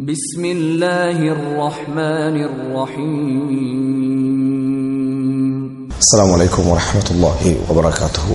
بسم الله الرحمن الرحيم السلام عليكم ورحمة الله وبركاته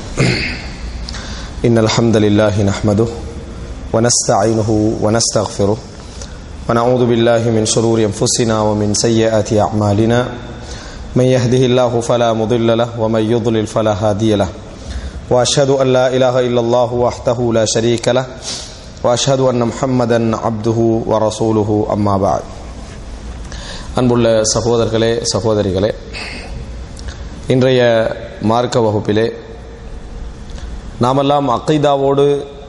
إن الحمد لله نحمده ونستعينه ونستغفره ونعوذ بالله من شرور أنفسنا ومن سيئات أعمالنا من يهده الله فلا مضل له ومن يضلل فلا هادي له وأشهد أن لا إله إلا الله وحده لا شريك له وأشهد أن محمدا عبده ورسوله أما بعد அன்புள்ள சகோதரர்களே சகோதரிகளே இன்றைய மார்க்க வகுப்பிலே நாமெல்லாம் அக்கைதாவோடு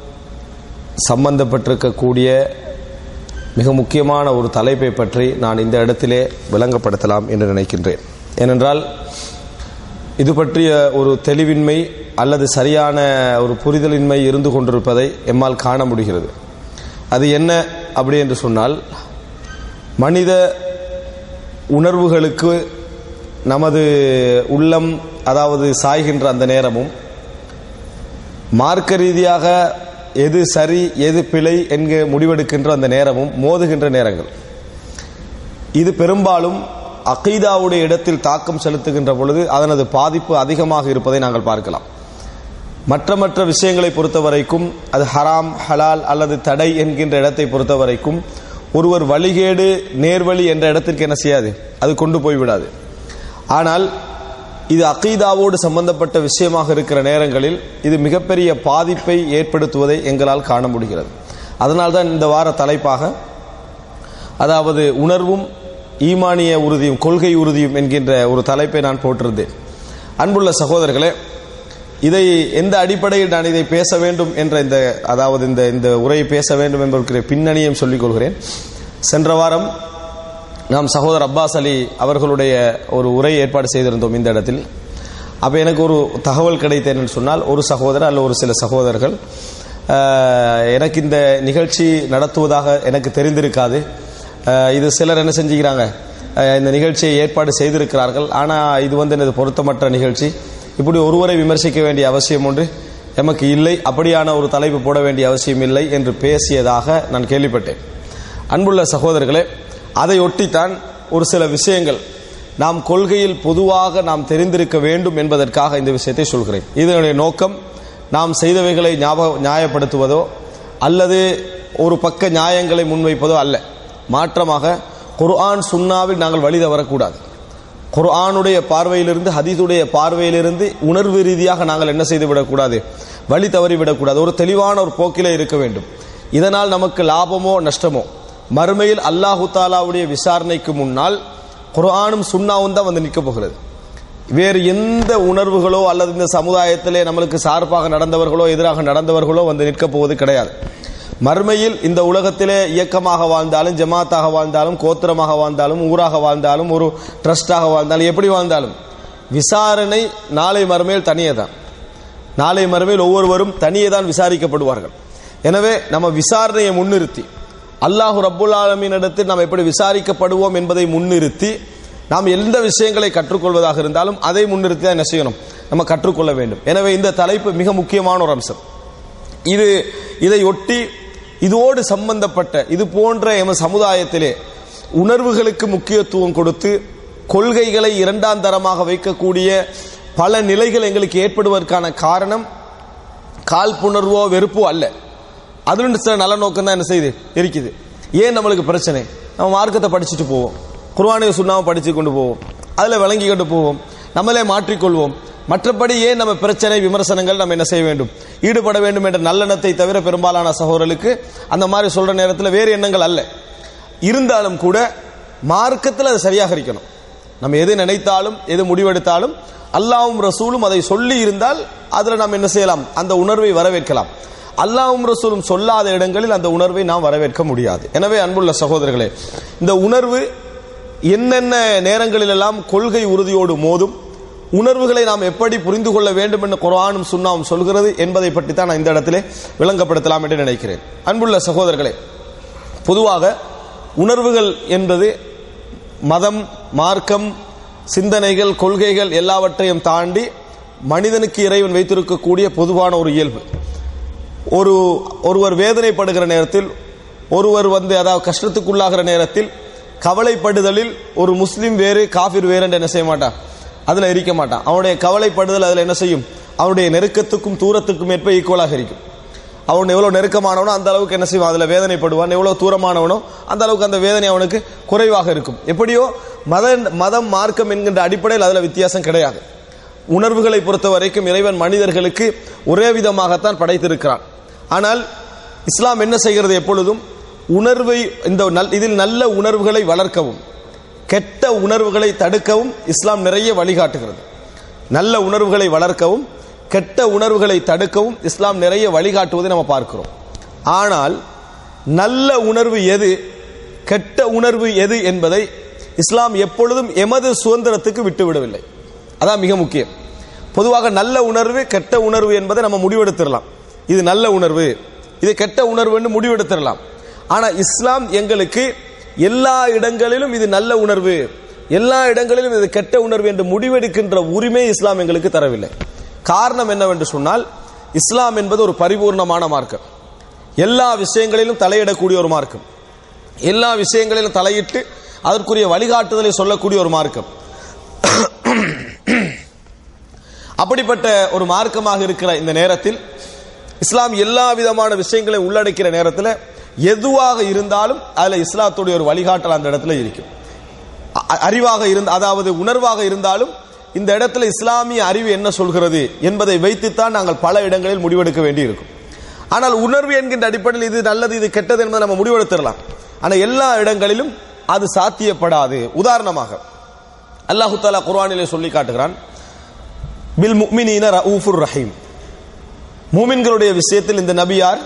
சம்பந்தப்பட்டிருக்கக்கூடிய மிக முக்கியமான ஒரு தலைப்பை பற்றி நான் இந்த இடத்திலே விளங்கப்படுத்தலாம் என்று நினைக்கின்றேன் ஏனென்றால் இது பற்றிய ஒரு தெளிவின்மை அல்லது சரியான ஒரு புரிதலின்மை இருந்து கொண்டிருப்பதை எம்மால் காண முடிகிறது அது என்ன அப்படி என்று சொன்னால் மனித உணர்வுகளுக்கு நமது உள்ளம் அதாவது சாய்கின்ற அந்த நேரமும் மார்க்க ரீதியாக எது சரி எது பிழை என்க முடிவெடுக்கின்ற அந்த நேரமும் மோதுகின்ற நேரங்கள் இது பெரும்பாலும் அகீதாவுடைய இடத்தில் தாக்கம் செலுத்துகின்ற பொழுது அதனது பாதிப்பு அதிகமாக இருப்பதை நாங்கள் பார்க்கலாம் மற்ற மற்ற விஷயங்களை பொறுத்த வரைக்கும் அது ஹராம் ஹலால் அல்லது தடை என்கின்ற இடத்தை பொறுத்த வரைக்கும் ஒருவர் வழிகேடு நேர்வழி என்ற இடத்திற்கு என்ன செய்யாது அது கொண்டு போய்விடாது ஆனால் இது அகீதாவோடு சம்பந்தப்பட்ட விஷயமாக இருக்கிற நேரங்களில் இது மிகப்பெரிய பாதிப்பை ஏற்படுத்துவதை எங்களால் காண முடிகிறது அதனால்தான் இந்த வார தலைப்பாக அதாவது உணர்வும் ஈமானிய உறுதியும் கொள்கை உறுதியும் என்கின்ற ஒரு தலைப்பை நான் போட்டிருந்தேன் அன்புள்ள சகோதரர்களே இதை எந்த அடிப்படையில் நான் இதை பேச வேண்டும் என்ற இந்த அதாவது இந்த இந்த உரையை பேச வேண்டும் என்பதற்கு பின்னணியும் சொல்லிக் கொள்கிறேன் சென்ற வாரம் நாம் சகோதரர் அப்பாஸ் அலி அவர்களுடைய ஒரு உரை ஏற்பாடு செய்திருந்தோம் இந்த இடத்தில் அப்போ எனக்கு ஒரு தகவல் கிடைத்தேன்னு சொன்னால் ஒரு சகோதரர் அல்ல ஒரு சில சகோதரர்கள் எனக்கு இந்த நிகழ்ச்சி நடத்துவதாக எனக்கு தெரிந்திருக்காது இது சிலர் என்ன செஞ்சுக்கிறாங்க இந்த நிகழ்ச்சியை ஏற்பாடு செய்திருக்கிறார்கள் ஆனால் இது வந்து எனது பொருத்தமற்ற நிகழ்ச்சி இப்படி ஒருவரை விமர்சிக்க வேண்டிய அவசியம் ஒன்று எமக்கு இல்லை அப்படியான ஒரு தலைப்பு போட வேண்டிய அவசியம் இல்லை என்று பேசியதாக நான் கேள்விப்பட்டேன் அன்புள்ள சகோதரர்களே அதை ஒட்டித்தான் ஒரு சில விஷயங்கள் நாம் கொள்கையில் பொதுவாக நாம் தெரிந்திருக்க வேண்டும் என்பதற்காக இந்த விஷயத்தை சொல்கிறேன் இதனுடைய நோக்கம் நாம் செய்தவைகளை ஞாபக நியாயப்படுத்துவதோ அல்லது ஒரு பக்க நியாயங்களை முன்வைப்பதோ அல்ல மாற்றமாக குர்ஆன் சுன்னாவில் நாங்கள் வழி தவறக்கூடாது குர்ஆனுடைய பார்வையிலிருந்து ஹதீதுடைய பார்வையிலிருந்து உணர்வு ரீதியாக நாங்கள் என்ன செய்து விடக்கூடாது வழி தவறி விடக்கூடாது ஒரு தெளிவான ஒரு போக்கிலே இருக்க வேண்டும் இதனால் நமக்கு லாபமோ நஷ்டமோ மறுமையில் அல்லாஹு தாலாவுடைய விசாரணைக்கு முன்னால் குர்ஆனும் சுண்ணாவும் தான் வந்து நிற்க போகிறது வேறு எந்த உணர்வுகளோ அல்லது இந்த சமுதாயத்திலே நம்மளுக்கு சார்பாக நடந்தவர்களோ எதிராக நடந்தவர்களோ வந்து நிற்கப் போவது கிடையாது மறுமையில் இந்த உலகத்திலே இயக்கமாக வாழ்ந்தாலும் ஜமாத்தாக வாழ்ந்தாலும் கோத்திரமாக வாழ்ந்தாலும் ஊராக வாழ்ந்தாலும் ஒரு ட்ரஸ்டாக வாழ்ந்தாலும் எப்படி வாழ்ந்தாலும் விசாரணை நாளை மறுமையில் தனியே தான் நாளை மறுமையில் ஒவ்வொருவரும் தனியே தான் விசாரிக்கப்படுவார்கள் எனவே நம்ம விசாரணையை முன்னிறுத்தி அல்லாஹு ரப்புல் ஆலமின் இடத்தில் நாம் எப்படி விசாரிக்கப்படுவோம் என்பதை முன்னிறுத்தி நாம் எந்த விஷயங்களை கற்றுக்கொள்வதாக இருந்தாலும் அதை முன்னிறுத்தி தான் என்ன செய்யணும் நம்ம கற்றுக்கொள்ள வேண்டும் எனவே இந்த தலைப்பு மிக முக்கியமான ஒரு அம்சம் இது இதை ஒட்டி இதோடு சம்பந்தப்பட்ட இது போன்ற எம சமுதாயத்திலே உணர்வுகளுக்கு முக்கியத்துவம் கொடுத்து கொள்கைகளை இரண்டாம் தரமாக வைக்கக்கூடிய பல நிலைகள் எங்களுக்கு ஏற்படுவதற்கான காரணம் காழ்ப்புணர்வோ வெறுப்போ அல்ல அதுல சில நல்ல நோக்கம் தான் என்ன செய்யுது இருக்குது ஏன் நம்மளுக்கு பிரச்சனை நம்ம மார்க்கத்தை படிச்சுட்டு போவோம் குர்வானிய சுண்ணாவை படிச்சு கொண்டு போவோம் அதில் விளங்கி கொண்டு போவோம் நம்மளே மாற்றிக்கொள்வோம் மற்றபடி ஏன் நம்ம பிரச்சனை விமர்சனங்கள் நம்ம என்ன செய்ய வேண்டும் ஈடுபட வேண்டும் என்ற நல்லெண்ணத்தை தவிர பெரும்பாலான சகோதரர்களுக்கு அந்த மாதிரி சொல்ற நேரத்தில் வேறு எண்ணங்கள் அல்ல இருந்தாலும் கூட மார்க்கத்தில் அது சரியாக இருக்கணும் நம்ம எது நினைத்தாலும் எது முடிவெடுத்தாலும் அல்லாவும் ரசூலும் அதை சொல்லி இருந்தால் அதில் நாம் என்ன செய்யலாம் அந்த உணர்வை வரவேற்கலாம் அல்லாவும் ரசூலும் சொல்லாத இடங்களில் அந்த உணர்வை நாம் வரவேற்க முடியாது எனவே அன்புள்ள சகோதரர்களே இந்த உணர்வு என்னென்ன நேரங்களிலெல்லாம் கொள்கை உறுதியோடு மோதும் உணர்வுகளை நாம் எப்படி புரிந்து கொள்ள வேண்டும் என்று குரானும் சுண்ணாவும் சொல்கிறது என்பதை பற்றி தான் நான் இந்த இடத்திலே விளங்கப்படுத்தலாம் என்று நினைக்கிறேன் அன்புள்ள சகோதரர்களே பொதுவாக உணர்வுகள் என்பது மதம் மார்க்கம் சிந்தனைகள் கொள்கைகள் எல்லாவற்றையும் தாண்டி மனிதனுக்கு இறைவன் வைத்திருக்கக்கூடிய பொதுவான ஒரு இயல்பு ஒரு ஒருவர் வேதனைப்படுகிற நேரத்தில் ஒருவர் வந்து அதாவது கஷ்டத்துக்குள்ளாகிற நேரத்தில் கவலைப்படுதலில் ஒரு முஸ்லிம் வேறு காஃபிர் வேறு என்று என்ன செய்ய மாட்டான் அதுல இருக்க மாட்டான் அவனுடைய கவலைப்படுதல் அதுல என்ன செய்யும் அவனுடைய நெருக்கத்துக்கும் தூரத்துக்கும் ஏற்ப ஈக்குவலாக இருக்கும் அவன் எவ்வளவு நெருக்கமானவனோ அந்த அளவுக்கு என்ன செய்வான் அதுல வேதனைப்படுவான் எவ்வளவு தூரமானவனோ அந்த அளவுக்கு அந்த வேதனை அவனுக்கு குறைவாக இருக்கும் எப்படியோ மத மதம் மார்க்கம் என்கின்ற அடிப்படையில் அதுல வித்தியாசம் கிடையாது உணர்வுகளை பொறுத்த வரைக்கும் இறைவன் மனிதர்களுக்கு ஒரே விதமாகத்தான் படைத்திருக்கிறான் ஆனால் இஸ்லாம் என்ன செய்கிறது எப்பொழுதும் உணர்வை இந்த நல்- இதில் நல்ல உணர்வுகளை வளர்க்கவும் கெட்ட உணர்வுகளை தடுக்கவும் இஸ்லாம் நிறைய வழிகாட்டுகிறது நல்ல உணர்வுகளை வளர்க்கவும் கெட்ட உணர்வுகளை தடுக்கவும் இஸ்லாம் நிறைய வழிகாட்டுவதை நம்ம பார்க்கிறோம் ஆனால் நல்ல உணர்வு எது கெட்ட உணர்வு எது என்பதை இஸ்லாம் எப்பொழுதும் எமது சுதந்திரத்துக்கு விட்டுவிடவில்லை அதான் மிக முக்கியம் பொதுவாக நல்ல உணர்வு கெட்ட உணர்வு என்பதை நம்ம முடிவெடுத்துடலாம் இது நல்ல உணர்வு இது கெட்ட உணர்வுன்னு முடிவெடுத்துடலாம் ஆனா இஸ்லாம் எங்களுக்கு எல்லா இடங்களிலும் இது நல்ல உணர்வு எல்லா இடங்களிலும் இது கெட்ட உணர்வு என்று முடிவெடுக்கின்ற உரிமை இஸ்லாம் எங்களுக்கு தரவில்லை காரணம் என்னவென்று சொன்னால் இஸ்லாம் என்பது ஒரு பரிபூர்ணமான மார்க்கம் எல்லா விஷயங்களிலும் தலையிடக்கூடிய ஒரு மார்க்கம் எல்லா விஷயங்களிலும் தலையிட்டு அதற்குரிய வழிகாட்டுதலை சொல்லக்கூடிய ஒரு மார்க்கம் அப்படிப்பட்ட ஒரு மார்க்கமாக இருக்கிற இந்த நேரத்தில் இஸ்லாம் எல்லா விதமான விஷயங்களை உள்ளடக்கிற நேரத்தில் எதுவாக இருந்தாலும் அதுல இஸ்லாத்துடைய ஒரு வழிகாட்டல் அந்த இடத்துல இருக்கும் அ- அறிவாக இருந்த அதாவது உணர்வாக இருந்தாலும் இந்த இடத்துல இஸ்லாமிய அறிவு என்ன சொல்கிறது என்பதை வைத்துத்தான் நாங்கள் பல இடங்களில் முடிவெடுக்க வேண்டி இருக்கும் ஆனால் உணர்வு என்கின்ற அடிப்படையில் இது நல்லது இது கெட்டது என்பதை நம்ம முடிவெடுத்துடலாம் ஆனால் எல்லா இடங்களிலும் அது சாத்தியப்படாது உதாரணமாக அல்லாஹு தாலா குர்ஆனிலே சொல்லி காட்டுகிறான் பில் முக்மினீன ரഊஃபுர் ரஹீம் மூமின்களுடைய விஷயத்தில் இந்த நபியார்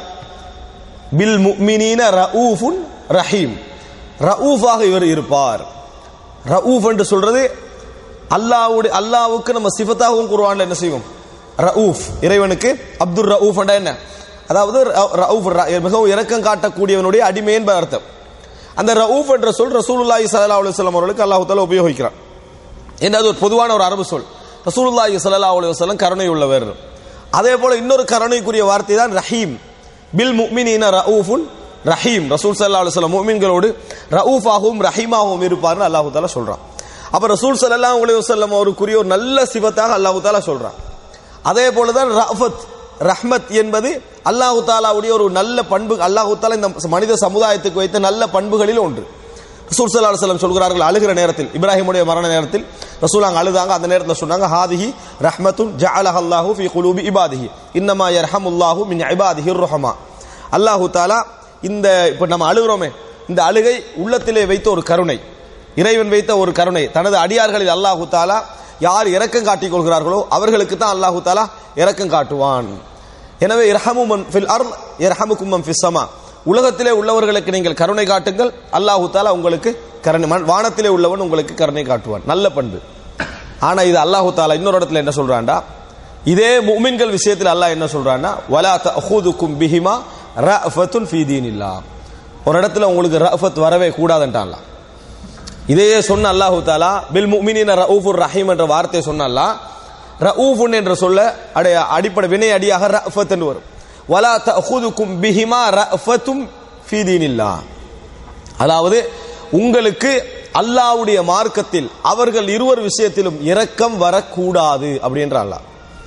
பில் முக்மினீன ரഊஃபுன் ரஹீம் ரഊஃபாக இவர் இருப்பார் ரഊஃப் என்று சொல்றது அல்லாஹ்வுடைய அல்லாஹ்வுக்கு நம்ம சிஃபத்தாகவும் குர்ஆன்ல என்ன செய்வோம் ரഊஃப் இறைவனுக்கு அப்துர் ரഊஃப் என்றா என்ன அதாவது ர- ரഊஃப் ர- மிகவும் இரக்கம் காட்டக்கூடியவனுடைய அடிமை என்பது அர்த்தம் அந்த ரഊஃப் என்ற சொல் ரசூலுல்லாஹி ஸல்லல்லாஹு அலைஹி வஸல்லம் அவர்களுக்கு அல்லாஹ் தஆலா உபயோகிக்கிறான் என்ன அது ஒரு பொதுவான ஒரு அரபு சொல் ரசூலுல்லாஹி ஸல்லல்லாஹு அலைஹி வஸல்லம் கருணை உள்ளவர் அதே போல இன்னொரு கருணைக்குரிய வார்த்தை தான் ரஹீம் பில் முஃமினீன ரഊஃபுன் ரஹீம் ரசூல் ஸல்லல்லாஹு அலைஹி வஸல்லம் முஃமின்களோடு ரഊஃபாகவும் ரஹீமாகவும் இருப்பார்னு அல்லாஹ் தஆலா சொல்றான் அப்ப ரசூல் ஸல்லல்லாஹு அலைஹி வஸல்லம் அவருக்குரிய ஒரு நல்ல சிவத்தாக அல்லாஹ் தஆலா சொல்றான் அதே போலதான் ரஃபத் ரஹ்மத் என்பது அல்லாஹு தாலாவுடைய ஒரு நல்ல பண்பு அல்லாஹு தாலா இந்த மனித சமுதாயத்துக்கு வைத்த நல்ல பண்புகளில் ஒன்று ரசூல் ஸல்லல்லாஹு அலைஹி வஸல்லம் சொல்கிறார்கள் அழுகிற நேரத்தில் இப்ராஹிமுடைய மரண நேரத்தில் ரசூல் அங்க அழுதாங்க அந்த நேரத்தில் சொன்னாங்க ஹாதிஹி ரஹ்மத்துன் ஜஅலஹ அல்லாஹு ஃபீ குலூபி இபாதிஹி இன்னமா யர்ஹமுல்லாஹு மின் இபாதிஹி ருஹமா அல்லாஹு தாலா இந்த இப்ப நம்ம அழுகிறோமே இந்த அழுகை உள்ளத்திலே வைத்த ஒரு கருணை இறைவன் வைத்த ஒரு கருணை தனது அடியார்களில் அல்லாஹு தாலா யார் இரக்கம் காட்டிக் கொள்கிறார்களோ அவர்களுக்கு தான் அல்லாஹு தாலா இரக்கம் காட்டுவான் எனவே இரஹமு மன் ஃபில் அர்ல் இரஹமுக்கும் மன் ஃபிஸ் ஸமா உலகத்திலே உள்ளவர்களுக்கு நீங்கள் கருணை காட்டுங்கள் அல்லாஹு தாலா உங்களுக்கு கருணை மன்- வானத்திலே உள்ளவன் உங்களுக்கு கருணை காட்டுவான் நல்ல பண்பு ஆனா இது அல்லாஹு தாலா இன்னொரு இடத்துல என்ன சொல்றான்டா இதே முஃமின்கள் விஷயத்தில் அல்லாஹ் என்ன சொல்றான்னா வலா தஅஹுதுக்கும் பிஹிமா ரஃபத்துன் ஃபீ தீனில்லாஹ் ஒரு இடத்துல உங்களுக்கு ரஃபத் வரவே கூடாதுன்றான்ல இதையே சொன்ன அல்லாஹு தாலா பில் முஃமினீன ரഊஃபுர் ரஹீம் என்ற வார்த்தையை சொன்ன அல்லாஹ் ரഊஃபுன் என்ற சொல்ல அடைய அடிப்படை வினை அடியாக ரஃபத் என்று வரும் வலா தஅஹுதுக்கும் பிஹிமா ரஃபத்தும் ஃபீ தீனில்லாஹ் அதாவது உங்களுக்கு அல்லாஹ்வுடைய மார்க்கத்தில் அவர்கள் இருவர் விஷயத்திலும் இரக்கம் வரக்கூடாது அப்படின்ற அல்லாஹ்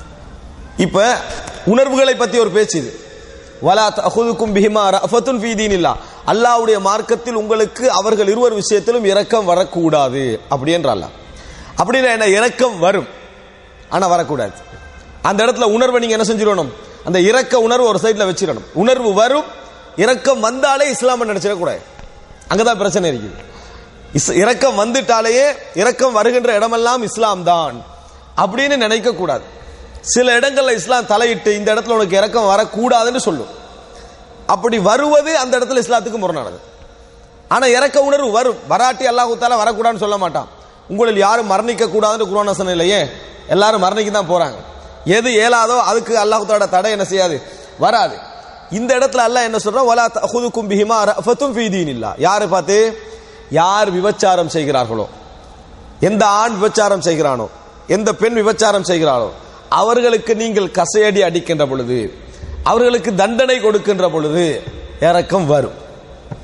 இப்ப உணர்வுகளை பத்தி ஒரு பேச்சு இது வலா தஅஹுதுக்கும் பிஹிமா ரஃபத்துன் ஃபீ தீனில்லாஹ் அல்லாஹ்வுடைய மார்க்கத்தில் உங்களுக்கு அவர்கள் இருவர் விஷயத்திலும் இரக்கம் வரக்கூடாது அப்படின்ற அல்லாஹ் அப்படின்னா என்ன இரக்கம் வரும் ஆனா வரக்கூடாது அந்த இடத்துல உணர்வை நீங்க என்ன செஞ்சிடணும் அந்த இரக்க உணர்வு ஒரு சைடுல வச்சிடணும் உணர்வு வரும் இரக்கம் வந்தாலே இஸ்லாம் நினைச்சிடக்கூடாது அங்கதான் பிரச்சனை இருக்குது இஸ்- இரக்கம் வந்துட்டாலேயே இரக்கம் வருகின்ற இடமெல்லாம் இஸ்லாம் தான் அப்படின்னு நினைக்க கூடாது சில இடங்கள்ல இஸ்லாம் தலையிட்டு இந்த இடத்துல உனக்கு இரக்கம் வரக்கூடாதுன்னு சொல்லும் அப்படி வருவது அந்த இடத்துல இஸ்லாத்துக்கு முரணானது ஆனா இறக்க உணர்வு வரும் வராட்டி அல்லாஹ் தாலா வரக்கூடாதுன்னு சொல்ல மாட்டான் உங்களில் யாரும் மரணிக்க கூடாதுன்னு குர்ஆன் வசனம் இல்லையே எல்லாரும் மரணிக்க தான் போறாங்க எது இயலாதோ அதுக்கு அல்லாஹ் தாலா தடை என்ன செய்யாது வராது இந்த இடத்துல அல்லாஹ் என்ன சொல்றான் வலா தஅஹுதுக்கும் பிஹிமா ரஃபத்தும் ஃபீ தீனில்லாஹ் யாரை பார்த்து யார் விபச்சாரம் செய்கிறார்களோ எந்த ஆண் விபச்சாரம் செய்கிறானோ எந்த பெண் விபச்சாரம் செய்கிறாளோ அவர்களுக்கு நீங்கள் கசையடி அடிக்கின்ற பொழுது அவர்களுக்கு தண்டனை கொடுக்கின்ற பொழுது இறக்கம் வரும்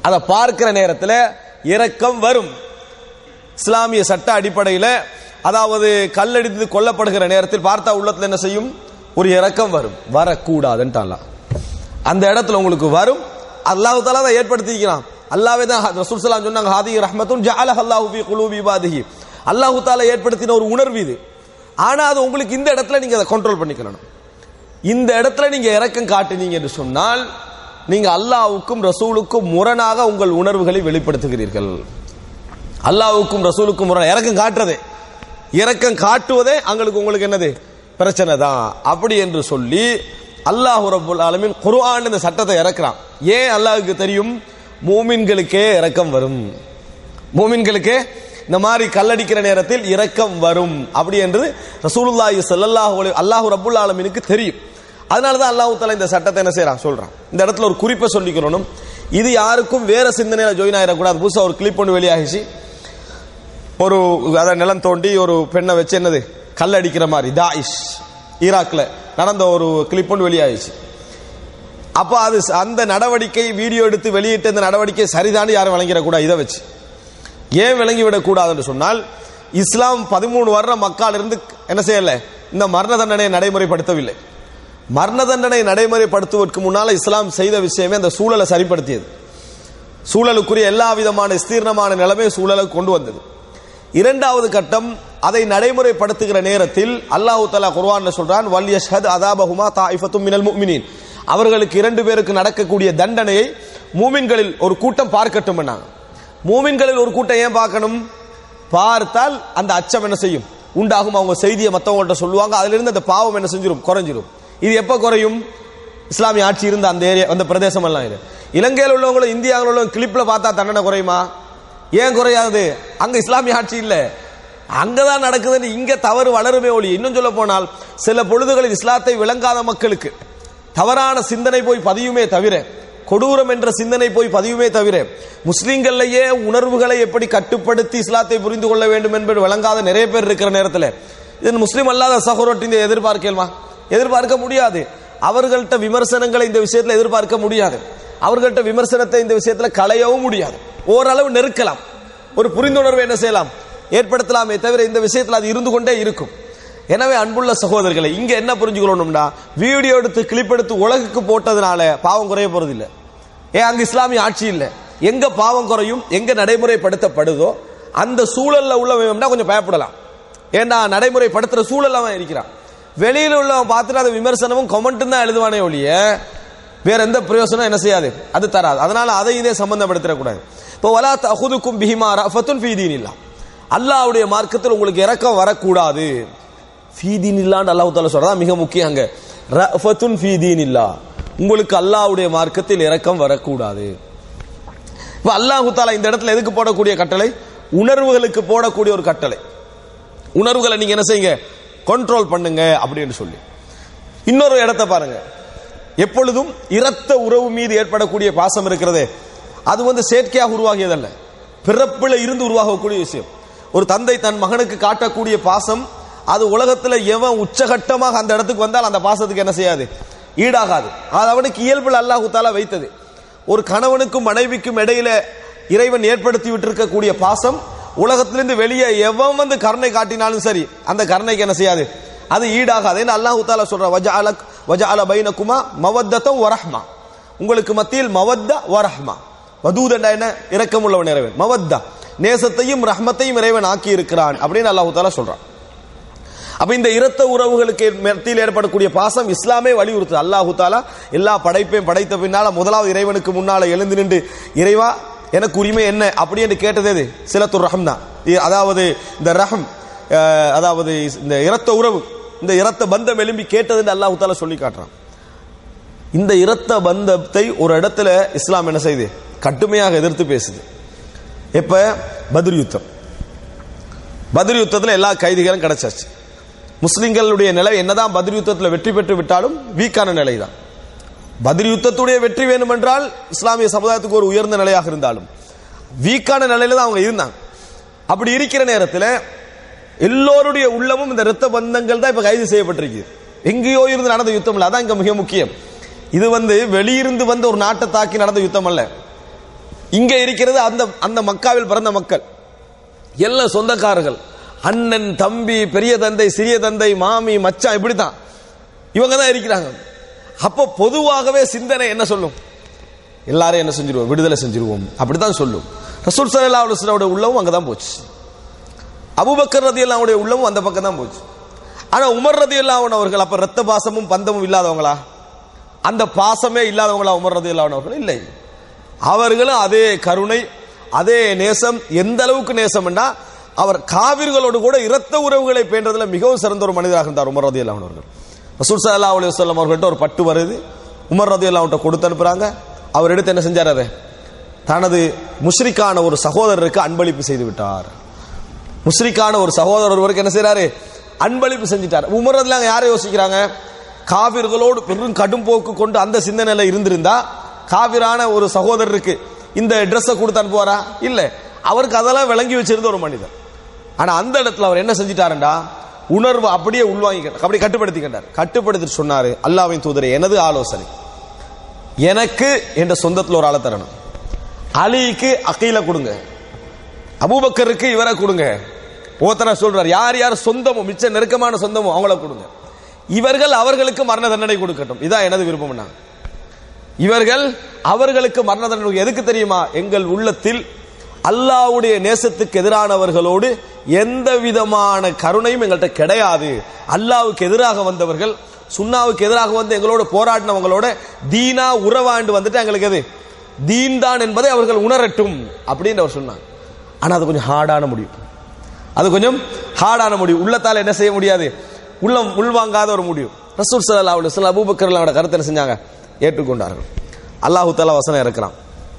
அதை பார்க்கிற நேரத்தில் இரக்கம் வரும் இஸ்லாமிய சட்ட அடிப்படையில் அதாவது கல்லடித்து கொல்லப்படுகிற நேரத்தில் பார்த்தா உள்ளத்துல என்ன செய்யும் ஒரு இரக்கம் வரும் வரக்கூடாதுன்ட்டான் அந்த இடத்துல உங்களுக்கு வரும் அல்லாஹ் தாலா தான் ஏற்படுத்திக்கிறான் அல்லாவே தான் ரசூல் சலாம் சொன்னாங்க ஹாதி ரஹ்மத்துன் ஜஅல அல்லாஹு ஃபீ குலூபி இபாதிஹி அல்லாஹ் தாலா ஏற்படுத்தின ஒரு உணர்வு இது ஆனா அது உங்களுக்கு இந்த இடத்துல நீங்க அதை கண்ட்ரோல் பண்ணிக்கணும் இந்த இடத்துல நீங்க இரக்கம் காட்டினீங்க என்று சொன்னால் நீங்க அல்லாஹ்வுக்கும் ரசூலுக்கும் முரணாக உங்கள் உணர்வுகளை வெளிப்படுத்துகிறீர்கள் அல்லாஹ்வுக்கும் ரசூலுக்கும் முரண் இறக்கம் காட்டுறதே இரக்கம் காட்டுவதே அங்களுக்கு உங்களுக்கு என்னது பிரச்சனை தான் அப்படி என்று சொல்லி அல்லாஹ் ரபுல் ஆலமீன் குர்ஆன் இந்த சட்டத்தை இறக்குறான் ஏன் அல்லாஹ்வுக்கு தெரியும் மூமின்களுக்கே இரக்கம் வரும் மூமின்களுக்கே இந்த மாதிரி கல்லடிக்கிற நேரத்தில் இரக்கம் வரும் அப்படி என்று ரசூலுல்லாஹி ஸல்லல்லாஹு அலைஹி அல்லாஹ் ரபுல் ஆலமீனுக்கு தெரியும் அதனால தான் அல்லாஹ் தஆலா இந்த சட்டத்தை என்ன செய்றான் சொல்றான் இந்த இடத்துல ஒரு குறிப்பை சொல்லிக்கிறோம் இது யாருக்கும் வேற சிந்தனையில ஜாயின் ஆயிடக்கூடாது புதுசா ஒரு கிளிப் ஒன்று வெளியாகிச்சு ஒரு அதை நிலம் தோண்டி ஒரு பெண்ணை வச்சு என்னது கல் அடிக்கிற மாதிரி தாயிஷ் ஈராக்ல நடந்த ஒரு கிளிப் ஒன்று வெளியாகிச்சு அப்ப அது ச- அந்த நடவடிக்கை வீடியோ எடுத்து வெளியிட்ட இந்த நடவடிக்கை சரிதான்னு யாரும் விளங்கிடக்கூடாது இதை வச்சு ஏன் விளங்கிவிடக் கூடாதுன்னு சொன்னால் இஸ்லாம் பதிமூணு வருட மக்கள் இருந்து என்ன செய்யல இந்த மரண தண்டனையை நடைமுறைப்படுத்தவில்லை மரண தண்டனை நடைமுறைப்படுத்துவதற்கு முன்னால இஸ்லாம் செய்த விஷயமே அந்த சூழலை சரிப்படுத்தியது சூழலுக்குரிய எல்லா விதமான விஸ்தீர்ணமான நிலைமை சூழலை கொண்டு வந்தது இரண்டாவது கட்டம் அதை நடைமுறைப்படுத்துகிற நேரத்தில் அல்லாஹ் தஆலா குர்ஆன்ல சொல்றான் வல் யஷ்ஹத் அதாபஹுமா தாயிஃபத்தும் மினல் முஃமினீன் அவர்களுக்கு இரண்டு பேருக்கு நடக்கக்கூடிய தண்டனையை மூமின்களில் ஒரு கூட்டம் பார்க்கட்டும் என்னாங்க மூமின்களில் ஒரு கூட்டம் ஏன் பார்க்கணும் பார்த்தால் அந்த அச்சம் என்ன செய்யும் உண்டாகும் அவங்க செய்தியை மற்றவங்கள்ட்ட சொல்லுவாங்க அதுல இருந்து அந்த பாவம் என்ன செஞ்சிரும் குறைஞ்சிரும் இது எப்ப குறையும் இஸ்லாமிய ஆட்சி இருந்த அந்த ஏரியா அந்த பிரதேசம் எல்லாம் இது இலங்கையில் உள்ளவங்களும் இந்தியாவில் உள்ளவங்க கிளிப்ல பார்த்தா தண்டனை குறையுமா ஏன் குறையாது அங்க இஸ்லாமிய ஆட்சி இல்ல அங்கதான் நடக்குதுன்னு இங்க தவறு வளருமே ஒளி இன்னும் சொல்ல போனால் சில பொழுதுகளில் இஸ்லாத்தை விளங்காத மக்களுக்கு தவறான சிந்தனை போய் பதியுமே தவிர கொடூரம் என்ற சிந்தனை போய் பதியுமே தவிர முஸ்லிம்கள்லயே உணர்வுகளை எப்படி கட்டுப்படுத்தி இஸ்லாத்தை புரிந்து கொள்ள வேண்டும் என்பது விளங்காத நிறைய பேர் இருக்கிற நேரத்தில் இது முஸ்லிம் அல்லாத சகோதரத்தின் எதிர்பார்க்கலாமா எதிர்பார்க்க முடியாது அவர்கள்ட்ட விமர்சனங்களை இந்த விஷயத்துல எதிர்பார்க்க முடியாது அவர்கள்ட்ட விமர்சனத்தை இந்த விஷயத்துல களையவும் முடியாது ஓரளவு நெருக்கலாம் ஒரு புரிந்துணர்வை என்ன செய்யலாம் ஏற்படுத்தலாமே தவிர இந்த விஷயத்துல அது இருந்து கொண்டே இருக்கும் எனவே அன்புள்ள சகோதரர்களை இங்க என்ன புரிஞ்சுக்கணும்னா வீடியோ எடுத்து கிளிப் எடுத்து உலகுக்கு போட்டதுனால பாவம் குறைய போறது இல்ல ஏன் அங்க இஸ்லாமிய ஆட்சி இல்ல எங்க பாவம் குறையும் எங்க நடைமுறைப்படுத்தப்படுதோ அந்த சூழல்ல உள்ளவன் கொஞ்சம் பயப்படலாம் ஏன்னா நடைமுறைப்படுத்துற சூழல் அவன் இருக்கிறான் வெளியில உள்ளவன் பார்த்துட்டு அதை விமர்சனமும் கமெண்ட்டும் தான் எழுதுவானே ஒழிய வேற எந்த பிரயோசனம் என்ன செய்யாது அது தராது அதனால அதை இதே சம்பந்தப்படுத்திடக்கூடாது இப்போ வலா தகுதுக்கும் பிஹிமா ரஃபத்துன் ஃபீதீன் இல்லா அல்லாஹ்வுடைய மார்க்கத்தில் உங்களுக்கு இறக்கம் வரக்கூடாது ஃபீதீன் இல்லான்னு அல்லாஹ் தாலா சொல்றதா மிக முக்கியம் அங்க ரஃபத்துன் ஃபீதீன் இல்லா உங்களுக்கு அல்லாஹ்வுடைய மார்க்கத்தில் இறக்கம் வரக்கூடாது இப்ப அல்லாஹு தாலா இந்த இடத்துல எதுக்கு போடக்கூடிய கட்டளை உணர்வுகளுக்கு போடக்கூடிய ஒரு கட்டளை உணர்வுகளை நீங்க என்ன செய்யுங்க கண்ட்ரோல் பண்ணுங்க அப்படின்னு சொல்லி இன்னொரு இடத்தை பாருங்க எப்பொழுதும் இரத்த உறவு மீது ஏற்படக்கூடிய பாசம் இருக்கிறதே அது வந்து செயற்கையாக உருவாகியதல்ல பிறப்பில் இருந்து உருவாகக்கூடிய விஷயம் ஒரு தந்தை தன் மகனுக்கு காட்டக்கூடிய பாசம் அது உலகத்துல எவன் உச்சகட்டமாக அந்த இடத்துக்கு வந்தால் அந்த பாசத்துக்கு என்ன செய்யாது ஈடாகாது அது அவனுக்கு இயல்பில் அல்லாஹு தாலா வைத்தது ஒரு கணவனுக்கும் மனைவிக்கும் இடையில இறைவன் ஏற்படுத்தி விட்டிருக்கக்கூடிய பாசம் உலகத்திலிருந்து வெளியே எவன் வந்து கருணை காட்டினாலும் சரி அந்த கருணைக்கு என்ன செய்யாது அது ஈடாகாது என்று அல்லாஹு தாலா சொல்ற வஜஅலக் வஜஅல பைனகுமா மவத்தத்தும் வரஹ்மா உங்களுக்கு மத்தியில் மவத்தா வரஹ்மா வதூதண்டா என்ன இரக்கம் உள்ளவன் இறைவன் மவத்தா நேசத்தையும் ரஹ்மத்தையும் இறைவன் ஆக்கி இருக்கிறான் அப்படின்னு அல்லாஹு தாலா சொல்றான் அப்ப இந்த இரத்த உறவுகளுக்கு மத்தியில் ஏற்படக்கூடிய பாசம் இஸ்லாமே வலியுறுத்து அல்லாஹு தாலா எல்லா படைப்பையும் படைத்த பின்னால முதலாவது இறைவனுக்கு முன்னால எழுந்து நின்று இறைவா எனக்கு உரிமை என்ன அப்படி என்று கேட்டது எது சிலத்துர் ரஹம் தான் இ- அதாவது இந்த ரஹம் அஹ், அதாவது இந்த இரத்த உறவு இந்த இரத்த பந்தம் எழும்பி கேட்டதுன்னு அல்லாஹு தாலா சொல்லி காட்டுறான் இந்த இரத்த பந்தத்தை ஒரு இடத்துல இஸ்லாம் என்ன செய்யுது கடுமையாக எதிர்த்து பேசுது எப்ப பத்ர் யுத்தம் பத்ர் யுத்தத்தில் எல்லா கைதிகளும் கிடைச்சாச்சு முஸ்லிம்களுடைய நிலை என்னதான் பத்ர் யுத்தத்தில் வெற்றி பெற்று விட்டாலும் வீக்கான நிலை தான் பத்ர் யுத்தத்துடைய வெற்றி வேண்டுமென்றால் இஸ்லாமிய சமுதாயத்துக்கு ஒரு உயர்ந்த நிலையாக இருந்தாலும் வீக்கான நிலையில தான் அவங்க இருந்தாங்க அப்படி இருக்கிற நேரத்தில் எல்லோருடைய உள்ளமும் இந்த இரத்த பந்தங்கள் தான் இப்ப கைது செய்யப்பட்டிருக்கு எங்கேயோ இருந்து நடந்த யுத்தம் இல்ல அதான் இங்க மிக முக்கியம் இது வந்து வெளியிருந்து வந்து ஒரு நாட்டை தாக்கி நடந்த யுத்தம் அல்ல இங்க இருக்கிறது அந்த அந்த மக்காவில் பிறந்த மக்கள் எல்லாம் சொந்தக்காரர்கள் அண்ணன் தம்பி பெரிய தந்தை சிறிய தந்தை மாமி மச்சான் இப்படித்தான் இவங்க தான் இருக்கிறாங்க அப்போ பொதுவாகவே சிந்தனை என்ன சொல்லும் எல்லாரும் என்ன செஞ்சிருவோம் விடுதலை செஞ்சிருவோம் அப்படித்தான் சொல்லும் ரசூல் சல்லா அலுவலோட உள்ளவும் அங்கதான் போச்சு அபுபக்கர் ரதி அல்லாவுடைய உள்ளமும் அந்த பக்கம் தான் போச்சு ஆனா உமர் ரதி அல்லாவன் அவர்கள் அப்ப ரத்த பாசமும் பந்தமும் இல்லாதவங்களா அந்த பாசமே இல்லாதவங்களா உமர் ரதி அல்லாவன் அவர்கள் இல்லை அவர்களும் அதே கருணை அதே நேசம் எந்த அளவுக்கு நேசம்னா அவர் காவிர்களோடு கூட இரத்த உறவுகளை பேன்றதுல மிகவும் சிறந்த ஒரு மனிதராக இருந்தார் உமர் ரதி அல்லாவன் அவர்கள் ரசூல் சல்லா அலி வல்லம் அவர்கள்ட்ட ஒரு பட்டு வருது உமர் ரதி அல்லாவன்ட்ட கொடுத்து அனுப்புறாங்க அவர் எடுத்து என்ன செஞ்சார் அதை தனது முஷ்ரிக்கான ஒரு சகோதரருக்கு அன்பளிப்பு செய்து விட்டார் முஸ்ரிக்கான ஒரு சகோதரர் ஒருவருக்கு என்ன செய்யறாரு அன்பளிப்பு செஞ்சிட்டார் உமரதுல யாரை யோசிக்கிறாங்க காவிர்களோடு பெரும் கடும் போக்கு கொண்டு அந்த சிந்தனையில இருந்திருந்தா காவிரான ஒரு சகோதரருக்கு இந்த ட்ரெஸ்ஸை கொடுத்து அனுப்புவாரா இல்ல அவருக்கு அதெல்லாம் விளங்கி வச்சிருந்த ஒரு மனிதர் ஆனா அந்த இடத்துல அவர் என்ன செஞ்சிட்டாருண்டா உணர்வு அப்படியே உள்வாங்கி அப்படி கட்டுப்படுத்திக்கிட்டார் கட்டுப்படுத்திட்டு சொன்னாரு அல்லாவின் தூதரை எனது ஆலோசனை எனக்கு என்ற சொந்தத்தில் ஒரு ஆளை தரணும் அலிக்கு அகையில கொடுங்க அபூபக்கருக்கு இவரை கொடுங்க ஓத்தனா சொல்றார் யார் யார் சொந்தமோ மிச்ச நெருக்கமான சொந்தமோ அவங்கள கொடுங்க இவர்கள் அவர்களுக்கு மரண தண்டனை கொடுக்கட்டும் இதான் எனது விருப்பம்னா இவர்கள் அவர்களுக்கு மரண தண்டனை எதுக்கு தெரியுமா எங்கள் உள்ளத்தில் அல்லாவுடைய நேசத்துக்கு எதிரானவர்களோடு எந்த விதமான கருணையும் எங்கள்கிட்ட கிடையாது அல்லாவுக்கு எதிராக வந்தவர்கள் சுண்ணாவுக்கு எதிராக வந்து எங்களோட போராடினவங்களோட தீனா உறவாண்டு வந்துட்டு எங்களுக்கு எது தீன் தான் என்பதை அவர்கள் உணரட்டும் அப்படின்னு அவர் சொன்னாங்க ஆனா அது கொஞ்சம் ஹார்டான முடிவு அது கொஞ்சம் ஹார்டான முடிவு உள்ளத்தால் என்ன செய்ய முடியாது உள்ளம் உள்வாங்காத ஒரு முடிவு ரசூல் சல்லா அலி வஸல்லம் அபூபக்கர் அவரோட கருத்தை என்ன செஞ்சாங்க ஏற்றுக்கொண்டார்கள் அல்லாஹு தஆலா வசனம் இருக்கிறான்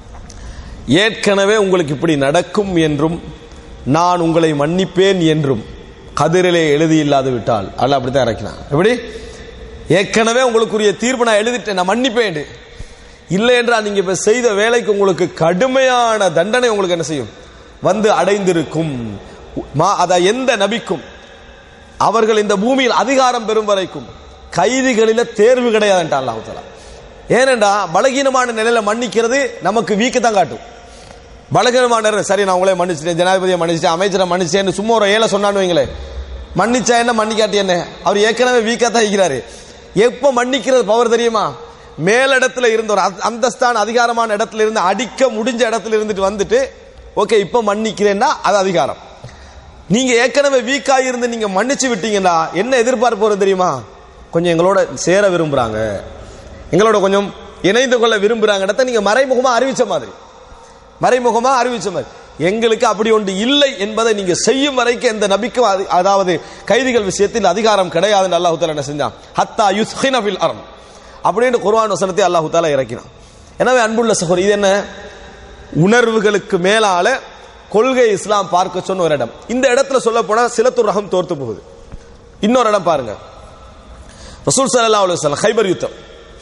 ஏற்கனவே உங்களுக்கு இப்படி நடக்கும் என்றும் நான் உங்களை மன்னிப்பேன் என்றும் கதிரிலே எழுதி இல்லாது விட்டால் அல்ல அப்படித்தான் இறக்கினான் எப்படி ஏற்கனவே உங்களுக்குரிய தீர்ப்பு நான் எழுதிட்டேன் நான் மன்னிப்பேன் இல்லை என்றால் நீங்க இப்ப செய்த வேலைக்கு உங்களுக்கு கடுமையான தண்டனை உங்களுக்கு என்ன செய்யும் வந்து அடைந்திருக்கும் மா- அத எந்த நபிக்கும் அவர்கள் இந்த பூமியில் அதிகாரம் பெறும் வரைக்கும் கைதிகளில தேர்வு கிடையாதுன்ட்டா அல்லாஹ் தஆலா ஏனென்றா பலகீனமான நிலையில மன்னிக்கிறது நமக்கு வீக்கு தான் காட்டும் பலகீனமான நிலை, சரி நான் உங்களே மன்னிச்சிட்டேன் ஜனாதிபதியை மன்னிச்சிட்டேன் அமைச்சரை மன்னிச்சேன்னு சும்மா ஒரு ஏழை சொன்னான்னு வைங்களேன் மன்னிச்சா என்ன மன்னிக்காட்டி என்ன அவர் ஏற்கனவே வீக்கா தான் இருக்கிறாரு எப்ப மன்னிக்கிறது பவர் தெரியுமா மேலிடத்துல இருந்த ஒரு அந்த- அந்தஸ்தான அதிகாரமான இடத்துல இருந்து அடிக்க முடிஞ்ச இடத்துல இருந்துட்டு வந்துட்டு ஓகே இப்ப மன்னிக்கிறேன்னா அது அதிகாரம் நீங்க ஏற்கனவே வீக்கா இருந்து நீங்க மன்னிச்சு விட்டீங்கன்னா என்ன எதிர்பார்ப்பு வரும் தெரியுமா கொஞ்சம் எங்களோட சேர விரும்புறாங்க எங்களோட கொஞ்சம் இணைந்து கொள்ள விரும்புறாங்க நீங்க மறைமுகமா அறிவிச்ச மாதிரி மறைமுகமா அறிவிச்ச மாதிரி எங்களுக்கு அப்படி ஒன்று இல்லை என்பதை நீங்க செய்யும் வரைக்கும் எந்த நபிக்கும் அது- அதாவது கைதிகள் விஷயத்தில் அதிகாரம் கிடையாதுன்னு அல்லாஹு தாலா என்ன செஞ்சான் ஹத்தா யுஸ்ஹின ஃபில் அர்ம் அப்படின்னு குர்ஆன் வசனத்தை அல்லாஹு தாலா இறக்கினான் எனவே அன்புள்ள சகோதரி இது என்ன உணர்வுகளுக்கு மேலால கொள்கை இஸ்லாம் பார்க்க சொன்ன ஒரு இடம் இந்த இடத்துல சொல்ல போனா சிலத்துர் ரகம் தோர்த்து போகுது இன்னொரு இடம் பாருங்க ரசூல் ஸல்லல்லாஹு அலைஹி வஸல்லம் ஹைபர் யுத்தம்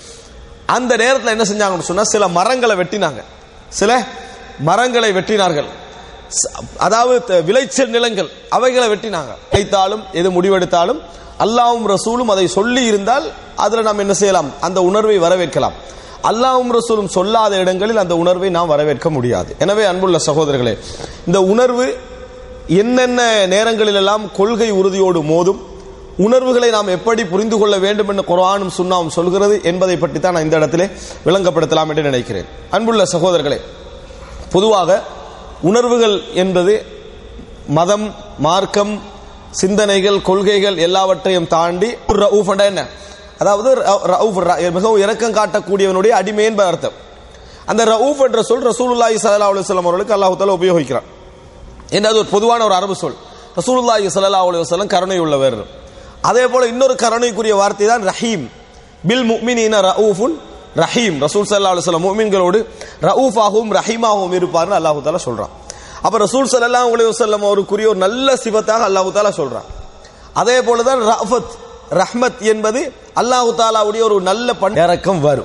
அந்த நேரத்தில் என்ன செஞ்சாங்கன்னு சொன்னா சில மரங்களை வெட்டினாங்க சில மரங்களை வெட்டினார்கள் ச- அதாவது த- விளைச்சல் நிலங்கள் அவைகளை வெட்டினாங்க வைத்தாலும் எது முடிவெடுத்தாலும் அல்லாஹ்வும் ரசூலும் அதை சொல்லி இருந்தால் அதுல நாம் என்ன செய்யலாம் அந்த உணர்வை வரவேற்கலாம் அல்லாஹ்வும் ரசூலும் சொல்லாத இடங்களில் அந்த உணர்வை நாம் வரவேற்க முடியாது எனவே அன்புள்ள சகோதரர்களே இந்த உணர்வு என்னென்ன நேரங்களில் எல்லாம் கொள்கை உறுதியோடு மோதும் உணர்வுகளை நாம் எப்படி புரிந்து கொள்ள வேண்டும் என்று குர்ஆனும் சுன்னாவும் சொல்கிறது என்பதை பற்றி தான் நான் இந்த இடத்திலே விளங்கப்படுத்தலாம் என்று நினைக்கிறேன் அன்புள்ள சகோதரர்களே பொதுவாக உணர்வுகள் என்பது மதம் மார்க்கம் சிந்தனைகள் கொள்கைகள் எல்லாவற்றையும் தாண்டி ஒரு ரவுஃப் என்றா என்ன அதாவது ர- ரவுஃப் ர- மிகவும் இரக்கம் காட்டக்கூடியவனுடைய அடிமை என்பது அர்த்தம் அந்த ரவுஃப் என்ற சொல் ரசூலுல்லாஹி ஸல்லல்லாஹு அலைஹி வஸல்லம் அவர்களுக்கு அல்லாஹ் தஆலா உபயோகிக்கிறான் என்று அது ஒரு பொதுவான ஒரு அரபு சொல் ரசூலுல்லாஹி ஸல்லல்லாஹு அலைஹி வஸல்லம் கருணை உள்ளவர் அதே போல இன்னொரு கருணைக்குரிய வார்த்தை தான் ரஹீம் பில் முஃமினீன ரഊஃபுன் ரஹீம் ரசூல் ஸல்லல்லாஹு அலைஹி வஸல்லம் முஃமின்களோடு ரഊஃபாகவும் ரஹீமாகவும் இருப்பார்னு அல்லாஹ் தஆலா சொல்றான் அப்ப ரசூல் ஸல்லல்லாஹு அலைஹி வஸல்லம் அவருக்குரிய ஒரு நல்ல சிபத்தாக அல்லாஹ் தஆலா சொல்றான் அதே போல தான் ரஃபத் ரஹ்மத் என்பது அல்லாஹ் தாலாவுடைய ஒரு நல்ல பண் இறக்கம் வரும்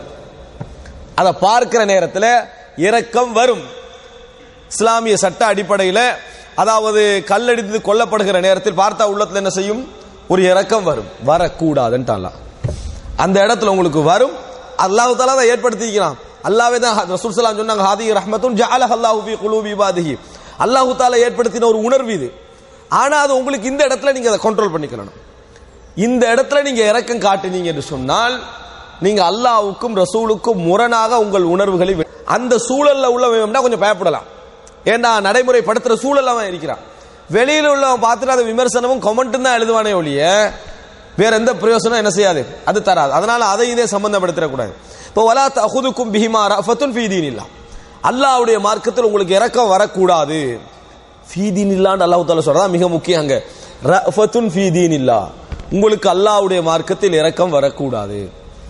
அதை பார்க்கிற நேரத்தில் இரக்கம் வரும் இஸ்லாமிய சட்ட அடிப்படையில் அதாவது கல்லடித்து கொல்லப்படுகிற நேரத்தில் பார்த்தா உள்ளத்துல என்ன செய்யும் ஒரு இரக்கம் வரும் வரக்கூடாதுன்ட்டு அல்லாஹ் அந்த இடத்துல உங்களுக்கு வரும் அல்லாஹ் தாலா அதை ஏற்படுத்திக்கிறான் அல்லாஹ்வே தான் ரசூல் ஸல்லல்லாஹு சொன்னாங்க ஹாதி ரஹ்மத்துன் ஜஅலஹ அல்லாஹு ஃபீ குலூபி இபாதிஹி அல்லாஹ் தஆலா ஏற்படுத்தின ஒரு உணர்வு இது ஆனா அது உங்களுக்கு இந்த இடத்துல நீங்க அதை கண்ட்ரோல் பண்ணிக்கணும் இந்த இடத்துல நீங்க இறக்கம் காட்டினீங்க என்று சொன்னால் நீங்க அல்லாஹ்வுக்கும் ரசூலுக்கும் முரணாக உங்கள் உணர்வுகளை வெ- அந்த சூழல்ல உள்ளவன் கொஞ்சம் பயப்படலாம் ஏன்னா நடைமுறைப்படுத்துற சூழல் அவன் இருக்கிறான் வெளியில உள்ளவன் பார்த்துட்டு அதை விமர்சனமும் கமெண்ட்டும் தான் எழுதுவானே ஒழிய வேற எந்த பிரயோசனம் என்ன செய்யாது அது தராது அதனால அதை இதே சம்பந்தப்படுத்திடக்கூடாது இப்போ வலா தகுதுக்கும் பிஹிமா ரஃபத்துன் ஃபீதீன் இல்லா அல்லாஹ்வுடைய மார்க்கத்தில் உங்களுக்கு இறக்கம் வரக்கூடாது ஃபீதீன் இல்லான்னு அல்லாஹ் தாலா சொல்றதா மிக முக்கியம் அங்க ரஃபத்துன் ஃபீதீன் இல்லா உங்களுக்கு அல்லாஹ்வுடைய மார்க்கத்தில் இறக்கம் வரக்கூடாது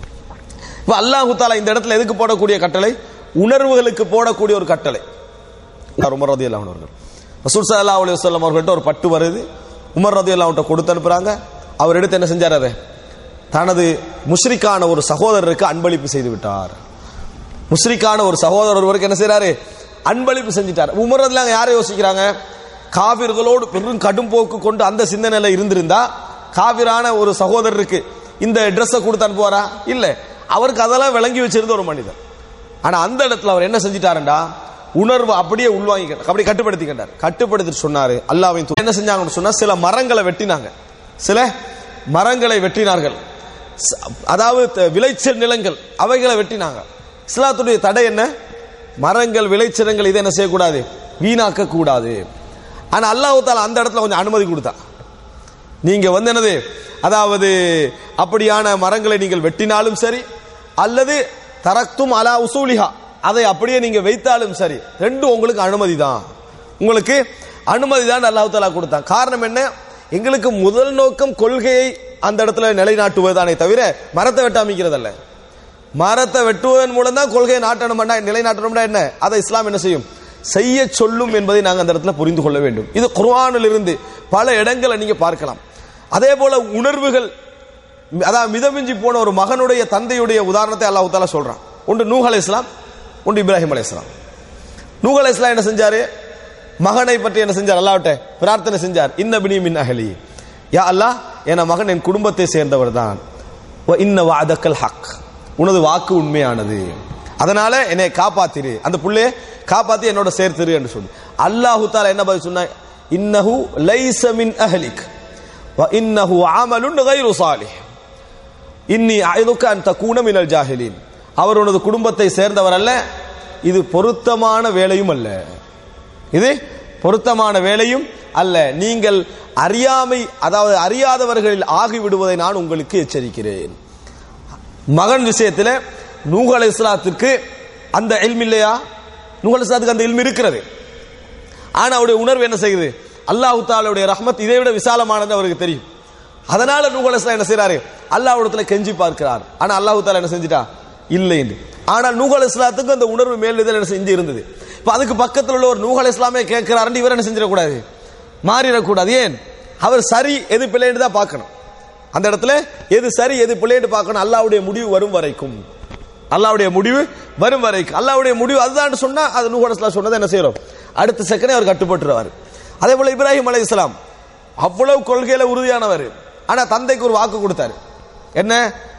இப்ப அல்லாஹு தாலா இந்த இடத்துல எதுக்கு போடக்கூடிய கட்டளை உணர்வுகளுக்கு போடக்கூடிய ஒரு கட்டளை உமர் ரதி அல்லாஹ் அவர்கள் ரசூல் சல்லா அலி வல்லம் அவர்கள்ட்ட ஒரு பட்டு வருது உமர் ரதி அல்லாஹ்ட்ட கொடுத்து அனுப்புறாங்க அவர் எடுத்து என்ன செஞ்சார் அதை தனது முஷ்ரிக்கான ஒரு சகோதரருக்கு அன்பளிப்பு செய்து விட்டார் முஸ்ரிக்கான ஒரு சகோதரர் ஒருவருக்கு என்ன செய்றாரு அன்பளிப்பு செஞ்சிட்டார் உமர் ரதிலாங்க யாரை யோசிக்கிறாங்க காவிர்களோடு பெரும் கடும் போக்கு கொண்டு அந்த சிந்தனையில இருந்திருந்தா காவிரான ஒரு சகோதரருக்கு இந்த ட்ரெஸ்ஸை கொடுத்து அனுப்புவாரா இல்ல அவருக்கு அதெல்லாம் விளங்கி வச்சிருந்த ஒரு மனிதர் ஆனா அந்த இடத்துல அவர் என்ன செஞ்சிட்டாருண்டா உணர்வு அப்படியே உள்வாங்கி அப்படியே கட்டுப்படுத்திக்கிட்டார் கட்டுப்படுத்திட்டு சொன்னாரு அல்லாவின் தூதர் என்ன செஞ்சாங்கன்னு சொன்னா சில மரங்களை வெட்டினாங்க சில மரங்களை வெட்டினார்கள் ச- அதாவது த- விளைச்சல் நிலங்கள் அவைகளை வெட்டினாங்க இஸ்லாத்துடைய தடை என்ன மரங்கள் விளைச்சலங்கள் இதை என்ன செய்யக்கூடாது வீணாக்க கூடாது ஆனா அல்லாஹ் தாலா அந்த இடத்துல கொஞ்சம் அனுமதி கொடுத்தான் நீங்க வந்து என்னது அதாவது அப்படியான மரங்களை நீங்கள் வெட்டினாலும் சரி அல்லது தரக்தும் அலா உசூலிஹா அதை அப்படியே நீங்க வைத்தாலும் சரி ரெண்டும் உங்களுக்கு அனுமதி தான் உங்களுக்கு அனுமதி தான் அல்லாஹ் தாலா கொடுத்தான் காரணம் என்ன எங்களுக்கு முதல் நோக்கம் கொள்கையை அந்த இடத்துல நிலைநாட்டுவதுதானே தவிர மரத்தை வெட்டாமிக்கிறதல்ல மரத்தை வெட்டுவதன் மூலம் தான் கொள்கையை நாட்டணும்னா நிலைநாட்டணும்னா என்ன அதை இஸ்லாம் என்ன செய்யும் செய்ய சொல்லும் என்பதை நாங்கள் அந்த இடத்துல புரிந்து கொள்ள வேண்டும் இது குர்ஆனில் இருந்து பல இடங்களை நீங்க பார்க்கலாம் அதே போல உணர்வுகள் அதாவது மிதமிஞ்சி போன ஒரு மகனுடைய தந்தையுடைய உதாரணத்தை அல்லாஹ் தாலா சொல்றான் ஒன்று நூஹ் அலைஹிஸ்ஸலாம் ஒன்று இப்ராஹிம் அலைஹிஸ்ஸலாம் நூஹ் அலைஹிஸ்ஸலாம் என்ன செஞ்சாரு மகனை பற்றி என்ன செஞ்சார் அல்லாஹ்ட்ட பிரார்த்தனை செஞ்சார் இன்ன பினி மின் அஹலி யா அல்லாஹ் என் மகன் என் குடும்பத்தை சேர்ந்தவர் தான் இன்ன வாதக்கல் ஹக் உனது வாக்கு உண்மையானது அதனால என்னை காப்பாத்திரு அந்த புள்ளைய காப்பாத்தி என்னோட சேர்த்துரு என்று சொல்லி அல்லாஹு தாலா என்ன பதில் சொன்னா இன்னஹு லைஸ மின் அஹலிக் வ இன்னஹு அமலுன் கைரு சாலிஹ் இன்னி அயதுக்க அன் தக்கூன மினல் ஜாஹிலீன் அவர் உனது குடும்பத்தை சேர்ந்தவர் அல்ல இது பொருத்தமான வேலையும் அல்ல இது பொருத்தமான வேலையும் அல்ல நீங்கள் அறியாமை அதாவது அறியாதவர்களில் ஆகிவிடுவதை நான் உங்களுக்கு எச்சரிக்கிறேன் மகன் விஷயத்தில் நூஹ் அலைஹிஸ்ஸலாத்திற்கு அந்த இல்ம் இல்லையா நூஹ் அலைஹிஸ்ஸலாத்துக்கு அந்த இல்ம் இருக்கிறது ஆனா அவருடைய உணர்வு என்ன செய்யுது அல்லாஹ் தாலுடைய ரஹ்மத் இதை விட விசாலமானது அவருக்கு தெரியும் அதனால நூஹ் அலைஹிஸ்ஸலாம் என்ன செய்றாரு அல்லாஹ்விடத்துல கெஞ்சி பார்க்கிறார் ஆனா அல்லாஹ் தாலா என்ன செஞ்சிட்டா இல்லை என்று ஆனால் நூஹ் அலைஹிஸ்ஸலாத்துக்கு அந்த உணர்வு மேலெழுதல் என்ன செஞ்சு இருந்தது இப்ப அதுக்கு பக்கத்தில் உள்ள ஒரு நூஹ் அலைஹிஸ்ஸலாமே கேட்கிறாருன்னு இவர் என்ன செஞ்சிடக்கூடாது மாறிடக்கூடாது ஏன் அவர் சரி எது பிள்ளைன்னு தான் பார்க்கணும் அந்த இடத்துல எது சரி எது பிள்ளைன்னு பார்க்கணும் அல்லாஹ்வுடைய முடிவு வரும் வரைக்கும் அல்லாஹ்வுடைய முடிவு வரும் வரைக்கும் அல்லாஹ்வுடைய முடிவு அதுதான் சொன்னா அது நூஹ் அலைஹிஸ்ஸலாம் சொன்னதை என்ன செய்றோம் அடுத்த செகண்டே அவர் கட்டுப்பட்டுருவார் அதே போல இப்ராஹிம் அலைஹிஸ்ஸலாம் அவ்வளவு கொள்கையில உறுதியானவர் ஆனா தந்தைக்கு ஒரு வாக்கு கொடுத்தாரு என்ன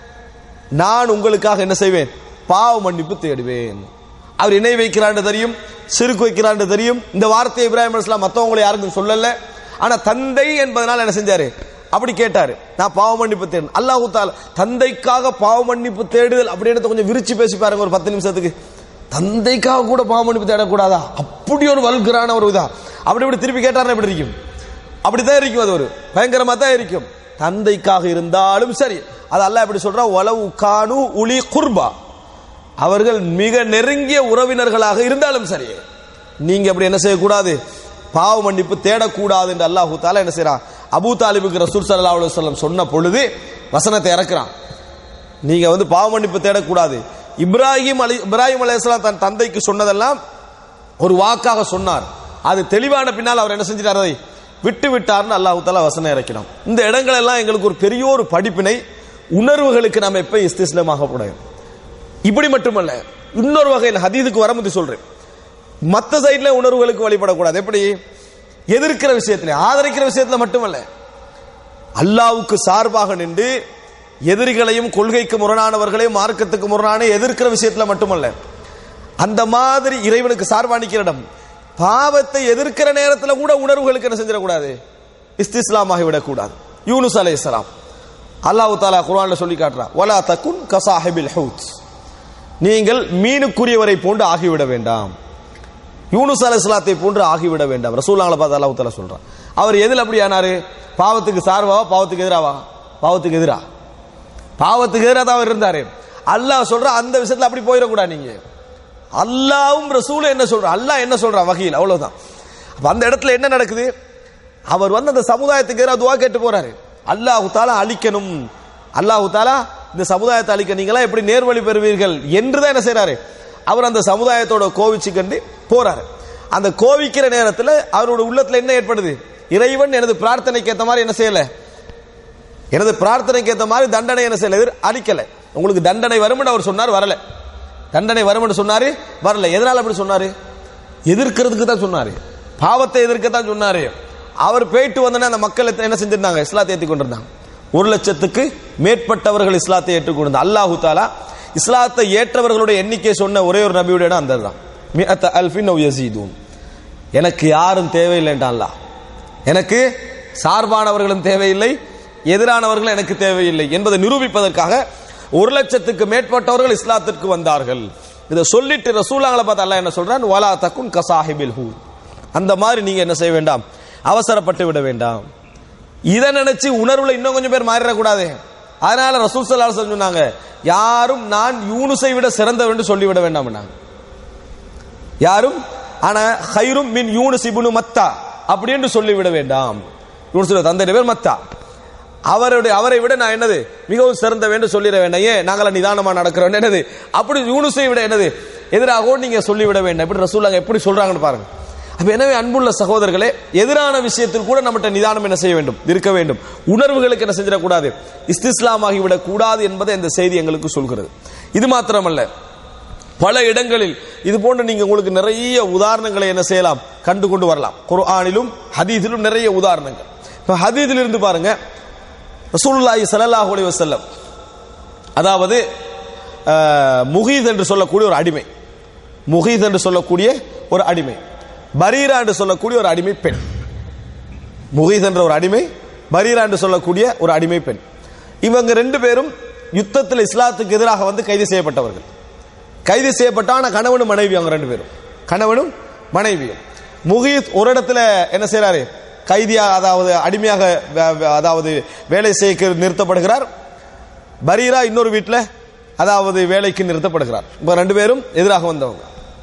நான் உங்களுக்காக என்ன செய்வேன் பாவ மன்னிப்பு தேடுவேன் அவர் இணை வைக்கிறான்னு தெரியும் சிறுக்கு வைக்கிறான்னு தெரியும் இந்த வார்த்தையை இப்ராஹிம் அலைஹிஸ்ஸலாம் மத்தவங்களை யாருக்கும் சொல்லல ஆனா தந்தை என்பதனால என்ன செஞ்சாரு அப்படி கேட்டாரு நான் பாவ மன்னிப்பு தேடு அல்லாஹு தாலா தந்தைக்காக பாவ மன்னிப்பு தேடுதல் அப்படின்றத கொஞ்சம் விரிச்சு பேசி பாருங்க ஒரு பத்து நிமிஷத்துக்கு தந்தைக்காக கூட பாவ மன்னிப்பு தேடக்கூடாதா அப்படி ஒரு வல்கரான ஒரு இதா அப்படி இப்படி திருப்பி கேட்டாருன்னா எப்படி இருக்கும் அப்படித்தான் இருக்கும் அது ஒரு பயங்கரமா தான் இருக்கும் தந்தைக்காக இருந்தாலும் சரி அது அல்லாஹ் எப்படி சொல்றா உளவு கானு உளி குர்பா அவர்கள் மிக நெருங்கிய உறவினர்களாக இருந்தாலும் சரி நீங்க அப்படி என்ன செய்யக்கூடாது பாவ மன்னிப்பு தேடக்கூடாது என்று அல்லாஹு தாலா என்ன செய்யறான் அபூ தாலிபுக்கு ரசூல் சல்லா அலுவலம் சொன்ன பொழுது வசனத்தை இறக்குறான் நீங்க வந்து பாவ மன்னிப்பு தேடக்கூடாது இப்ராஹிம் அலி இப்ராஹிம் அலையாம் தன் தந்தைக்கு சொன்னதெல்லாம் ஒரு வாக்காக சொன்னார் அது தெளிவான பின்னால் அவர் என்ன செஞ்சிட்டார் அதை விட்டு விட்டார்னு அல்லாஹு தாலா வசனம் இறக்கினோம் இந்த இடங்கள் எல்லாம் எங்களுக்கு ஒரு பெரிய ஒரு படிப்பினை உணர்வுகளுக்கு நாம் எப்ப இஸ்திஸ்லமாக கூடாது இப்படி மட்டுமல்ல இன்னொரு வகையில் ஹதீதுக்கு வரமுதி சொல்றேன் மத்த சைட்ல உணர்வுகளுக்கு வழிபடக்கூடாது எப்படி எதிர்க்கிற விஷயத்துல ஆதரிக்கிற விஷயத்துல மட்டுமல்ல அல்லாவுக்கு சார்பாக நின்று எதிரிகளையும் கொள்கைக்கு முரணானவர்களையும் மார்க்கத்துக்கு முரணான எதிர்க்கிற விஷயத்துல மட்டுமல்ல அந்த மாதிரி இறைவனுக்கு சார்பாணிக்கிற இடம் பாவத்தை எதிர்க்கிற நேரத்தில் கூட உணர்வுகளுக்கு என்ன செஞ்சிடக்கூடாது இஸ்திஸ்லாமாகி விடக்கூடாது யூனுஸ் அலைஹிஸ்ஸலாம் அல்லாஹ் தாலா குர்ஆன்ல சொல்லி காட்டுறான் வலா தகுன் கசாஹிபில் ஹவுத் நீங்கள் மீனுக்குரியவரை போன்று ஆகிவிட வேண்டாம் யூனுஸ் அலைஹிஸ்ஸலாத்தை போன்று ஆகிவிட வேண்டாம் ரசூலுல்லாஹி பார்த்து அல்லாஹ் தாலா சொல்றான் அவர் எதில் அப்படி ஆனாரு பாவத்துக்கு சார்பாவா பாவத்துக்கு எதிராவா பாவத்துக்கு எதிரா பாவத்துக்கு எதிராக தான் அவர் இருந்தாரு அல்லாஹ் சொல்ற அந்த விஷயத்துல அப்படி போயிடக்கூடாது நீங்க அல்லாவும் ரசூலும் என்ன சொல்ற அல்லாஹ் என்ன சொல்றான் வகையில் அவ்வளவுதான் அப்ப அந்த இடத்துல என்ன நடக்குது அவர் வந்து அந்த சமுதாயத்துக்கு எதிராக துவா கேட்டு போறாரு அல்லாஹு தாலா அழிக்கணும் அல்லாஹு தாலா இந்த சமுதாயத்தை அழிக்க நீங்களா எப்படி நேர்வழி பெறுவீர்கள் என்று தான் என்ன செய்றாரு அவர் அந்த சமுதாயத்தோட கோவிச்சு கண்டு போறாரு அந்த கோவிக்கிற நேரத்தில் அவரோட உள்ளத்துல என்ன ஏற்படுது இறைவன் எனது பிரார்த்தனைக்கு ஏத்த மாதிரி என்ன செய்யல எனது பிரார்த்தனைக்கு ஏத்த மாதிரி தண்டனை என்ன செய்யல எதிர் அளிக்கல உங்களுக்கு தண்டனை வரும்னு அவர் சொன்னார் வரல தண்டனை வரும்னு சொன்னாரு வரல எதனால அப்படி சொன்னாரு எதிர்க்கிறதுக்கு தான் சொன்னாரு பாவத்தை எதிர்க்க தான் சொன்னாரு அவர் போயிட்டு வந்தோடனே அந்த மக்கள் என்ன செஞ்சிருந்தாங்க இஸ்லாத்தை ஏற்றி கொண்டிருந்தாங்க ஒரு லட்சத்துக்கு மேற்பட்டவர்கள் இஸ்லாத்தை ஏற்றுக்கொண்டிருந்தாங்க அல்லாஹு தாலா இஸ்லாத்தை ஏற்றவர்களுடைய எண்ணிக்கை சொன்ன ஒரே ஒரு நபியுடைய இடம் அந்த தான் மிஅத்த அல்ஃபின் அவ் யஸீதூன் எனக்கு யாரும் தேவையில்லைன்றான் அல்லாஹ் எனக்கு சார்பானவர்களும் தேவையில்லை எதிரானவர்கள் எனக்கு தேவையில்லை என்பதை நிரூபிப்பதற்காக ஒரு லட்சத்துக்கு மேற்பட்டவர்கள் இஸ்லாத்திற்கு வந்தார்கள் இதை சொல்லிட்டு ரசூலாங்களை பார்த்து அல்லாஹ் என்ன சொல்றான் வலா தக்குன் கசாஹிபில் ஹூ அந்த மாதிரி நீங்க என்ன செய்ய வேண்டாம் அவசரப்பட்டு விட வேண்டாம் இதை நினைச்சு உணர்வுல இன்னும் கொஞ்சம் பேர் மாறிடக்கூடாது அதனால ரசூல் சல்லா சொன்னாங்க யாரும் நான் யூனுஸை விட சிறந்தவன் என்று சொல்லிவிட வேண்டாம் யாரும் ஆனா ஹைரும் மின் யூனுஸ் இப்னு மத்தா அப்படி என்று சொல்லிவிட வேண்டாம் யூனுஸ் தந்தை பேர் மத்தா அவருடைய அவரை விட நான் என்னது மிகவும் சிறந்த வேண்டும் சொல்லிட வேண்டாம் ஏன் நாங்கள நிதானமா நடக்கிறோம் என்னது அப்படி யூனுஸை விட என்னது எதிராகவும் நீங்க சொல்லிவிட வேண்டாம் இப்படி ரசூலாங்க எப்படி சொல்றாங்கன்னு பாருங்க அப்ப எனவே அன்புள்ள சகோதரர்களே எதிரான விஷயத்தில் கூட நம்மகிட்ட நிதானம் என்ன செய்ய வேண்டும் இருக்க வேண்டும் உணர்வுகளுக்கு என்ன செஞ்சிடக்கூடாது இஸ்திஸ்லாமாகி விடக் கூடாது என்பதை இந்த செய்தி எங்களுக்கு சொல்கிறது இது மாத்திரமல்ல பல இடங்களில் இது போன்று நீங்க உங்களுக்கு நிறைய உதாரணங்களை என்ன செய்யலாம் கண்டு கொண்டு வரலாம் குர்ஆனிலும் ஹதீஸிலும் நிறைய உதாரணங்கள் இப்ப ஹதீஸில் இருந்து பாருங்க ரசூலுல்லாஹி ஸல்லல்லாஹு அலைஹி வஸல்லம் அதாவது அஹ், முகீத் என்று சொல்லக்கூடிய ஒரு அடிமை முகீத் என்று சொல்லக்கூடிய ஒரு அடிமை பரீரா என்று சொல்லக்கூடிய ஒரு அடிமை பெண் முகீத் என்ற ஒரு அடிமை பரீரா என்று சொல்லக்கூடிய ஒரு அடிமை பெண் இவங்க ரெண்டு பேரும் யுத்தத்தில் இஸ்லாத்துக்கு எதிராக வந்து கைது செய்யப்பட்டவர்கள் கைது செய்யப்பட்டான கணவனும் மனைவி அவங்க ரெண்டு பேரும் கணவனும் மனைவியும் முகீத் ஒரு இடத்துல என்ன செய்றாரு கைதியாக அதாவது அடிமையாக வே- வே- அதாவது வேலை செய்ய நிறுத்தப்படுகிறார் பரீரா இன்னொரு வீட்டில் அதாவது வேலைக்கு நிறுத்தப்படுகிறார் இப்ப ரெண்டு பேரும் எதிராக வந்தவங்க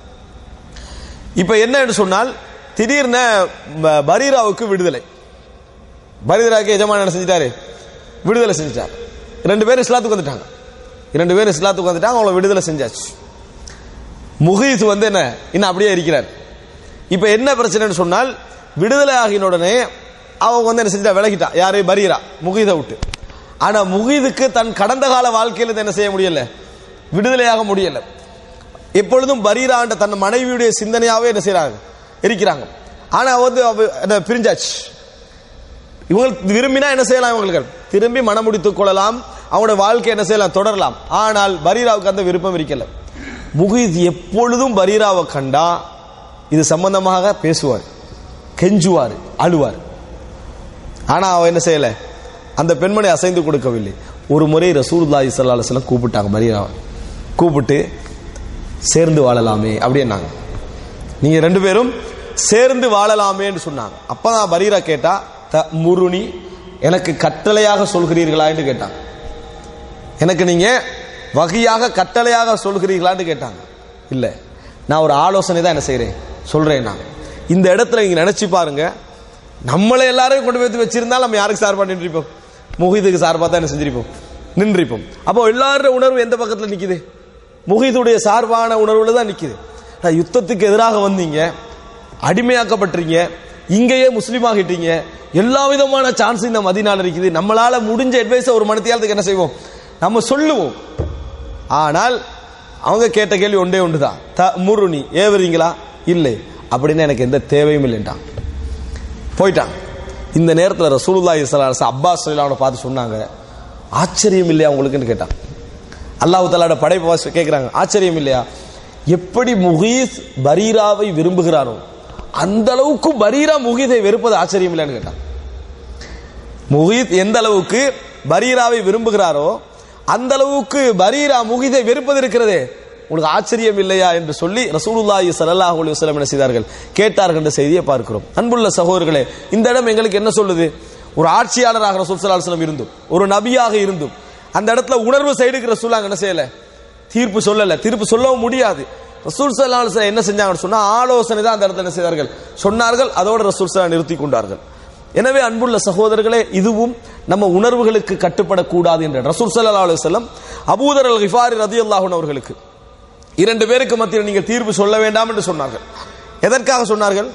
இப்ப என்ன என்று சொன்னால் திடீர்னு ப- பரீராவுக்கு விடுதலை பரீராவுக்கு எஜமான என்ன செஞ்சிட்டாரு விடுதலை செஞ்சிட்டார் ரெண்டு பேரும் இஸ்லாத்துக்கு வந்துட்டாங்க இரண்டு பேரும் இஸ்லாத்துக்கு வந்துட்டாங்க அவங்கள விடுதலை செஞ்சாச்சு முகீத் வந்து என்ன இன்னும் அப்படியே இருக்கிறார் இப்ப என்ன பிரச்சனைன்னு சொன்னால் விடுதலை ஆகின உடனே அவங்க வந்து என்ன செஞ்சா விலகிட்டா யாரு பரீரா முகீதை விட்டு ஆனா முகீதுக்கு தன் கடந்த கால வாழ்க்கையில இருந்து என்ன செய்ய முடியல விடுதலையாக முடியல எப்பொழுதும் பரீராண்ட தன் மனைவியுடைய சிந்தனையாவே என்ன செய்றாங்க இருக்கிறாங்க ஆனா வந்து அவ- என்ன பிரிஞ்சாச்சு இவங்களுக்கு விரும்பினா என்ன செய்யலாம் இவங்களுக்கு திரும்பி மனம் முடித்துக் கொள்ளலாம் அவங்களோட வாழ்க்கை என்ன செய்யலாம் தொடரலாம் ஆனால் பரீராவுக்கு அந்த விருப்பம் இருக்கல முகித் எப்பொழுதும் பரீராவை கண்டா இது சம்பந்தமாக பேசுவார் கெஞ்சுவார் அழுவார் ஆனா அவ என்ன செய்யல அந்த பெண்மணி அசைந்து கொடுக்கவில்லை ஒரு முறை ரசூலுல்லாஹி ஸல்லல்லாஹு அலைஹி வஸல்லம் கூப்பிட்டாங்க பரீராவை கூப்பிட்டு சேர்ந்து வாழலாமே அப்படின்னாங்க நீங்க ரெண்டு பேரும் சேர்ந்து வாழலாமேன்னு சொன்னாங்க அப்பதான் பரீரா கேட்டா த முருனி எனக்கு கட்டளையாக சொல்கிறீர்களா என்று கேட்டாங்க எனக்கு நீங்க வகையாக கட்டளையாக சொல்கிறீர்களான்னு கேட்டாங்க இல்ல நான் ஒரு ஆலோசனை தான் என்ன செய்றேன் சொல்றேன் நான் இந்த இடத்துல நீங்க நினைச்சு பாருங்க நம்மளை எல்லாரையும் கொண்டு போய் வச்சிருந்தா நம்ம யாருக்கு சார்பா நின்றுப்போம் முகிதுக்கு சார்பா தான் என்ன செஞ்சிருப்போம் நின்றிருப்போம் அப்போ எல்லாரோட உணர்வு எந்த பக்கத்துல நிக்குது முகிதுடைய சார்பான உணர்வுல தான் நிக்குது ஆனா, யுத்தத்துக்கு எதிராக வந்தீங்க அடிமையாக்கப்பட்டீங்க இங்கேயே முஸ்லீம் ஆகிட்டீங்க எல்லா விதமான சான்ஸ் இந்த மதினால இருக்குது நம்மளால முடிஞ்ச அட்வைஸை ஒரு மனத்தியாலத்துக்கு என்ன செய்வோம் நம்ம சொல்லுவோம் ஆனால் அவங்க கேட்ட கேள்வி ஒன்றே ஒன்றுதான் த முருனி ஏவுறீங்களா இல்லை அப்படின்னு எனக்கு எந்த தேவையும் இல்லைன்ட்டான் போயிட்டான் இந்த நேரத்தில் ரசூலுல்லாஹி ஸல்லல்லாஹு அலைஹி வஸல்லம் அப்பாஸ் ஸல்லல்லாஹு பார்த்து சொன்னாங்க ஆச்சரியம் இல்லையா உங்களுக்குன்னு கேட்டான் அல்லாஹ் தஆலாவோட படைப்பு கேட்குறாங்க ஆச்சரியம் இல்லையா எப்படி முகீஸ் பரீராவை விரும்புகிறாரோ அந்த அளவுக்கு பரீரா முகீதை வெறுப்பது ஆச்சரியம் இல்லைன்னு கேட்டான் முகீத் எந்த அளவுக்கு பரீராவை விரும்புகிறாரோ அந்த அளவுக்கு பரீரா முகிதை வெறுப்பது இருக்கிறதே உங்களுக்கு ஆச்சரியம் இல்லையா என்று சொல்லி ரசூலுல்லாஹி ஸல்லல்லாஹு அலைஹி வஸல்லம் என்ன செய்தார்கள் கேட்டார்கள் என்ற செய்தியை பார்க்கிறோம் அன்புள்ள சகோதரர்களே இந்த இடம் எங்களுக்கு என்ன சொல்லுது ஒரு ஆட்சியாளராக ரசூல் ஸல்லல்லாஹு அலைஹி வஸல்லம் இருந்தும் ஒரு நபியாக இருந்தும் அந்த இடத்துல உணர்வு சைடுக்கு ரசூலாங்க என்ன செய்யல தீர்ப்பு சொல்லல தீர்ப்பு சொல்லவும் முடியாது ரசூல் ஸல்லல்லாஹு அலைஹி வஸல்லம் என்ன செஞ்சாங்கன்னு சொன்னா ஆலோசனை தான் அந்த இடத்துல என்ன செய்தார்கள் சொன்னார்கள் அதோட ரசூல் ஸல்லல்லாஹு நிறுத்தி கொண்டார்கள் எனவே அன்புள்ள சகோதரர்களே இதுவும் நம்ம உணர்வுகளுக்கு கட்டுப்படக்கூடாது என்ற ரசூல் ஸல்லல்லாஹு அலைஹி வஸல்லம் அபூதர் அல் கிஃபாரி ரதியல்லாஹு அன்ஹு அவர்களுக்கு இரண்டு பேருக்கு மத்தியில் நீங்கள் தீர்ப்பு சொல்ல வேண்டாம் என்று சொன்னார்கள் எதற்காக சொன்னார்கள்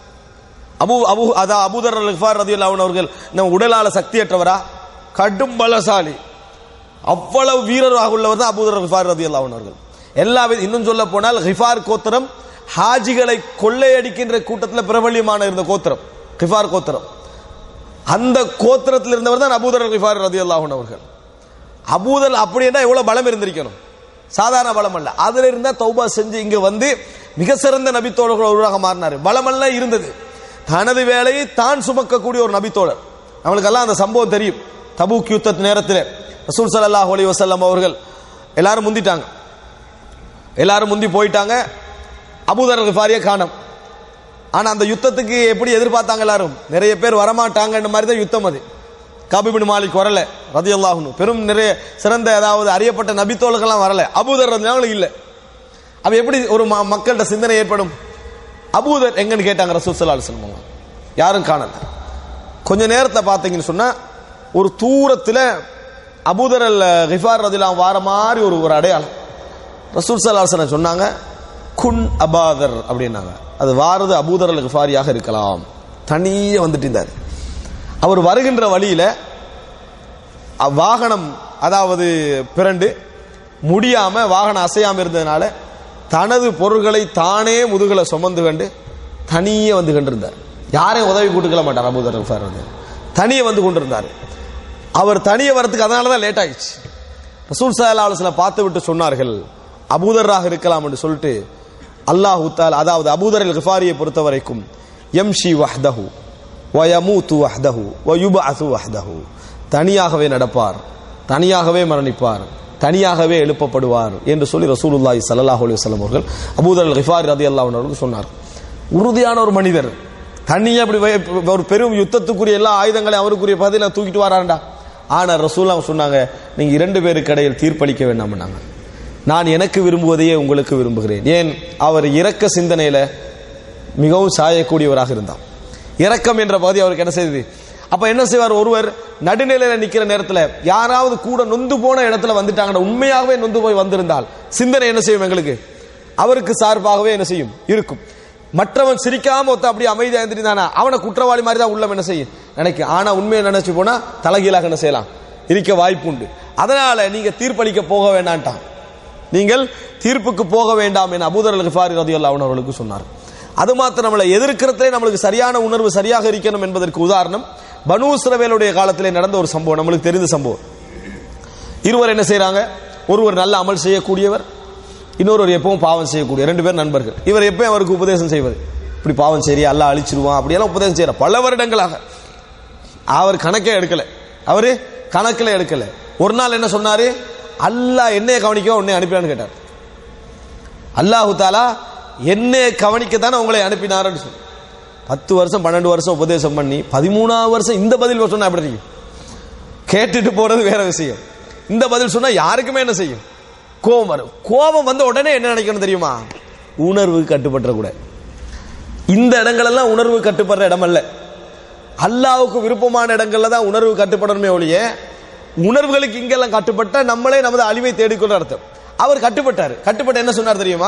அபு அபு அதா அபூதர் அல் கிஃபார் ரதியல்லாஹு அன்ஹு அவர்கள் நம்ம உடலால சக்தியற்றவரா கடும் பலசாலி அவ்வளவு வீரராக உள்ளவர் தான் அபூதர் அல் கிஃபார் ரதியல்லாஹு அன்ஹு அவர்கள் எல்லா வித- இன்னும் சொல்ல போனால் கிஃபார் கோத்திரம் ஹாஜிகளை கொள்ளையடிக்கின்ற கூட்டத்தில் பிரபல்யமான இருந்த கோத்திரம் கிஃபார் கோத்திரம் அந்த கோத்திரத்தில் இருந்தவர் தான் அபூதர் கிஃபார் ரதி அவர்கள் அபூதர் அப்படி என்றா எவ்வளவு பலம் இருந்திருக்கணும் சாதாரண பலம் அல்ல அதுல இருந்தா தௌபா செஞ்சு இங்க வந்து மிக சிறந்த நபித்தோழர்கள் ஒருவராக மாறினார் பலமல்ல இருந்தது தனது வேலையை தான் சுமக்கக்கூடிய ஒரு நபித்தோழர் நம்மளுக்கெல்லாம் அந்த சம்பவம் தெரியும் தபூக் யுத்த நேரத்தில் ரசூல் ஸல்லல்லாஹு அலைஹி வஸல்லம் அவர்கள் எல்லாரும் முந்திட்டாங்க எல்லாரும் முந்தி போயிட்டாங்க அபூதர் கிஃபாரியை காணோம் ஆனா அந்த யுத்தத்துக்கு எப்படி எதிர்பார்த்தாங்க எல்லாரும் நிறைய பேர் வரமாட்டாங்கன்ற மாதிரி தான் யுத்தம் அது காபிபின் மாலிக் வரல ரதி பெரும் நிறைய சிறந்த அதாவது அறியப்பட்ட நபித்தோள்கள்லாம் வரல அபூதர் ரதியல்லாஹு இல்ல அப்ப எப்படி ஒரு ம- மக்கள்கிட்ட சிந்தனை ஏற்படும் அபூதர் எங்கன்னு கேட்டாங்க ரசூல் ஸல்லல்லாஹு அலைஹி வஸல்லம் அவங்க. யாரும் காணல கொஞ்ச நேரத்துல பாத்தீங்கன்னு சொன்னா ஒரு தூரத்துல அபூதர் அல் கிஃபார் ரதிலாம் வார மாதிரி ஒரு ஒரு அடையாளம் ரசூல் ஸல்லல்லாஹு அலைஹி வஸல்லம் சொன்னாங்க குன் அபாதர் அப்படின்னாங்க அது வாரது அபூதர் அல் கிஃபாரியாக இருக்கலாம் தனியே வந்துட்டு இருந்தார் அவர் வருகின்ற வழியில அ- வாகனம் அதாவது பிறண்டு முடியாம வாகனம் அசையாம இருந்ததுனால தனது பொருள்களை தானே முதுகலை சுமந்து கண்டு தனியே வந்து கொண்டிருந்தார் யாரையும் உதவி கூட்டுக்கல மாட்டார் அபூதர் கிஃபார் வந்து தனியே வந்து கொண்டிருந்தார் அவர் தனியே வரதுக்கு அதனால தான் லேட் ஆயிடுச்சு ரசூல் சல்லா அலுவலம் பார்த்து விட்டு சொன்னார்கள் அபூதராக இருக்கலாம் என்று சொல்லிட்டு அல்லாஹு தால் அதாவது அபூதர் அல் கிஃபாரியை பொறுத்த வரைக்கும் எம்ஷி வஹ்தஹு வயமூத்து வஹ்தஹு வயுபஅது வஹ்தஹு தனியாகவே நடப்பார் தனியாகவே மரணிப்பார் தனியாகவே எழுப்பப்படுவார் என்று சொல்லி ரசூலுல்லாஹி ஸல்லல்லாஹு அலைஹி வஸல்லம் அவர்கள் அபூதர் அல் கிஃபாரி ரலியல்லாஹு அன்ஹு அவர்களுக்கு சொன்னார் உறுதியான ஒரு மனிதர் தனியா அப்படி வை- ஒரு பெரும் யுத்தத்துக்குரிய எல்லா ஆயுதங்களையும் அவருக்குரிய பதில தூக்கிட்டு வராண்டா ஆனா ரசூல்லா சொன்னாங்க நீங்க இரண்டு பேருக்கு இடையில் தீர்ப்பளிக்க வேண்டாம்னாங்க நான் எனக்கு விரும்புவதையே உங்களுக்கு விரும்புகிறேன் ஏன் அவர் இரக்க சிந்தனையில மிகவும் சாயக்கூடியவராக இருந்தார் இரக்கம் என்ற பகுதி அவருக்கு என்ன செய்தது அப்ப என்ன செய்வார் ஒருவர் நடுநிலையில நிக்கிற நேரத்துல யாராவது கூட நொந்து போன இடத்துல வந்துட்டாங்கன்னா உண்மையாகவே நொந்து போய் வந்திருந்தால் சிந்தனை என்ன செய்யும் எங்களுக்கு அவருக்கு சார்பாகவே என்ன செய்யும் இருக்கும் மற்றவன் சிரிக்காம ஒத்த அப்படியே அமைதியா இருந்துட்டானா அவனை குற்றவாளி மாதிரி தான் உள்ளம் என்ன செய்யும் நினைக்கும் ஆனா உண்மையை நினைச்சு போனா தலைகீழாக என்ன செய்யலாம் இருக்க வாய்ப்பு உண்டு அதனால நீங்க தீர்ப்பளிக்க போக வேண்டான்ட்டான் நீங்கள் தீர்ப்புக்கு போக வேண்டாம் என அபூதர் அல் கிஃபாரி ரதியல்லாஹு அன்ஹு அவர்களுக்கு சொன்னார் அது மாத்திரமல்ல எதிர்க்கிறதே நம்மளுக்கு சரியான உணர்வு சரியாக இருக்கணும் என்பதற்கு உதாரணம் பனு இஸ்ரவேலுடைய காலத்திலே நடந்த ஒரு சம்பவம் நம்மளுக்கு தெரிந்த சம்பவம் இருவர் என்ன செய்றாங்க ஒருவர் நல்ல அமல் செய்யக்கூடியவர் இன்னொருவர் எப்பவும் பாவம் செய்யக்கூடிய ரெண்டு பேர் நண்பர்கள் இவர் எப்பயும் அவருக்கு உபதேசம் செய்வது இப்படி பாவம் சரி அல்லாஹ் அழிச்சிருவான் அப்படியெல்லாம் உபதேசம் செய்யற பல வருடங்களாக அவர் கணக்கே எடுக்கல அவரு கணக்கில் எடுக்கல ஒரு நாள் என்ன சொன்னாரு அல்லாஹ் என்னைய கவனிக்க உன்னை அனுப்பினான்னு கேட்டார் அல்லாஹு தாலா என்னை கவனிக்க தானே உங்களை அனுப்பினார்னு சொல்லி பத்து வருஷம் பன்னெண்டு வருஷம் உபதேசம் பண்ணி பதிமூணாவது வருஷம் இந்த பதில் சொன்னா எப்படி இருக்கும் கேட்டுட்டு போறது வேற விஷயம் இந்த பதில் சொன்னா யாருக்குமே என்ன செய்யும் கோபம் வரும் கோபம் வந்த உடனே என்ன நினைக்கணும் தெரியுமா உணர்வு கட்டுப்பட்டுற இந்த இடங்கள் எல்லாம் உணர்வு கட்டுப்படுற இடம் அல்ல அல்லாவுக்கு விருப்பமான இடங்கள்ல தான் உணர்வு கட்டுப்படணுமே ஒழிய உணர்வுகளுக்கு இங்கெல்லாம் கட்டுப்பட்டா நம்மளே நமது அழிவை தேடிக்கொள்ள அர்த்தம் அவர் கட்டுப்பட்டார் கட்டுப்பட்டு என்ன சொன்னார் தெரியுமா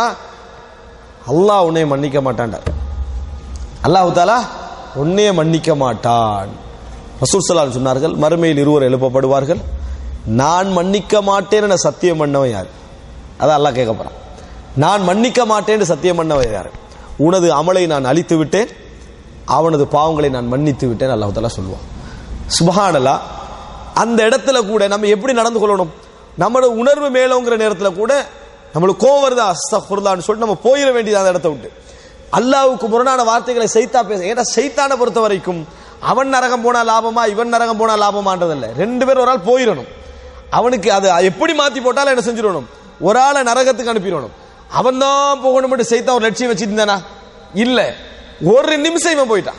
அல்லாஹ் உன்னை மன்னிக்க மாட்டான்டார் அல்லாஹு தாலா உன்னைய மன்னிக்க மாட்டான் ரசூல் ஸல்லல்லாஹு சொன்னார்கள் மறுமையில் இருவர் எழுப்பப்படுவார்கள் நான் மன்னிக்க மாட்டேன் என சத்தியம் பண்ணவன் யார் அதான் அல்லாஹ் கேட்க போறான் நான் மன்னிக்க மாட்டேன் சத்தியம் பண்ணவன் யார் உனது அமலை நான் அழித்து விட்டேன் அவனது பாவங்களை நான் மன்னித்து விட்டேன் அல்லாஹ் தாலா சொல்லுவான் சுபஹானல்லா அந்த இடத்துல கூட நம்ம எப்படி நடந்து கொள்ளணும் நம்மளோட உணர்வு மேலோங்கிற நேரத்துல கூட நம்மளுக்கு கோவம் வருதா அஸ்தஃபுர்லான்னு சொல்லிட்டு நம்ம போயிட வேண்டியது அந்த இடத்த விட்டு அல்லாவுக்கு முரணான வார்த்தைகளை சைத்தா பேச ஏன்னா சைத்தானை பொறுத்த வரைக்கும் அவன் நரகம் போனா லாபமா இவன் நரகம் போனா லாபமான்றதில்ல ரெண்டு பேரும் ஒரு ஆள் போயிடணும் அவனுக்கு அது எப்படி மாத்தி போட்டாலும் என்ன செஞ்சிடணும் ஒரு ஆளை நரகத்துக்கு அனுப்பிடணும் அவன் தான் போகணும் சைத்தா ஒரு லட்சியம் வச்சிட்டு இருந்தானா இல்ல ஒரு நிமிஷம் இவன் போயிட்டான்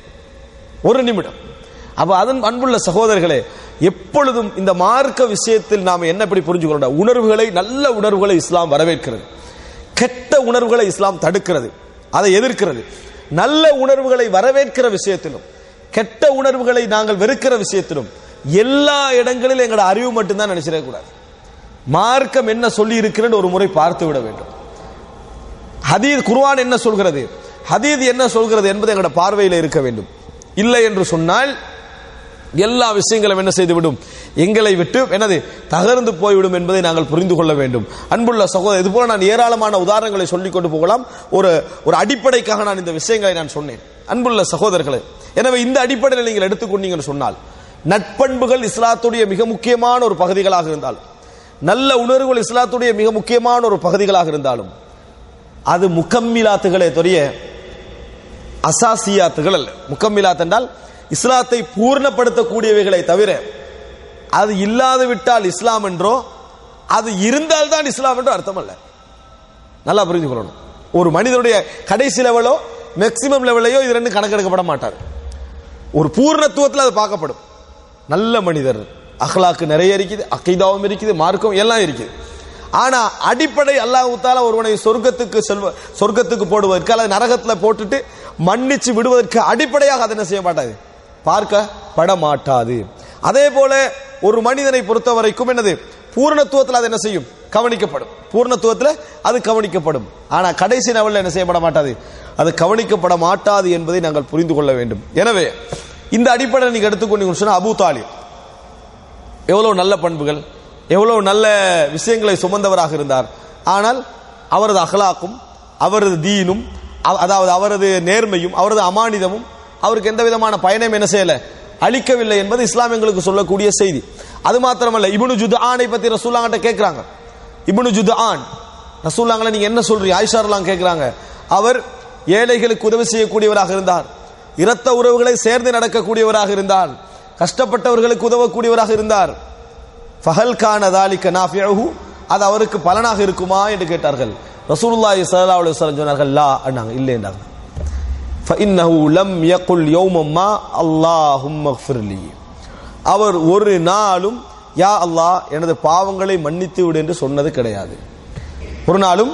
ஒரு நிமிடம் அப்ப அதன் அன்புள்ள சகோதரர்களே எப்பொழுதும் இந்த மார்க்க விஷயத்தில் நாம் என்ன எப்படி புரிஞ்சுக்கணும் உணர்வுகளை நல்ல உணர்வுகளை இஸ்லாம் வரவேற்கிறது கெட்ட உணர்வுகளை இஸ்லாம் தடுக்கிறது அதை எதிர்க்கிறது நல்ல உணர்வுகளை வரவேற்கிற விஷயத்திலும் கெட்ட உணர்வுகளை நாங்கள் வெறுக்கிற விஷயத்திலும் எல்லா இடங்களிலும் எங்களோட அறிவு மட்டும்தான் நினைச்சிடக்கூடாது மார்க்கம் என்ன சொல்லி இருக்கிறன்னு ஒரு முறை பார்த்து விட வேண்டும் ஹதீத் குர்ஆன் என்ன சொல்கிறது ஹதீத் என்ன சொல்கிறது என்பது எங்களோட பார்வையில் இருக்க வேண்டும் இல்லை என்று சொன்னால் எல்லா விஷயங்களும் என்ன செய்துவிடும் எங்களை விட்டு என்னது தகர்ந்து போய்விடும் என்பதை நாங்கள் புரிந்து கொள்ள வேண்டும் அன்புள்ள சகோதரர் இது போல நான் ஏராளமான உதாரணங்களை சொல்லிக் கொண்டு போகலாம் ஒரு ஒரு அடிப்படைக்காக நான் இந்த விஷயங்களை நான் சொன்னேன் அன்புள்ள சகோதரர்களே எனவே இந்த அடிப்படையில் நீங்கள் எடுத்துக்கொண்டீங்கன்னு சொன்னால் நட்பண்புகள் இஸ்லாத்துடைய மிக முக்கியமான ஒரு பகுதிகளாக இருந்தாலும் நல்ல உணர்வுகள் இஸ்லாத்துடைய மிக முக்கியமான ஒரு பகுதிகளாக இருந்தாலும் அது முக்கம்மிலாத்துகளே தெரிய அசாசியாத்துகள் அல்ல முக்கம்மிலாத் என்றால் இஸ்லாத்தை பூர்ணப்படுத்தக்கூடியவைகளை தவிர அது இல்லாது விட்டால் இஸ்லாம் என்றோ அது இருந்தால் தான் இஸ்லாம் என்றோ அர்த்தம் அல்ல நல்லா புரிஞ்சு கொள்ளணும் ஒரு மனிதனுடைய கடைசி லெவலோ மேக்சிமம் லெவலையோ இது ரெண்டு கணக்கெடுக்கப்பட மாட்டார் ஒரு பூர்ணத்துவத்தில் அது பார்க்கப்படும் நல்ல மனிதர் அஹ்லாக்கு நிறைய இருக்குது அகைதாவும் இருக்குது மார்க்கம் எல்லாம் இருக்குது ஆனா அடிப்படை அல்லாஹ் தால ஒருவனை சொர்க்கத்துக்கு செல்வ சொர்க்கத்துக்கு போடுவதற்கு அல்லது நரகத்துல போட்டுட்டு மன்னிச்சு விடுவதற்கு அடிப்படையாக அதை என்ன செய்ய மாட்டாது பார்க்கப்பட மாட்டாது அதே போல ஒரு மனிதனை பொறுத்த வரைக்கும் என்னது பூர்ணத்துவத்தில் அது என்ன செய்யும் கவனிக்கப்படும் பூர்ணத்துவத்தில் அது கவனிக்கப்படும் ஆனா கடைசி லெவலில் என்ன செய்யப்பட மாட்டாது அது கவனிக்கப்பட மாட்டாது என்பதை நாங்கள் புரிந்து கொள்ள வேண்டும் எனவே இந்த அடிப்படையில் நீங்க எடுத்துக்கொண்டீங்கன்னு சொன்னா அபு தாலிப் எவ்வளவு நல்ல பண்புகள் எவ்வளவு நல்ல விஷயங்களை சுமந்தவராக இருந்தார் ஆனால் அவரது அகலாக்கும் அவரது தீனும் அவ- அதாவது அவரது நேர்மையும் அவரது அமானிதமும் அவருக்கு எந்த விதமான பயணம் என்ன செய்யல அளிக்கவில்லை என்பது இஸ்லாம் எங்களுக்கு சொல்லக்கூடிய செய்தி அது மாத்திரமல்ல இப்னு ஜுத்ஆனை பத்தி ரசூல்லாங்கிட்ட கேட்கிறாங்க இப்னு ஜுத்ஆன் ரசூல்லாங்களை நீங்க என்ன சொல்றீங்க ஆயிஷாரெல்லாம் கேட்கிறாங்க அவர் ஏழைகளுக்கு உதவி செய்யக்கூடியவராக இருந்தார் இரத்த உறவுகளை சேர்ந்து நடக்கக்கூடியவராக இருந்தார் கஷ்டப்பட்டவர்களுக்கு உதவக்கூடியவராக இருந்தார் ஃபஹல் கான தாலிக்க நாஃபியஹு அது அவருக்கு பலனாக இருக்குமா என்று கேட்டார்கள் ரசூலுல்லாஹி ஸல்லல்லாஹு அலைஹி வஸல்லம் சொன்னார்கள் லா அண்ணாங்க இல்லை என்றாங்க فإنه لم يقل يوما ما اللهم اغفر لي அவர் ஒரு நாளும் யா அல்லாஹ் எனது பாவங்களை மன்னித்து விடு என்று சொன்னது கிடையாது ஒரு நாளும்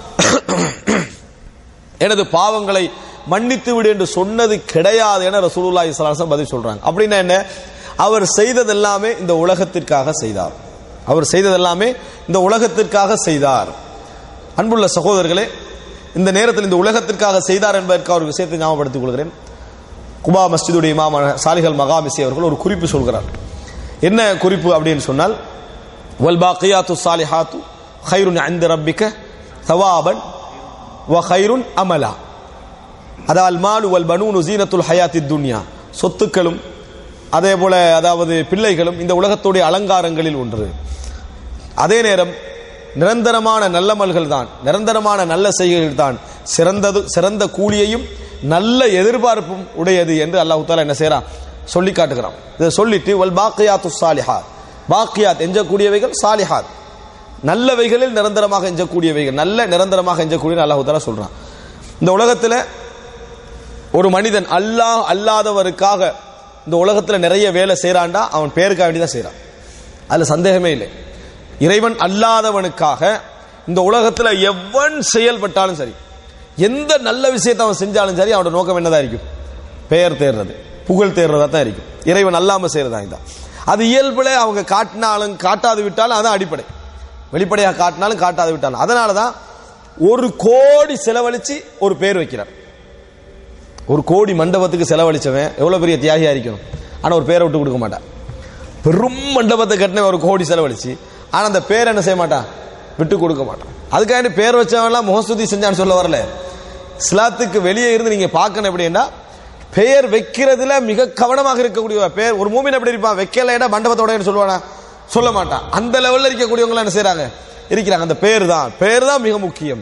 எனது பாவங்களை மன்னித்து விடு என்று சொன்னது கிடையாது என ரசூலுல்லாஹி ஸல்லல்லாஹு அலைஹி வஸல்லம் பதில் சொல்றாங்க அப்படின்னா என்ன அவர் செய்ததெல்லாமே இந்த உலகத்திற்காக செய்தார் அவர் செய்ததெல்லாமே இந்த உலகத்திற்காக செய்தார் அன்புள்ள சகோதரர்களே இந்த நேரத்தில் இந்த உலகத்திற்காக செய்தார் என்பதற்காக ஒரு விஷயத்தை ஞாபகப்படுத்திக் கொள்கிறேன் குபா மஸ்ஜிதுடைய இமாமான சாலிகள் மகாமிசி அவர்கள் ஒரு குறிப்பு சொல்கிறார் என்ன குறிப்பு அப்படின்னு சொன்னால் வல் பாக்கியாத்து சாலிஹாத்து ஹைருன் அந்த ரப்பிக்க தவாபன் வ ஹைருன் அமலா அதாவது மாலு வல் பனூனு ஜீனத்துல் ஹயாத்தி துன்யா சொத்துக்களும் அதே போல அதாவது பிள்ளைகளும் இந்த உலகத்துடைய அலங்காரங்களில் ஒன்று அதே நேரம் நிரந்தரமான நல்லமல்கள் தான் நிரந்தரமான நல்ல செய்கைகள் தான் சிறந்தது சிறந்த கூலியையும் நல்ல எதிர்பார்ப்பும் உடையது என்று அல்லாஹ் தாலா என்ன செய்யறான் சொல்லி காட்டுகிறான் இதை சொல்லிட்டு வல் பாக்கியாத்து சாலிஹாத் பாக்கியாத் எஞ்சக்கூடியவைகள் சாலிஹாத் நல்லவைகளில் நிரந்தரமாக எஞ்சக்கூடியவைகள் நல்ல நிரந்தரமாக எஞ்சக்கூடிய அல்லாஹ் தாலா சொல்றான் இந்த உலகத்துல ஒரு மனிதன் அல்லாஹ் அல்லாதவருக்காக இந்த உலகத்துல நிறைய வேலை செய்யறான்டா அவன் பேருக்காக வேண்டி தான் செய்யறான் அதுல சந்தேகமே இல்லை இறைவன் அல்லாதவனுக்காக இந்த உலகத்துல எவன் செயல்பட்டாலும் சரி எந்த நல்ல விஷயத்தை அவன் செஞ்சாலும் சரி அவனோட நோக்கம் என்னதா இருக்கும் பெயர் தேர்றது புகழ் தேர்றதா தான் இருக்கும் இறைவன் அல்லாம செய்யறதா இதான் அது இயல்புல அவங்க காட்டினாலும் காட்டாது விட்டாலும் அதான் அடிப்படை வெளிப்படையாக காட்டினாலும் காட்டாது விட்டாலும் அதனால தான் ஒரு கோடி செலவழிச்சு ஒரு பேர் வைக்கிறார் ஒரு கோடி மண்டபத்துக்கு செலவழிச்சவன் எவ்வளவு பெரிய தியாகியா இருக்கணும் ஆனா ஒரு பேரை விட்டு கொடுக்க மாட்டான் பெரும் மண்டபத்தை கட்டின ஒரு கோடி செலவழிச்சு ஆனா அந்த பேர் என்ன செய்ய மாட்டான் விட்டு கொடுக்க மாட்டான் அதுக்காண்டி பேர் வச்சவன்லாம் முகஸ்துதி செஞ்சான்னு சொல்ல வரல இஸ்லாத்துக்கு வெளியே இருந்து நீங்க பார்க்கணும் எப்படின்னா பெயர் வைக்கிறதுல மிக கவனமாக இருக்கக்கூடிய பேர் ஒரு மூமின் எப்படி இருப்பான் வைக்கலைடா மண்டபத்தோட சொல்லுவானா சொல்ல மாட்டான் அந்த லெவல்ல இருக்கக்கூடியவங்க என்ன செய்றாங்க இருக்கிறாங்க அந்த பேர் தான் பேர் தான் மிக முக்கியம்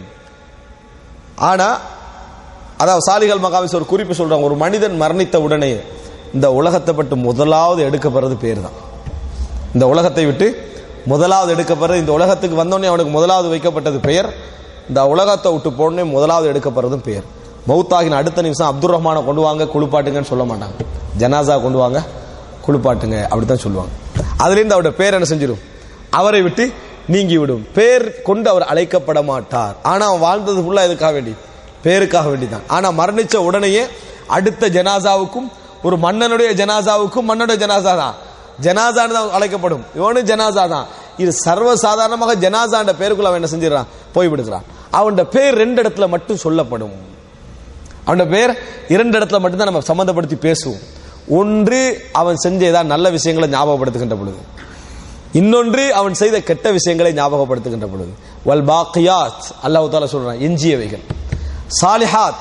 ஆனா அதாவது சாலிகள் மகாவிஸ் ஒரு குறிப்பு சொல்றாங்க ஒரு மனிதன் மரணித்த உடனே இந்த உலகத்தை பட்டு முதலாவது எடுக்கப்படுறது பேர் தான் இந்த உலகத்தை விட்டு முதலாவது எடுக்கப்படுறது இந்த உலகத்துக்கு வந்தோடனே அவனுக்கு முதலாவது வைக்கப்பட்டது பெயர் இந்த உலகத்தை விட்டு போனே முதலாவது எடுக்கப்படுறதும் பெயர் மௌத்தாகின அடுத்த நிமிஷம் அப்துல் ரஹ்மானை கொண்டு வாங்க குளிப்பாட்டுங்கன்னு சொல்ல மாட்டாங்க ஜனாசா கொண்டு வாங்க குளிப்பாட்டுங்க அப்படித்தான் சொல்லுவாங்க அதுலேருந்து அவருடைய பேர் என்ன செஞ்சிடும் அவரை விட்டு நீங்கி விடும் பேர் கொண்டு அவர் அழைக்கப்பட மாட்டார் ஆனா அவன் வாழ்ந்தது ஃபுல்லா எதுக்காக வேண்டி பேருக்காக வேண்டிதான் ஆனா மரணிச்ச உடனேயே அடுத்த ஜனாசாவுக்கும் ஒரு மன்னனுடைய ஜனாசாவுக்கும் மன்னனுடைய ஜனாசா தான் ஜனாசான்னு தான் அழைக்கப்படும் இவனும் ஜனாசா தான் இது சர்வ சாதாரணமாக ஜனாசான்ற பேருக்குள்ள அவன் என்ன செஞ்சிடறான் போய்விடுகிறான் அவன் பேர் ரெண்டு இடத்துல மட்டும் சொல்லப்படும் அவனோட பேர் இரண்டு இடத்துல மட்டும்தான் நம்ம சம்மந்தப்படுத்தி பேசுவோம் ஒன்று அவன் செஞ்ச ஏதாவது நல்ல விஷயங்களை ஞாபகப்படுத்துகின்ற பொழுது இன்னொன்று அவன் செய்த கெட்ட விஷயங்களை ஞாபகப்படுத்துகின்ற பொழுது வல் பாக்கியாத் அல்லாஹ் தாலா சொல்றான் எஞ்சியவைகள் சாலிஹாத்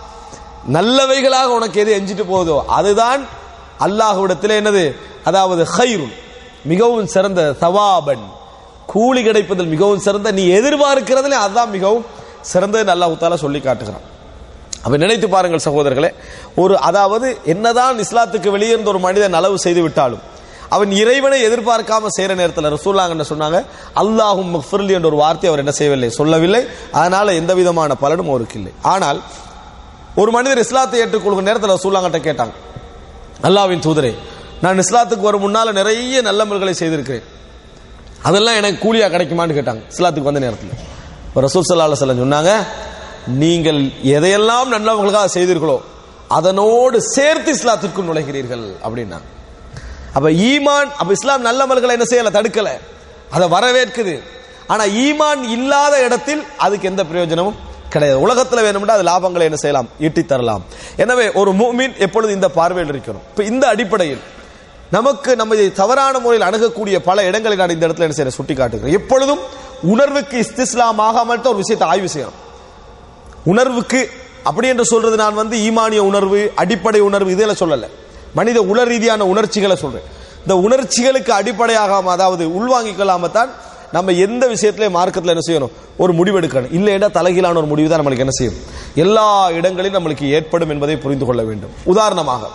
நல்லவைகளாக உனக்கு எது எஞ்சிட்டு போகுதோ அதுதான் அல்லாஹ்விடத்தில் என்னது அதாவது ஹைருன் மிகவும் சிறந்த தவாபன் கூலி கிடைப்பதில் மிகவும் சிறந்த நீ எதிர்பார்க்கிறதுல அதுதான் மிகவும் சிறந்தது அல்லாஹ் தாலா சொல்லி காட்டுகிறான் அப்ப நினைத்து பாருங்கள் சகோதரர்களே ஒரு அதாவது என்னதான் இஸ்லாத்துக்கு வெளியே இருந்த ஒரு மனிதன் அளவு செய்து விட்டாலும் அவன் இறைவனை எதிர்பார்க்காம செய்யற நேரத்தில் ரசூல்லாங்க என்ன சொன்னாங்க அல்லாஹும் மஃபிர்லி என்ற ஒரு வார்த்தை அவர் என்ன செய்யவில்லை சொல்லவில்லை அதனால எந்த விதமான பலனும் அவருக்கு இல்லை ஆனால் ஒரு மனிதர் இஸ்லாத்தை ஏற்றுக்கொள்கிற நேரத்தில் ரசூல்லாங்கிட்ட கேட்டாங்க அல்லாவின் தூதரே நான் இஸ்லாத்துக்கு வரும் முன்னால நிறைய நல்லமல்களை செய்திருக்கிறேன் அதெல்லாம் எனக்கு கூலியா கிடைக்குமான்னு கேட்டாங்க இஸ்லாத்துக்கு வந்த நேரத்தில் ரசூல் சல்லா அலுவலம் சொன்னாங்க நீங்கள் எதையெல்லாம் நல்லவங்களுக்காக செய்தீர்களோ அதனோடு சேர்த்து இஸ்லாத்திற்குள் நுழைகிறீர்கள் அப்படின்னா அப்ப ஈமான் அப்ப இஸ்லாம் நல்லவர்களை என்ன செய்யல தடுக்கல அதை வரவேற்குது ஆனா ஈமான் இல்லாத இடத்தில் அதுக்கு எந்த பிரயோஜனமும் கிடையாது உலகத்துல வேணும்னா அது லாபங்களை என்ன செய்யலாம் ஈட்டி தரலாம் எனவே ஒரு மூமின் எப்பொழுது இந்த பார்வையில் இருக்கணும் இப்ப இந்த அடிப்படையில் நமக்கு நம்ம இதை தவறான முறையில் அணுகக்கூடிய பல இடங்களை நான் இந்த இடத்துல என்ன செய்யறேன் சுட்டி காட்டுகிறேன் எப்பொழுதும் உணர்வுக்கு இஸ்திஸ்லாம் ஆகாமல் தான் ஒரு விஷயத்தை ஆய்வு செய்யணும் உணர்வுக்கு அப்படி என்று சொல்றது நான் வந்து ஈமானிய உணர்வு அடிப்படை உணர்வு இதெல்லாம் சொல்லல மனித உணர் ரீதியான உணர்ச்சிகளை சொல்றேன் இந்த உணர்ச்சிகளுக்கு அடிப்படையாகாம அதாவது உள்வாங்கிக்கொள்ளாம தான் நம்ம எந்த விஷயத்திலே மார்க்கத்தில் என்ன செய்யணும் ஒரு முடிவு எடுக்கணும் இல்லைன்னா தலைகீழான ஒரு முடிவு தான் நம்மளுக்கு என்ன செய்யும் எல்லா இடங்களிலும் நம்மளுக்கு ஏற்படும் என்பதை புரிந்து கொள்ள வேண்டும் உதாரணமாக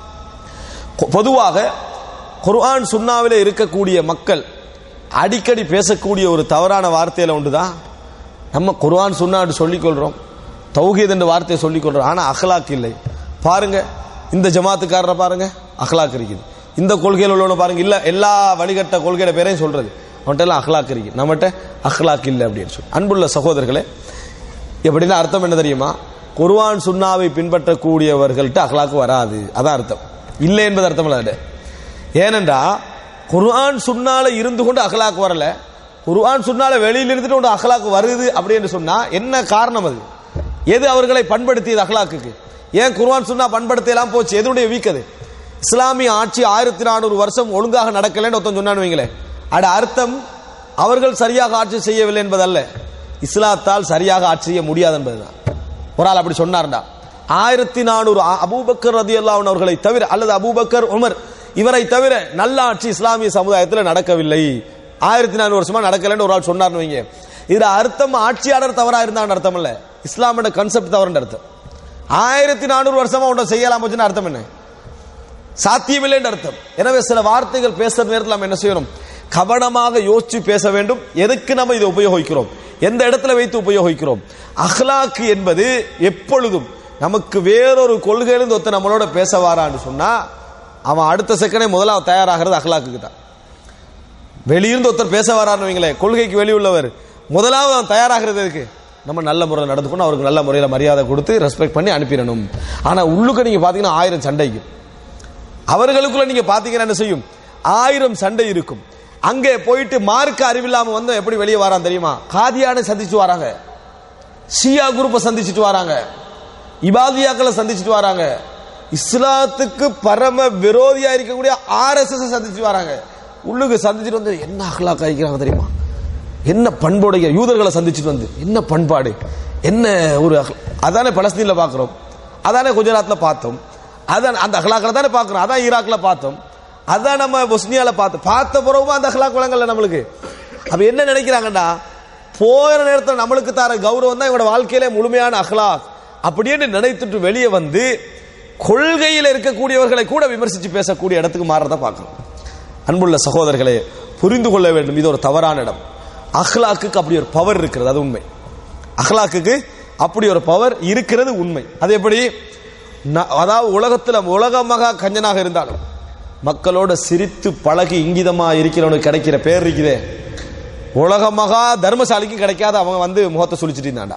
பொதுவாக குர்ஆன் சுன்னாவிலே இருக்கக்கூடிய மக்கள் அடிக்கடி பேசக்கூடிய ஒரு தவறான வார்த்தையில உண்டுதான் நம்ம குர்ஆன் சுன்னான்னு சொல்லிக் கொள்றோம் தௌஹீத் என்ற வார்த்தையை சொல்லிக் கொள்றோம் ஆனா அஹ்லாக் இல்லை பாருங்க இந்த ஜமாத்துக்காரரை பாருங்க அஹ்லாக் இருக்குது இந்த கொள்கையில் உள்ளவன பாருங்க இல்ல எல்லா வழிகட்ட கொள்கையோட பேரையும் சொல்றது அவன்கிட்ட எல்லாம் அஹ்லாக் இருக்கு நம்மகிட்ட அஹ்லாக் இல்லை அப்படின்னு சொல்லி அன்புள்ள சகோதரர்களே எப்படின்னா அர்த்தம் என்ன தெரியுமா குர்ஆன் சுன்னாவை பின்பற்றக்கூடியவர்கள்ட்ட அஹ்லாக்கு வராது அதான் அர்த்தம் இல்லை என்பது அர்த்தம் இல்லை ஏனென்றா குர்ஆன் சுன்னால இருந்து கொண்டு அகலாக்கு வரல குர்ஆன் சுன்னால வெளியில் இருந்துட்டு கொண்டு அகலாக்கு வருது அப்படின்னு சொன்னா என்ன காரணம் அது எது அவர்களை பண்படுத்தியது அகலாக்குக்கு ஏன் குர்ஆன் சுன்னா பண்படுத்தலாம் போச்சு எதுடைய வீக்கது இஸ்லாமிய ஆட்சி ஆயிரத்தி நானூறு வருஷம் ஒழுங்காக நடக்கலன்னு ஒருத்தன் சொன்னான்னு வைங்களேன் அட அர்த்தம் அவர்கள் சரியாக ஆட்சி செய்யவில்லை என்பதல்ல இஸ்லாத்தால் சரியாக ஆட்சி செய்ய முடியாது என்பதுதான் ஒரு ஆள் அப்படி சொன்னார்டா ஆயிரத்தி நானூறு அபூபக்கர் ரதி அவர்களை தவிர அல்லது அபூபக்கர் உமர் இவரை தவிர நல்ல ஆட்சி இஸ்லாமிய சமுதாயத்தில் நடக்கவில்லை ஆயிரத்தி நானூறு வருஷமா நடக்கலன்னு ஒரு ஆள் சொன்னார்னு வைங்க இதுல அர்த்தம் ஆட்சியாளர் தவறா இருந்தான்னு அர்த்தம் இல்ல இஸ்லாமோட கன்செப்ட் தவறுன்ற அர்த்தம் ஆயிரத்தி நானூறு வருஷமா உன்னை செய்யலாம் போச்சுன்னு அர்த்தம் என்ன சாத்தியமில்லைன்னு அர்த்தம் எனவே சில வார்த்தைகள் பேசுற நேரத்தில் நம்ம என்ன செய்யணும் கவனமாக யோசிச்சு பேச வேண்டும் எதுக்கு நம்ம இதை உபயோகிக்கிறோம் எந்த இடத்துல வைத்து உபயோகிக்கிறோம் அஹ்லாக்கு என்பது எப்பொழுதும் நமக்கு வேறொரு கொள்கையிலிருந்து ஒருத்தர் நம்மளோட பேச வாரான்னு சொன்னா அவன் அடுத்த செகண்டே முதல்ல அவன் தயாராகிறது அஹ்லாக்கு தான் வெளியிருந்து ஒருத்தர் பேச வரான்னு வைங்களேன் கொள்கைக்கு வெளியுள்ளவர் முதலாவது அவன் தயாராகிறது எதுக்கு நம்ம நல்ல முறையில் நடந்துக்கணும் அவருக்கு நல்ல முறையில் மரியாதை கொடுத்து ரெஸ்பெக்ட் பண்ணி அனுப்பிடணும் ஆனா உள்ளுக்கு நீங்க பாத்தீங்கன்னா ஆயிரம் சண்டைக்கு அவர்களுக்குள்ள நீங்க பாத்தீங்கன்னா என்ன செய்யும் ஆயிரம் சண்டை இருக்கும் அங்கே போயிட்டு மார்க்க அறிவில்லாம வந்து எப்படி வெளியே வரான் தெரியுமா காதியான சந்திச்சு வராங்க ஷியா குரூப்பை சந்திச்சுட்டு வராங்க இபாதியாக்களை சந்திச்சுட்டு வராங்க இஸ்லாத்துக்கு பரம விரோதியா இருக்கக்கூடிய ஆர்எஸ்எஸ் சந்திச்சு வராங்க உள்ளுக்கு சந்திச்சுட்டு வந்து என்ன அகலாக் ஆகிக்கிறாங்க தெரியுமா என்ன பண்புடைய யூதர்களை சந்திச்சுட்டு வந்து என்ன பண்பாடு என்ன ஒரு அதானே பலஸ்தீன்ல பாக்குறோம் அதானே குஜராத்ல பார்த்தோம் அதான் அந்த அகலாக்களை தானே பாக்குறோம் அதான் ஈராக்ல பார்த்தோம் அதான் நம்ம பொஸ்னியால பார்த்தோம் பார்த்த பிறகு அந்த அகலாக் வழங்கல நம்மளுக்கு அப்ப என்ன நினைக்கிறாங்கடா போகிற நேரத்தில் நம்மளுக்கு தர கௌரவம் தான் இவனோட வாழ்க்கையில முழுமையான அஹ்லாக் அப்படின்னு நினைத்துட்டு வெளியே வந்து கொள்கையில் இருக்கக்கூடியவர்களை கூட விமர்சித்து பேசக்கூடிய இடத்துக்கு மாறத பார்க்கணும் அன்புள்ள சகோதரர்களே புரிந்து கொள்ள வேண்டும் இது ஒரு தவறான இடம் அஹ்லாக்குக்கு அப்படி ஒரு பவர் இருக்கிறது அது உண்மை அஹ்லாக்குக்கு அப்படி ஒரு பவர் இருக்கிறது உண்மை அது எப்படி ந- அதாவது உலகத்துல உலகமாக கஞ்சனாக இருந்தாலும் மக்களோட சிரித்து பழகி இங்கிதமா இருக்கிறவனுக்கு கிடைக்கிற பேர் இருக்குதே உலகமகா தர்மசாலிக்கும் கிடைக்காத அவன் வந்து முகத்தை சுழிச்சிட்டு இருந்தான்டா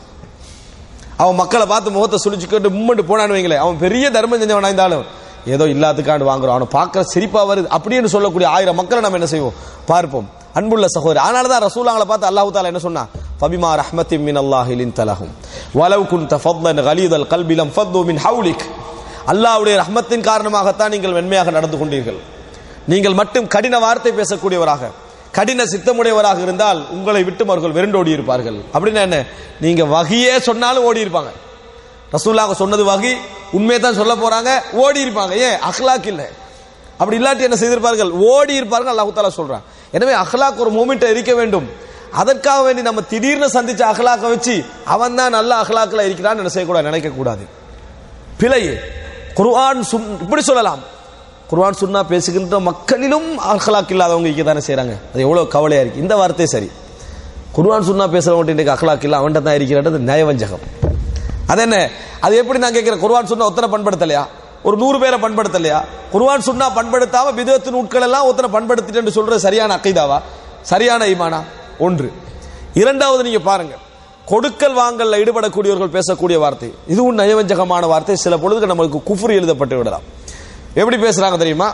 அவன் மக்களை பார்த்து முகத்தை சுழிச்சுக்கிட்டு மும்மட்டு போனான்னு வைங்களேன் அவன் பெரிய தர்மம் செஞ்சவனா இருந்தாலும் ஏதோ இல்லாததுக்காண்டு வாங்குறோம் அவனை பார்க்கற சிரிப்பா வருது அப்படின்னு சொல்லக்கூடிய ஆயிரம் மக்களை நம்ம என்ன செய்வோம் பார்ப்போம் அன்புள்ள சகோதரி அதனால தான் ரசூலாங்களை பார்த்து அல்லாஹ் தாலா என்ன சொன்னா ஃபபிமா ரஹ்மத்தி மின் அல்லாஹிலின் தலஹும் வலவ் குன்த ஃபத்லன் கலீதல் கல்பிலம் ஃபத்து மின் ஹவுலிக் அல்லாஹ்வுடைய ரஹ்மத்தின் காரணமாகத்தான் நீங்கள் மென்மையாக நடந்து கொண்டீர்கள் நீங்கள் மட்டும் கடின வார்த்தை பேசக்கூடியவராக கடின சித்தமுடையவராக இருந்தால் உங்களை விட்டு அவர்கள் வெருண்டோடி இருப்பார்கள் அப்படின்னா என்ன நீங்க வகியே சொன்னாலும் ஓடி இருப்பாங்க ரசூல்லாங்க சொன்னது வகி உண்மையை தான் சொல்ல போறாங்க ஓடி இருப்பாங்க ஏன் அஹ்லாக் இல்லை அப்படி இல்லாட்டி என்ன செய்திருப்பார்கள் ஓடி இருப்பார்கள் அல்லாஹு தாலா சொல்றான் எனவே அஹ்லாக் ஒரு மூமெண்ட் இருக்க வேண்டும் அதற்காக வேண்டி நம்ம திடீர்னு சந்திச்ச அஹ்லாக்க வச்சு அவன் தான் நல்ல அஹ்லாக்கில் இருக்கிறான்னு என்ன செய்யக்கூடாது நினைக்க கூடாது பிழை குர்ஆன் சுன் இப்படி சொல்லலாம் குர்ஆன் சுன்னா பேசுகின்ற மக்களிலும் அஹ்லாக் இல்லாதவங்க இங்க தானே செய்றாங்க அது எவ்வளவு கவலையா இருக்கு இந்த வார்த்தை சரி குர்ஆன் சுன்னா பேசுறவங்க இன்றைக்கு அஹ்லாக் இல்ல அவன்கிட்ட தான் இருக்கிறது நயவஞ்சகம் அது என்ன அது எப்படி நான் கேட்கிறேன் குர்ஆன் சுன்னா ஒத்தனை பண்படுத்தலையா ஒரு நூறு பேரை பண்படுத்தலையா குர்ஆன் சுன்னா பண்படுத்தாம விதத்து நூட்கள் எல்லாம் ஒத்தனை பண்படுத்திட்டு சொல்றது சரியான அக்கைதாவா சரியான ஈமானா ஒன்று இரண்டாவது நீங்க பாருங்க கொடுக்கல் வாங்கல்ல ஈடுபடக்கூடியவர்கள் பேசக்கூடிய வார்த்தை இதுவும் நயவஞ்சகமான வார்த்தை சில பொழுதுக்கு நம்மளுக்கு குஃபுர் எழுதப்பட்டு விடலாம் எப்படி பேசுறாங்க தெரியுமா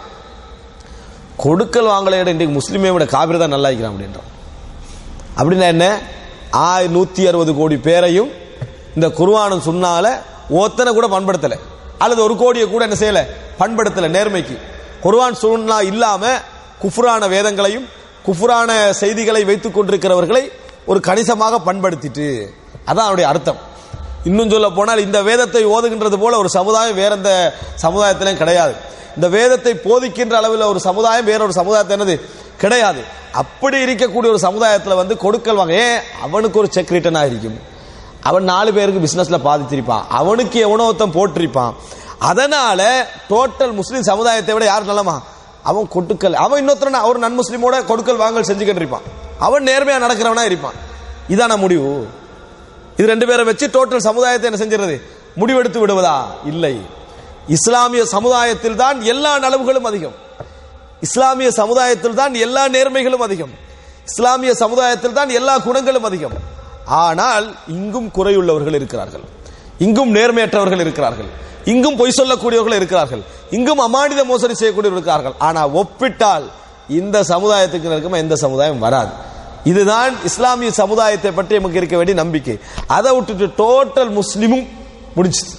கொடுக்கல் வாங்கலை விட இன்றைக்கு முஸ்லீமை விட காபிர் தான் நல்லா இருக்கிறான் அப்படின்றான் அப்படின்னா என்ன ஆய் நூத்தி அறுபது கோடி பேரையும் இந்த குர்ஆனும் சுன்னால ஒத்தனை கூட பண்படுத்தல அல்லது ஒரு கோடியை கூட என்ன செய்யல பண்படுத்தல நேர்மைக்கு குர்ஆன் சுன்னா இல்லாம குஃப்ரான வேதங்களையும் குஃப்ரான செய்திகளை வைத்துக் கொண்டிருக்கிறவர்களை ஒரு கணிசமாக பண்படுத்திட்டு அதான் அவருடைய அர்த்தம் இன்னும் சொல்ல போனால் இந்த வேதத்தை ஓதுகின்றது போல ஒரு சமுதாயம் வேற எந்த சமுதாயத்திலும் கிடையாது இந்த வேதத்தை போதிக்கின்ற அளவில் ஒரு சமுதாயம் வேற ஒரு சமுதாயத்தை என்னது கிடையாது அப்படி இருக்கக்கூடிய ஒரு சமுதாயத்தில் வந்து கொடுக்கல் வாங்க ஏன் அவனுக்கு ஒரு செக் ரிட்டர்ன் இருக்கும் அவன் நாலு பேருக்கு பிசினஸ்ல பாதிச்சிருப்பான் அவனுக்கு எவனோ ஒருத்தன் போட்டிருப்பான் அதனால டோட்டல் முஸ்லீம் சமுதாயத்தை விட யார் நல்லமா அவன் கொடுக்கல் அவன் இன்னொருத்தன ஒரு நன் முஸ்லீமோட கொடுக்கல் வாங்கல் செஞ்சுக்கிட்டு இருப்பான் அவன் நேர்மையா நடக்கிறவனா இருப்பான் இதான முடிவு இது ரெண்டு பேரை வச்சு டோட்டல் சமுதாயத்தை என்ன செஞ்சிருது முடிவெடுத்து விடுவதா இல்லை இஸ்லாமிய சமுதாயத்தில் தான் எல்லா நலவுகளும் அதிகம் இஸ்லாமிய சமுதாயத்தில் தான் எல்லா நேர்மைகளும் அதிகம் இஸ்லாமிய சமுதாயத்தில் தான் எல்லா குணங்களும் அதிகம் ஆனால் இங்கும் குறையுள்ளவர்கள் இருக்கிறார்கள் இங்கும் நேர்மையற்றவர்கள் இருக்கிறார்கள் இங்கும் பொய் சொல்லக்கூடியவர்கள் இருக்கிறார்கள் இங்கும் அமானித மோசடி செய்யக்கூடியவர்கள் இருக்கிறார்கள் ஆனா ஒப்பிட்டால் இந்த சமுதாயத்துக்கு இருக்குமா எந்த சமுதாயம் வராது இதுதான் இஸ்லாமிய சமுதாயத்தை பற்றி நமக்கு இருக்க வேண்டிய நம்பிக்கை அதை விட்டுட்டு டோட்டல் முஸ்லிமும் முடிச்சுது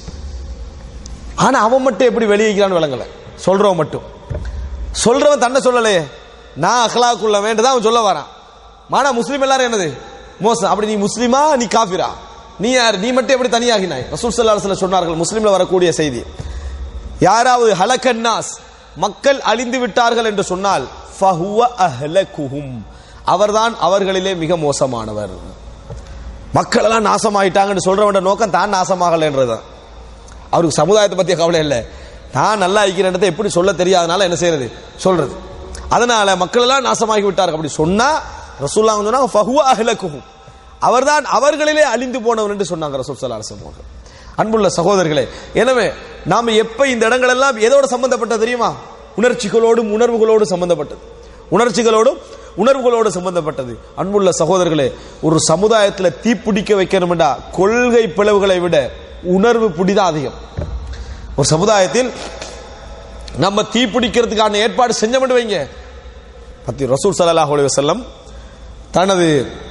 ஆனா அவன் மட்டும் எப்படி வெளியிக்கிறான்னு விளங்கல சொல்றவன் மட்டும் சொல்றவன் தன்னை சொல்லலையே நான் அஹ்லாக்குள்ள வேண்டதான் அவன் சொல்ல வரான் மானா முஸ்லீம் எல்லாரும் என்னது மோசம் அப்படி நீ முஸ்லிமா நீ காஃபிரா நீ யார் நீ மட்டும் எப்படி தனியாகினாய் ரசூல் ஸல்லல்லாஹு அலைஹி வஸல்லம் சொன்னார்கள் முஸ்லிம்ல வரக்கூடிய செய்தி யாராவது ஹலக்கன்னாஸ் மக்கள் அழிந்து விட்டார்கள் என்று சொன்னால் ஃபஹுவ அஹ்லகுஹும் அவர்தான் அவர்களிலே மிக மோசமானவர் மக்கள் எல்லாம் நாசமாயிட்டாங்கன்னு சொல்றவன் நோக்கம் தான் நாசமாகலைன்றதுதான் அவருக்கு சமுதாயத்தை பத்திய கவலை இல்லை நான் நல்லா இருக்கிறேன்றதை எப்படி சொல்ல தெரியாதனால என்ன செய்யறது சொல்றது அதனால மக்கள் எல்லாம் நாசமாகி விட்டார்கள் அப்படி சொன்னா ரசூல்லா சொன்னாங்க ஃபஹுவ அஹ்லகுஹும் அவர்தான் அவர்களிலே அழிந்து போனவர் என்று சொன்னாங்க ரசூல் ஸல்லல்லாஹு அலைஹி வஸல்லம் அன்புள்ள சகோதரர்களே எனவே நாம எப்ப இந்த இடங்கள் எல்லாம் எதோட சம்பந்தப்பட்டது தெரியுமா உணர்ச்சிகளோடும் உணர்வுகளோடு சம்பந்தப்பட்டது உணர்ச்சிகளோடும் உணர்வுகளோடு சம்பந்தப்பட்டது அன்புள்ள சகோதரர்களே ஒரு சமுதாயத்தில் தீப்பிடிக்க வைக்கணும்டா கொள்கை பிளவுகளை விட உணர்வு பிடிதான் அதிகம் ஒரு சமுதாயத்தில் நம்ம தீப்பிடிக்கிறதுக்கான ஏற்பாடு செஞ்ச மட்டும் வைங்க பத்தி ரசூல் ஸல்லல்லாஹு அலைஹி வஸல்லம் தனது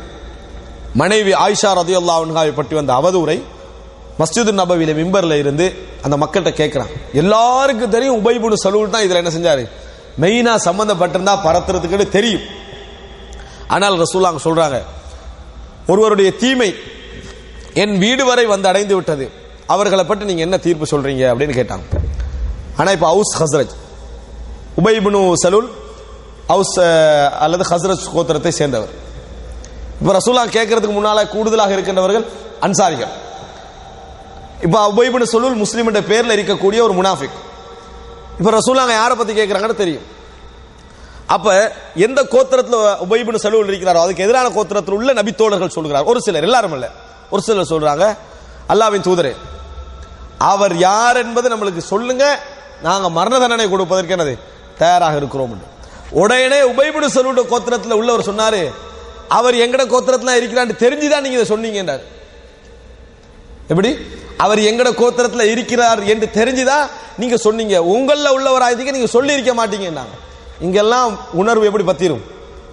மனைவி ஆயிஷா ரதியுல்லாஹு அன்ஹாவை பற்றி வந்த அவதூறை மஸ்ஜிது நபவியில மிம்பர்ல இருந்து அந்த மக்கள்கிட்ட கேட்கிறான் எல்லாருக்கும் தெரியும் உபைபுனு சலூல் தான் இதுல என்ன செஞ்சாரு மெயினா சம்பந்தப்பட்டிருந்தா பரத்துறதுக்கு தெரியும் ஆனால் ரசூலாங்க சொல்றாங்க ஒருவருடைய தீமை என் வீடு வரை வந்து அடைந்து விட்டது அவர்களை பற்றி நீங்க என்ன தீர்ப்பு சொல்றீங்க அப்படின்னு கேட்டாங்க ஆனா இப்ப ஹவுஸ் ஹஸ்ரஜ் உபைபுனு சலூல் ஹவுஸ் அஹ், அல்லது ஹஸ்ரஜ் கோத்திரத்தை சேர்ந்தவர் இப்ப ரசூலா கேட்கறதுக்கு முன்னால கூடுதலாக இருக்கின்றவர்கள் அன்சாரிகள் இப்ப உபைபின் சொல்லுல் முஸ்லீம் என்ற பேர்ல இருக்கக்கூடிய ஒரு முனாஃபிக் இப்ப ரசூலாங்க யாரை பத்தி கேட்கறாங்கன்னு தெரியும் அப்ப எந்த கோத்திரத்துல உபைபின் செலவு இருக்கிறாரோ அதுக்கு எதிரான கோத்திரத்தில் உள்ள நபித்தோழர்கள் சொல்கிறார் ஒரு சிலர் எல்லாரும் இல்ல ஒரு சிலர் சொல்றாங்க அல்லாவின் தூதரே அவர் யார் என்பது நம்மளுக்கு சொல்லுங்க நாங்க மரண தண்டனை கொடுப்பதற்கு என்னது தயாராக இருக்கிறோம் என்று. உடனே உபைபிடு செல்வ கோத்திரத்தில் உள்ளவர் சொன்னாரு அவர் எங்கட கோத்திரத்துல இருக்கிறான்னு தெரிஞ்சுதான் நீங்க இதை சொன்னீங்க என்றார் எப்படி அவர் எங்கட கோத்திரத்துல இருக்கிறார் என்று தெரிஞ்சுதான் நீங்க சொன்னீங்க உங்கள உள்ளவர் ஆயதுக்கு நீங்க சொல்லி இருக்க மாட்டீங்கன்னாங்க இங்கெல்லாம் உணர்வு எப்படி பத்திரும்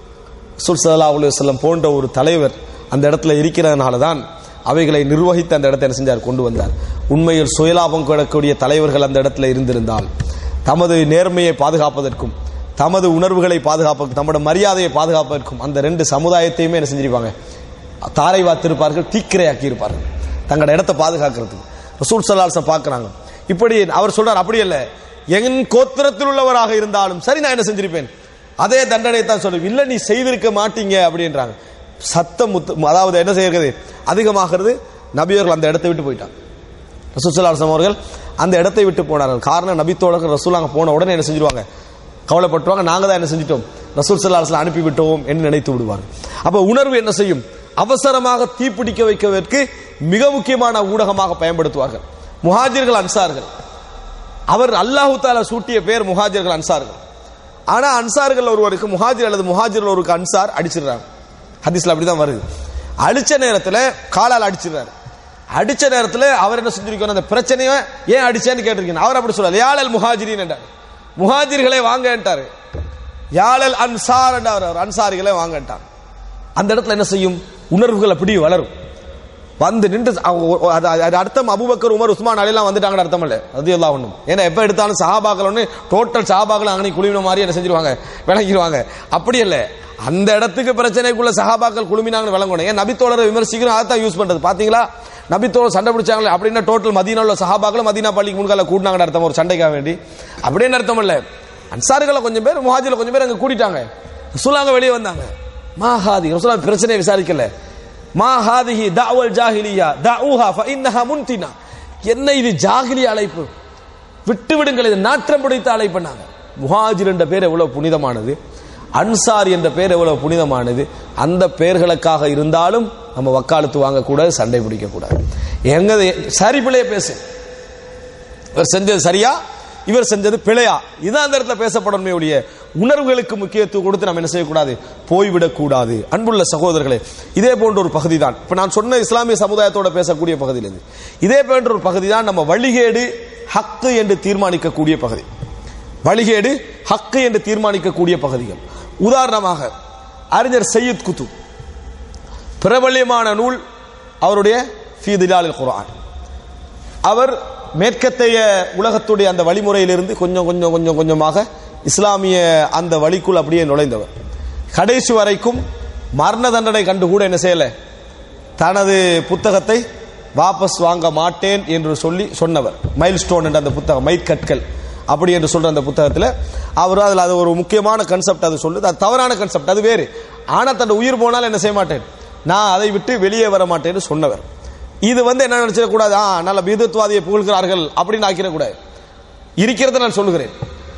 சுல் சல்லா அலுவலம் போன்ற ஒரு தலைவர் அந்த இடத்துல இருக்கிறதுனால தான் அவைகளை நிர்வகித்து அந்த இடத்தை என்ன செஞ்சார் கொண்டு வந்தார் உண்மையில் சுயலாபம் கிடக்கூடிய தலைவர்கள் அந்த இடத்துல இருந்திருந்தால் தமது நேர்மையை பாதுகாப்பதற்கும் தமது உணர்வுகளை பாதுகாப்பதற்கும் தமது மரியாதையை பாதுகாப்பதற்கும் அந்த ரெண்டு சமுதாயத்தையுமே என்ன செஞ்சிருப்பாங்க தாரை வாத்திருப்பார்கள் தீக்கிரையாக்கி இருப்பார்கள் தங்களோட இடத்தை பாதுகாக்கிறதுக்கு ரசூல் சல்லாசம் பார்க்கறாங்க இப்படி அவர் சொல்றார் அப்படி அல்ல என் கோத்திரத்தில் உள்ளவராக இருந்தாலும் சரி நான் என்ன செஞ்சிருப்பேன் அதே தண்டனை தான் சொல்லுவேன் இல்ல நீ செய்திருக்க மாட்டீங்க அப்படின்றாங்க சத்தம் முத்து அதாவது என்ன செய்யறது அதிகமாகிறது நபியர்கள் அந்த இடத்தை விட்டு போயிட்டாங்க ரசூசல்லாசம் அவர்கள் அந்த இடத்தை விட்டு போனார்கள் காரணம் நபித்தோழர்கள் ரசூல் அங்க போன உடனே என்ன செஞ்சிருவாங்க கவலைப்பட்டுவாங்க நாங்க தான் என்ன செஞ்சிட்டோம் ரசூல் சல்லாஹ் அனுப்பி விட்டோம் என்று நினைத்து விடுவாங்க அப்ப உணர்வு என்ன செய்யும் அவசரமாக தீப்பிடிக்க வைப்பதற்கு மிக முக்கியமான ஊடகமாக பயன்படுத்துவார்கள் முஹாஜிர்கள் அன்சார்கள் அவர் அல்லாஹு தாலா சூட்டிய பேர் முஹாஜிர்கள் அன்சார்கள் ஆனா அன்சார்கள் ஒருவருக்கு முஹாஜிர் அல்லது முஹாஜிர்கள் ஒருக்கு அன்சார் அடிச்சிடுறாங்க ஹதீஸ்ல அப்படிதான் வருது அடிச்ச நேரத்துல காலால் அடிச்சிடுறாரு அடிச்ச நேரத்துல அவர் என்ன செஞ்சிருக்கணும் அந்த பிரச்சனையை ஏன் அடிச்சேன்னு கேட்டிருக்கீங்க அவர் அப்படி சொல்லல யாழல் முஹாஜிரின் என்றார் முஹாஜிர்களே வாங்கன்ட்டாரு யாழல் அன்சார் என்றார் அவர் அன்சாரிகளே வாங்கன்ட்டார் அந்த இடத்துல என்ன செய்யும் உணர்வுகள் அப்படி வளரும் வந்து நின்று அவங்க ஒ- அது- அது அர்த்தம் அபுபக்கர் உமர் உஸ்மான் அலிலாம் வந்துட்டாங்கன்னு அர்த்தம் இல்ல அது எல்லாம் ஒண்ணும் ஏன்னா எப்ப எடுத்தாலும் சஹாபாக்கள் ஒண்ணு டோட்டல் சஹாபாக்கள் அங்கே குழுமின மாதிரி என்ன செஞ்சிருவாங்க விளங்கிடுவாங்க அப்படி இல்ல அந்த இடத்துக்கு பிரச்சனைக்குள்ள சஹாபாக்கள் குழுமினாங்கன்னு விளங்கணும் ஏன் நபித்தோழரை விமர்சிக்கிறோம் அதான் யூஸ் பண்றது பாத்தீங்களா நபித்தோழர் சண்டை பிடிச்சாங்களே அப்படின்னா டோட்டல் மதீனா உள்ள சஹாபாக்கள் மதீனா பள்ளிக்கு முன்கால கூட்டினாங்கன்னு அர்த்தம் ஒரு சண்டைக்காக வேண்டி அப்படின்னு அர்த்தம் இல்ல அன்சாரிகளை கொஞ்சம் பேர் முஹாஜில கொஞ்சம் பேர் அங்க கூட்டிட்டாங்க ரசூலாங்க வெளியே வந்தாங்க மாஹாதி ரசூலா பிரச்சனையை விசாரிக்கல மா ஹாதிஹி தஅவல் ஜாஹிலியா தஅூஹா ஃபஇன்னஹா முன்தினா என்ன இது ஜாகிலி அழைப்பு விட்டு விடுங்கள் இது நாற்றம் பிடித்த அழைப்புனாங்க முஹாஜிர் என்ற பேர் எவ்வளவு புனிதமானது அன்சார் என்ற பேர் எவ்வளவு புனிதமானது அந்த பெயர்களுக்காக இருந்தாலும் நம்ம வக்காலத்து வாங்கக்கூடாது சண்டை பிடிக்கக்கூடாது எங்க சரி பிள்ளைய பேசு இவர் செஞ்சது சரியா இவர் செஞ்சது பிழையா இதான் அந்த இடத்துல பேசப்படணுமே ஒழிய உணர்வுகளுக்கு முக்கியத்துவம் கொடுத்து நம்ம என்ன செய்யக்கூடாது போய்விடக் கூடாது அன்புள்ள சகோதரர்களே இதே போன்ற ஒரு பகுதி தான் இப்ப நான் சொன்ன இஸ்லாமிய சமுதாயத்தோட பேசக்கூடிய பகுதியில் இது இதே போன்ற ஒரு பகுதி தான் நம்ம வழிகேடு ஹக்கு என்று தீர்மானிக்கக்கூடிய பகுதி வழிகேடு ஹக்கு என்று தீர்மானிக்கக்கூடிய பகுதிகள் உதாரணமாக அறிஞர் சையத் குத்துப் பிரபல்யமான நூல் அவருடைய ஃபீதிலாலில் குர்ஆன் அவர் மேற்கத்தைய உலகத்துடைய அந்த வழிமுறையிலிருந்து கொஞ்சம் கொஞ்சம் கொஞ்சம் கொஞ்சமாக இஸ்லாமிய அந்த வழிக்குள் அப்படியே நுழைந்தவர் கடைசி வரைக்கும் மரண தண்டனை கண்டு கூட என்ன செய்யல தனது புத்தகத்தை வாபஸ் வாங்க மாட்டேன் என்று சொல்லி சொன்னவர் மைல் ஸ்டோன் என்ற அந்த புத்தகம் மைக்கற்கள் அப்படி என்று சொல்ற அந்த புத்தகத்தில் அவர் அதில் அது ஒரு முக்கியமான கன்செப்ட் அது சொல்லுது அது தவறான கன்செப்ட் அது வேறு ஆனா தன் உயிர் போனால் என்ன செய்ய மாட்டேன் நான் அதை விட்டு வெளியே வர மாட்டேன்னு சொன்னவர் இது வந்து என்ன நினைச்சிடக்கூடாது ஆ நல்ல பீதத்வாதியை புகழ்கிறார்கள் அப்படின்னு ஆக்கிடக்கூடாது இருக்கிறத நான் சொல்லுகிறேன்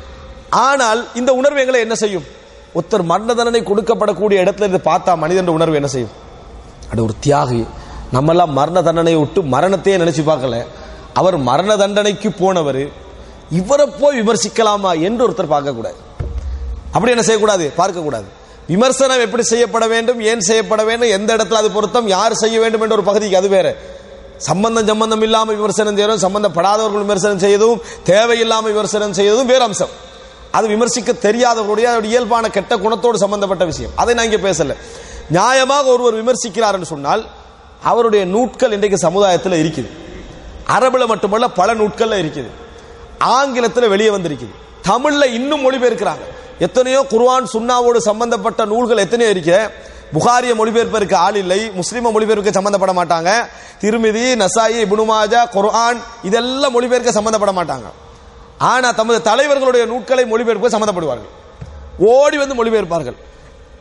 ஆனால் இந்த உணர்வு எங்களை என்ன செய்யும் ஒருத்தர் மரண தண்டனை கொடுக்கப்படக்கூடிய இடத்துல இருந்து பார்த்தா மனிதன் உணர்வு என்ன செய்யும் அது ஒரு தியாகி நம்மெல்லாம் மரண தண்டனையை விட்டு மரணத்தையே நினைச்சு பார்க்கல அவர் மரண தண்டனைக்கு போனவர் இவரை போய் விமர்சிக்கலாமா என்று ஒருத்தர் பார்க்கக்கூடாது அப்படி என்ன செய்யக்கூடாது பார்க்கக்கூடாது விமர்சனம் எப்படி செய்யப்பட வேண்டும் ஏன் செய்யப்பட வேண்டும் எந்த இடத்துல அது பொருத்தம் யார் செய்ய வேண்டும் என்ற ஒரு பகுதிக்கு அது வேற சம்பந்தம் சம்பந்தம் இல்லாம விமர்சனம் செய்யறதும் சம்பந்தப்படாதவர்கள் விமர்சனம் செய்யறதும் தேவையில்லாம விமர்சனம் செய்யறதும் வேறு அம்சம் அது விமர்சிக்க தெரியாதவருடைய அவருடைய இயல்பான கெட்ட குணத்தோடு சம்பந்தப்பட்ட விஷயம் அதை நான் இங்க பேசல நியாயமாக ஒருவர் விமர்சிக்கிறார் என்று சொன்னால் அவருடைய நூட்கள் இன்றைக்கு சமுதாயத்தில் இருக்குது அரபுல மட்டுமல்ல பல நூட்கள்ல இருக்குது ஆங்கிலத்துல வெளியே வந்திருக்குது தமிழ்ல இன்னும் மொழிபெயர்க்கிறாங்க எத்தனையோ குர்ஆன் சுன்னாவோடு சம்பந்தப்பட்ட நூல்கள் எத்தனையோ இருக்கு புகாரிய மொழிபெயர்ப்பதற்கு ஆள் இல்லை முஸ்லிம மொழிபெயர்க்க சம்பந்தப்பட மாட்டாங்க திருமிதி நசாயி இப்னுமாஜா குர்ஆன் இதெல்லாம் மொழிபெயர்க்க சம்பந்தப்பட மாட்டாங்க ஆனா தமது தலைவர்களுடைய நூட்களை மொழிபெயர்க்க சம்பந்தப்படுவார்கள் ஓடி வந்து மொழிபெயர்ப்பார்கள்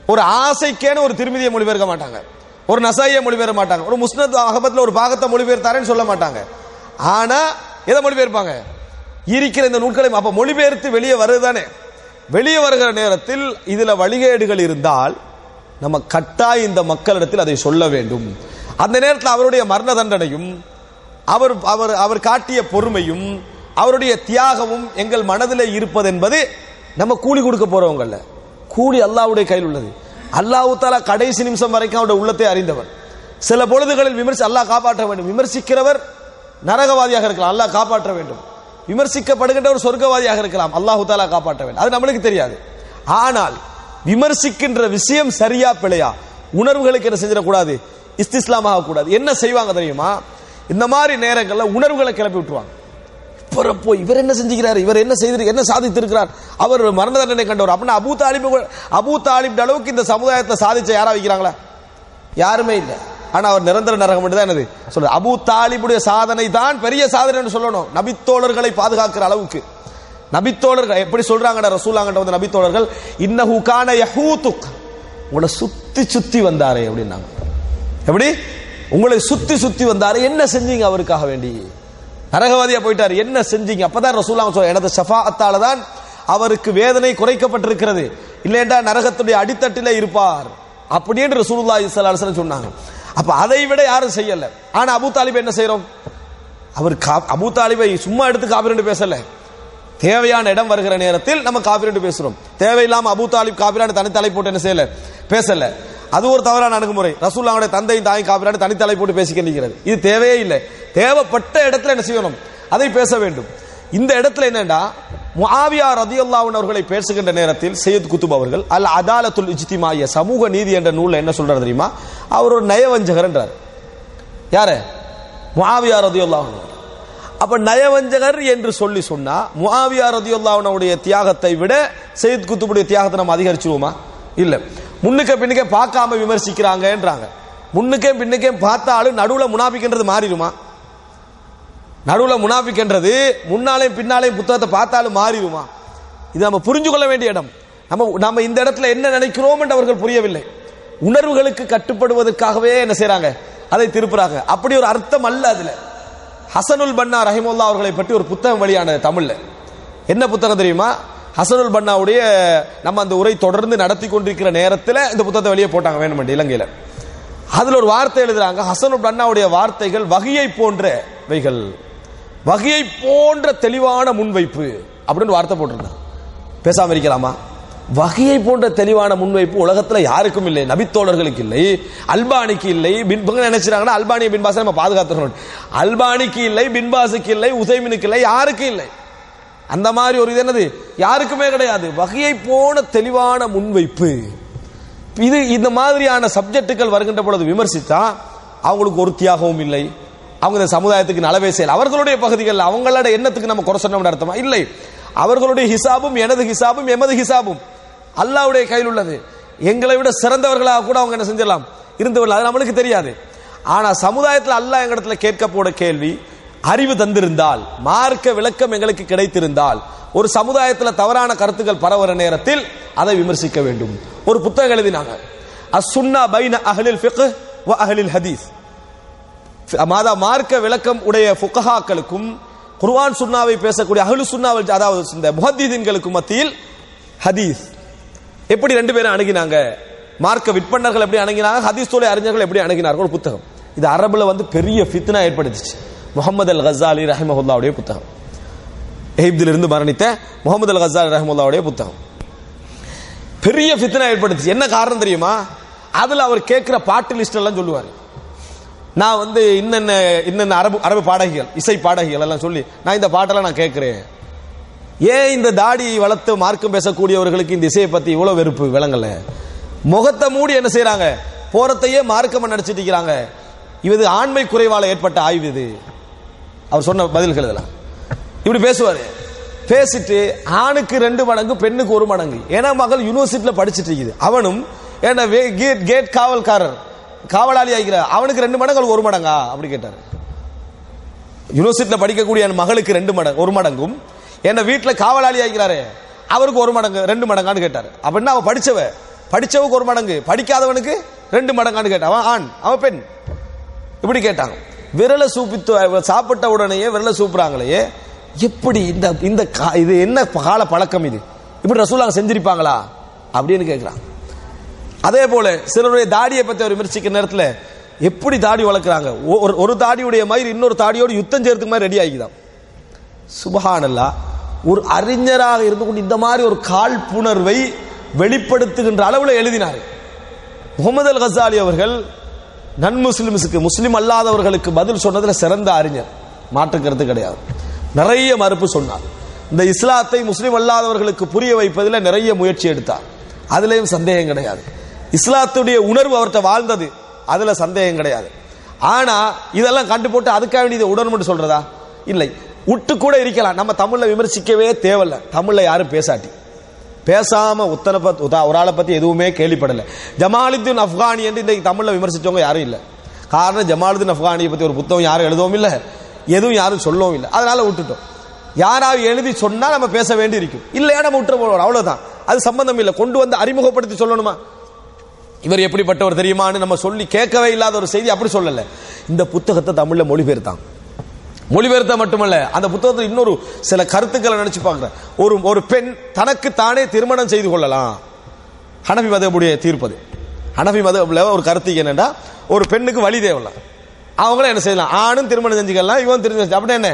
ஒரு ஆசைக்கேன ஒரு திருமதியை மொழிபெயர்க்க மாட்டாங்க ஒரு நசாயை மொழிபெயர்க்க மாட்டாங்க ஒரு முஸ்னத் அகபத்ல ஒரு பாகத்தை மொழிபெயர்த்தாரேன்னு சொல்ல மாட்டாங்க ஆனா எதை மொழிபெயர்ப்பாங்க இருக்கிற இந்த நூல்களை அப்ப மொழிபெயர்த்து வெளியே வருதுதானே வெளியே வருகிற நேரத்தில் இதுல வழிகேடுகள் இருந்தால் நம்ம கட்டாய இந்த மக்களிடத்தில் அதை சொல்ல வேண்டும் அந்த நேரத்தில் அவருடைய மரண தண்டனையும் அவர் அவர் அவர் காட்டிய பொறுமையும் அவருடைய தியாகமும் எங்கள் மனதிலே இருப்பது என்பது நம்ம கூலி கொடுக்க போறவங்கல்ல கூலி அல்லாஹ்வுடைய கையில் உள்ளது அல்லாஹ் தாலா கடைசி நிமிஷம் வரைக்கும் அவருடைய உள்ளத்தை அறிந்தவர் சில பொழுதுகளில் விமர்சி அல்லாஹ் காப்பாற்ற வேண்டும் விமர்சிக்கிறவர் நரகவாதியாக இருக்கலாம் அல்லாஹ் காப்பாற்ற வேண்டும் விமர்சிக்கப்படுகின்றவர் சொர்க்கவாதியாக இருக்கலாம் அல்லாஹு தாலா காப்பாற்ற வேண்டும் அது நம்மளுக்கு தெரியாது ஆனால் விமர்சிக்கின்ற விஷயம் சரியா பிழையா உணர்வுகளுக்கு என்ன செஞ்சிடக்கூடாது இஸ்திஸ்லாமாக கூடாது என்ன செய்வாங்க தெரியுமா இந்த மாதிரி நேரங்கள்ல உணர்வுகளை கிளப்பி விட்டுருவாங்க இவரை போய் இவர் என்ன செஞ்சுக்கிறார் இவர் என்ன செய்து என்ன சாதித்திருக்கிறார் அவர் மரண தண்டனை கண்டவர் அப்படின்னா அபூ தாலிப் அபூ தாலிப் அளவுக்கு இந்த சமுதாயத்தை சாதிச்ச யாரா வைக்கிறாங்களா யாருமே இல்லை ஆனா அவர் நிரந்தர நரகம் தான் என்னது சொல்ற அபூ தாலிபுடைய சாதனை தான் பெரிய சாதனை சொல்லணும் நபித்தோழர்களை பாதுகாக்கிற அளவுக்கு நபித்தோழர்கள் எப்படி சொல்றாங்கடா ரசூலாங்கிட்ட வந்து நபித்தோழர்கள் இன்னஹு கான யஹூதுக் உங்களை சுத்தி சுத்தி வந்தாரே அப்படின்னாங்க எப்படி உங்களை சுத்தி சுத்தி வந்தாரு என்ன செஞ்சீங்க அவருக்காக வேண்டி நரகவாதியா போயிட்டாரு என்ன செஞ்சீங்க அப்பதான் ரசூலாங்க சொல்ல எனது ஷஃபாஅத்தால தான் அவருக்கு வேதனை குறைக்கப்பட்டிருக்கிறது இல்லையென்றா நரகத்துடைய அடித்தட்டிலே இருப்பார் அப்படின்னு ரசூலுல்லாஹி ஸல்லல்லாஹு அலைஹி வஸல்லம் சொன்னாங்க அப்ப அதை விட யாரும் செய்யல ஆனா அபூ தாலிப் என்ன செய்றோம் அவர் கா- அபூ தாலிபை சும்மா எடுத்து காபிரண்டு பேசல தேவையான இடம் வருகிற நேரத்தில் நம்ம காபிரண்டு பேசுறோம் தேவையில்லாம அபூ தாலிப் காபிரான்னு தனி தலை போட்டு என்ன செய்யல பேசல அது ஒரு தவறான அணுகுமுறை ரசூல்லாவுடைய தந்தையும் தாயும் காபிரான்னு தனி தலை போட்டு பேசிக்க நிற்கிறது இது தேவையே இல்லை தேவைப்பட்ட இடத்துல என்ன செய்யணும் அதை பேச வேண்டும் இந்த இடத்துல என்னன்னா முஆவியா ரதியல்லாஹு அவர்களை பேசுகின்ற நேரத்தில் சையத் குத்துப் அவர்கள் அல் அதாலத்துல் இஜ்திமாய சமூக நீதி என்ற நூல்ல என்ன சொல்றாரு தெரியுமா அவர் ஒரு நயவஞ்சகர் என்றார் யாரு முஆவியா ரதியல்லாஹு அன்ஹு. அப்ப நயவஞ்சகர் என்று சொல்லி சொன்னா முஆவியா ரதியல்லாஹு அன்ஹுடைய தியாகத்தை விட சையத் குத்துபுடைய தியாகத்தை நம்ம அதிகரிச்சிருவோமா இல்ல முன்னுக்க பின்னுக்கே பார்க்காம விமர்சிக்கிறாங்கன்றாங்க முன்னுக்கே பின்னுக்கே பார்த்தாலும் நடுவுல முனாபிக்கின்றது மாறிடுமா நடுவுல முனாபிக்கின்றது முன்னாலேயும் பின்னாலேயும் புத்தகத்தை பார்த்தாலும் மாறிடுமா இது நம்ம புரிஞ்சு கொள்ள வேண்டிய இடம் நம்ம நம்ம இந்த இடத்துல என்ன நினைக்கிறோம் என்று அவர்கள் புரியவில்லை உணர்வுகளுக்கு கட்டுப்படுவதற்காகவே என்ன செய்றாங்க அதை திருப்புறாங்க அப்படி ஒரு அர்த்தம் அல்ல அதுல ஹசனுல் பன்னா ரஹிமுல்லா அவர்களை பற்றி ஒரு புத்தகம் வெளியான தமிழ்ல என்ன புத்தகம் தெரியுமா ஹசனுல் பன்னாவுடைய நம்ம அந்த உரை தொடர்ந்து நடத்தி கொண்டிருக்கிற நேரத்தில் இந்த புத்தகத்தை வெளியே போட்டாங்க வேணுமெண்டு இலங்கையில அதுல ஒரு வார்த்தை எழுதுறாங்க ஹசனுல் பன்னாவுடைய வார்த்தைகள் வகையை போன்றவைகள் வகையை போன்ற தெளிவான முன்வைப்பு அப்படின்னு வார்த்தை போட்டிருந்தாங்க பேசாம இருக்கலாமா வகையை போன்ற தெளிவான முன்வைப்பு உலகத்துல யாருக்கும் இல்லை நபித்தோழர்களுக்கு இல்லை அல்பானிக்கு இல்லை பின் இவங்க நினைச்சாங்கன்னா அல்பானிய பின்பாசை நம்ம பாதுகாத்துக்கணும் அல்பானிக்கு இல்லை பின்பாசுக்கு இல்லை உசைமினுக்கு இல்லை யாருக்கும் இல்லை அந்த மாதிரி ஒரு இது என்னது யாருக்குமே கிடையாது வகையை போன தெளிவான முன்வைப்பு இது இந்த மாதிரியான சப்ஜெக்டுகள் வருகின்ற பொழுது விமர்சித்தா அவங்களுக்கு ஒரு தியாகமும் இல்லை அவங்க இந்த சமுதாயத்துக்கு நலவே செய்யல அவர்களுடைய பகுதிகள் அவங்களோட எண்ணத்துக்கு நம்ம குறை சொன்னோம்னு அர்த்தமா இல்லை அவர்களுடைய ஹிசாபும் எனது ஹிசாபும் எமது ஹிசாபும் அல்லாஹ்வுடைய கையில் உள்ளது எங்களை விட சிறந்தவர்களாக கூட அவங்க என்ன செஞ்சிடலாம் இருந்தவர்கள் அது நம்மளுக்கு தெரியாது ஆனா சமுதாயத்தில் அல்லாஹ் எங்களிடத்துல கேட்க போட கேள்வி அறிவு தந்திருந்தால் மார்க்க விளக்கம் எங்களுக்கு கிடைத்திருந்தால் ஒரு சமுதாயத்தில் தவறான கருத்துக்கள் பரவுற நேரத்தில் அதை விமர்சிக்க வேண்டும் ஒரு புத்தகம் எழுதினாங்க அசுன்னா பைன அஹ்லில் ஃபிக்ஹ் வ அஹ்லில் ஹதீஸ் மாதா மார்க்க விளக்கம் உடைய ஃபுகஹாக்களுக்கும் குர்ஆன் சுன்னாவை பேசக்கூடிய அஹ்லு சுன்னாவல் அதாவது இந்த முஹத்திதீன்களுக்கும் மத்தியில் ஹதீஸ் எப்படி ரெண்டு பேரும் அணுகினாங்க மார்க்க விற்பனர்கள் எப்படி அணுகினாங்க ஹதீஸ் தோலை அறிஞர்கள் எப்படி அணுகினார்கள் ஒரு புத்தகம் இது அரபுல வந்து பெரிய ஃபித்னா ஏற்படுத்துச்சு முகமது அல் கசாலி ரஹிமஹுல்லாவுடைய புத்தகம் எகிப்திலிருந்து மரணித்த முகமது அல் கசாலி ரஹிமுல்லாவுடைய புத்தகம் பெரிய ஃபித்னா ஏற்படுத்துச்சு என்ன காரணம் தெரியுமா அதுல அவர் கேட்கிற பாட்டு லிஸ்ட் எல்லாம் சொல்லுவார் நான் வந்து இன்னென்ன இன்னென்ன அரபு அரபு பாடகிகள் இசை பாடகிகள் எல்லாம் சொல்லி நான் இந்த பாட்டெல்லாம் நான் கேட்கிறேன் ஏன் இந்த தாடி வளர்த்து மார்க்கம் பேசக்கூடியவர்களுக்கு இந்த இசையை பத்தி இவ்வளவு வெறுப்பு விளங்கல முகத்தை மூடி என்ன செய்றாங்க போறத்தையே மார்க்கம் நடிச்சிட்டு இருக்கிறாங்க இது ஆண்மை குறைவால ஏற்பட்ட ஆய்வு இது அவர் சொன்ன பதில்கள் இதெல்லாம் இப்படி பேசுவாரு பேசிட்டு ஆணுக்கு ரெண்டு மடங்கு பெண்ணுக்கு ஒரு மடங்கு ஏன்னா மகள் யூனிவர்சிட்டியில படிச்சிட்டு இருக்குது அவனும் ஏன்னா வே- கேட் கேட் காவல்காரர் காவலாளி ஆகிறார் அவனுக்கு ரெண்டு மடங்கு அவளுக்கு ஒரு மடங்கா அப்படி கேட்டார் யூனிவர்சிட்டியில படிக்கக்கூடிய என் மகளுக்கு ரெண்டு மடங்கு ஒரு மடங்கும் என்ன வீட்டுல காவலாளி ஆகிறாரு அவருக்கு ஒரு மடங்கு ரெண்டு மடங்கான்னு கேட்டார் அப்படின்னா அவ படிச்சவ படிச்சவனுக்கு ஒரு மடங்கு படிக்காதவனுக்கு ரெண்டு மடங்கான்னு கேட்டான் அவன் ஆண் அவன் பெண் இப்படி கேட்டாங்க விரலை சூப்பித்து சாப்பிட்ட உடனேயே விரலை சூப்புறாங்களே எப்படி இந்த இந்த கா- இது என்ன கால பழக்கம் இது இப்படி ரசூலாங்க செஞ்சிருப்பாங்களா அப்படின்னு கேட்கிறான் அதே போல சிலருடைய தாடியை பத்தி அவர் விமர்சிக்கிற நேரத்தில் எப்படி தாடி வளர்க்குறாங்க ஒரு ஒரு தாடியுடைய மயிர் இன்னொரு தாடியோடு யுத்தம் செய்யறதுக்கு மாதிரி ரெடி ஆகிதான் சுபஹானல்லா ஒரு அறிஞராக இருந்து கொண்டு இந்த மாதிரி ஒரு காழ்ப்புணர்வை வெளிப்படுத்துகின்ற அளவில் எழுதினார் முகமது அல் கசாலி அவர்கள் நன் முஸ்லிம்ஸுக்கு முஸ்லிம் அல்லாதவர்களுக்கு பதில் சொன்னதுல சிறந்த அறிஞர் மாற்றுக்கிறது கிடையாது நிறைய மறுப்பு சொன்னார் இந்த இஸ்லாத்தை முஸ்லிம் அல்லாதவர்களுக்கு புரிய வைப்பதில் நிறைய முயற்சி எடுத்தார் அதுலயும் சந்தேகம் கிடையாது இஸ்லாத்துடைய உணர்வு அவர்கிட்ட வாழ்ந்தது அதுல சந்தேகம் கிடையாது ஆனா இதெல்லாம் கண்டு போட்டு அதுக்காக வேண்டி இதை உடனும் சொல்றதா இல்லை விட்டு கூட இருக்கலாம் நம்ம தமிழ்ல விமர்சிக்கவே தேவையில்ல தமிழ்ல யாரும் பேசாட்டி பேசாம உத்தர பத் உதா- ஒரு ஆளை பத்தி எதுவுமே கேள்விப்படல ஜமாலுத்தீன் அப்கானி என்று இன்றைக்கு தமிழ்ல விமர்சிச்சவங்க யாரும் இல்ல காரணம் ஜமாலுத்தீன் அப்கானியை பத்தி ஒரு புத்தகம் யாரும் எழுதவும் இல்ல எதுவும் யாரும் சொல்லவும் இல்லை அதனால விட்டுட்டோம் யாராவது எழுதி சொன்னா நம்ம பேச வேண்டி இருக்கும் இல்லையா நம்ம விட்டுற போறோம் அவ்வளவுதான் அது சம்பந்தம் இல்லை கொண்டு வந்து அறிமுகப்படுத்தி சொல்லணுமா இவர் எப்படிப்பட்டவர் தெரியுமான்னு நம்ம சொல்லி கேட்கவே இல்லாத ஒரு செய்தி அப்படி சொல்லல இந்த புத்தகத்தை தமிழ்ல மொழிபெயர்த்தான் மொழிபெயர்த்த மட்டுமல்ல அந்த புத்தகத்தில் இன்னொரு சில கருத்துக்களை நினைச்சு பார்க்கிறேன் ஒரு ஒரு பெண் தனக்கு தானே திருமணம் செய்து கொள்ளலாம் ஹனபி மதமுடைய தீர்ப்பது ஹனபி மதம்ல ஒரு கருத்து என்னன்னா ஒரு பெண்ணுக்கு வழி தேவையில்ல அவங்களும் என்ன செய்யலாம் ஆணும் திருமணம் செஞ்சுக்கலாம் இவன் திருமணம் அப்படி என்ன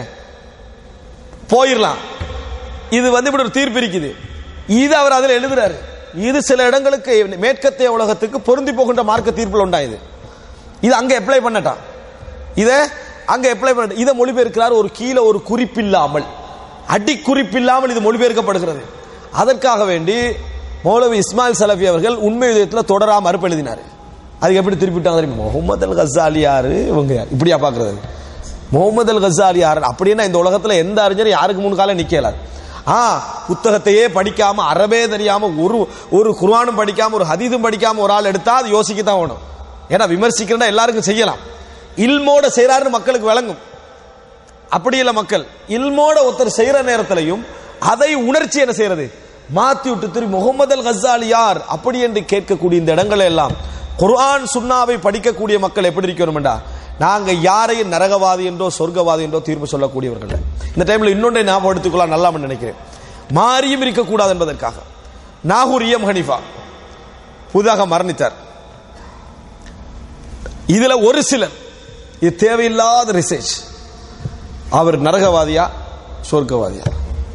போயிடலாம் இது வந்து இப்படி ஒரு தீர்ப்பு இருக்குது இது அவர் அதில் எழுதுறாரு இது சில இடங்களுக்கு மேற்கத்திய உலகத்துக்கு பொருந்தி போகின்ற மார்க்க தீர்ப்பில் உண்டா இது இது அங்க அப்ளை பண்ணட்டான் இதை அங்க அப்ளை பண்ண இதை மொழிபெயர்க்கிறார் ஒரு கீழே ஒரு குறிப்பில்லாமல் அடி குறிப்பில்லாமல் இது மொழிபெயர்க்கப்படுகிறது அதற்காக வேண்டி மௌலவி இஸ்மாயில் சலஃபி அவர்கள் உண்மை விதத்தில் தொடரா மறுப்பு எழுதினார் அதுக்கு எப்படி திருப்பிட்டாங்க தெரியுமா முகமது அல் கசாலி யாரு இவங்க யார்? இப்படியா பாக்குறது முகமது அல் கசாலி யார் அப்படின்னா இந்த உலகத்துல எந்த அறிஞரும் யாருக்கு முன் காலம் நிக்கலாது ஆ புத்தகத்தையே படிக்காம அறவே தெரியாம ஒரு ஒரு குர்ஆனும் படிக்காம ஒரு ஹதீதும் படிக்காம ஒரு ஆள் எடுத்தா அது யோசிக்க தான் வேணும் ஏன்னா விமர்சிக்கிறதா எல்லாருக்கும் செய்யலாம் இல்மோட செய்யறாருன்னு மக்களுக்கு விளங்கும் அப்படி இல்ல மக்கள் இல்மோட ஒருத்தர் செய்யற நேரத்திலையும் அதை உணர்ச்சி என்ன செய்யறது மாத்தி விட்டு திரும்பி முகமது அல் கசாலி யார் அப்படி என்று கேட்கக்கூடிய இந்த இடங்கள் எல்லாம் குர்ஆன் சுன்னாவை படிக்கக்கூடிய மக்கள் எப்படி இருக்கணும்டா நாங்க யாரையும் நரகவாதி என்றோ சொர்க்கவாதி என்றோ தீர்ப்பு சொல்லக்கூடியவர்கள் இல்ல. இந்த டைம்ல இன்னொன்றை ஞாபகம் எடுத்துக்கொள்ள நல்லா நினைக்கிறேன் மாறியும் இருக்கக்கூடாது என்பதற்காக நாகூர் இயம் ஹனிஃபா புதாக மரணித்தார் இதுல ஒரு சிலர் இது தேவையில்லாத ரிசர்ச் அவர் நரகவாதியா சொர்க்கவாதியா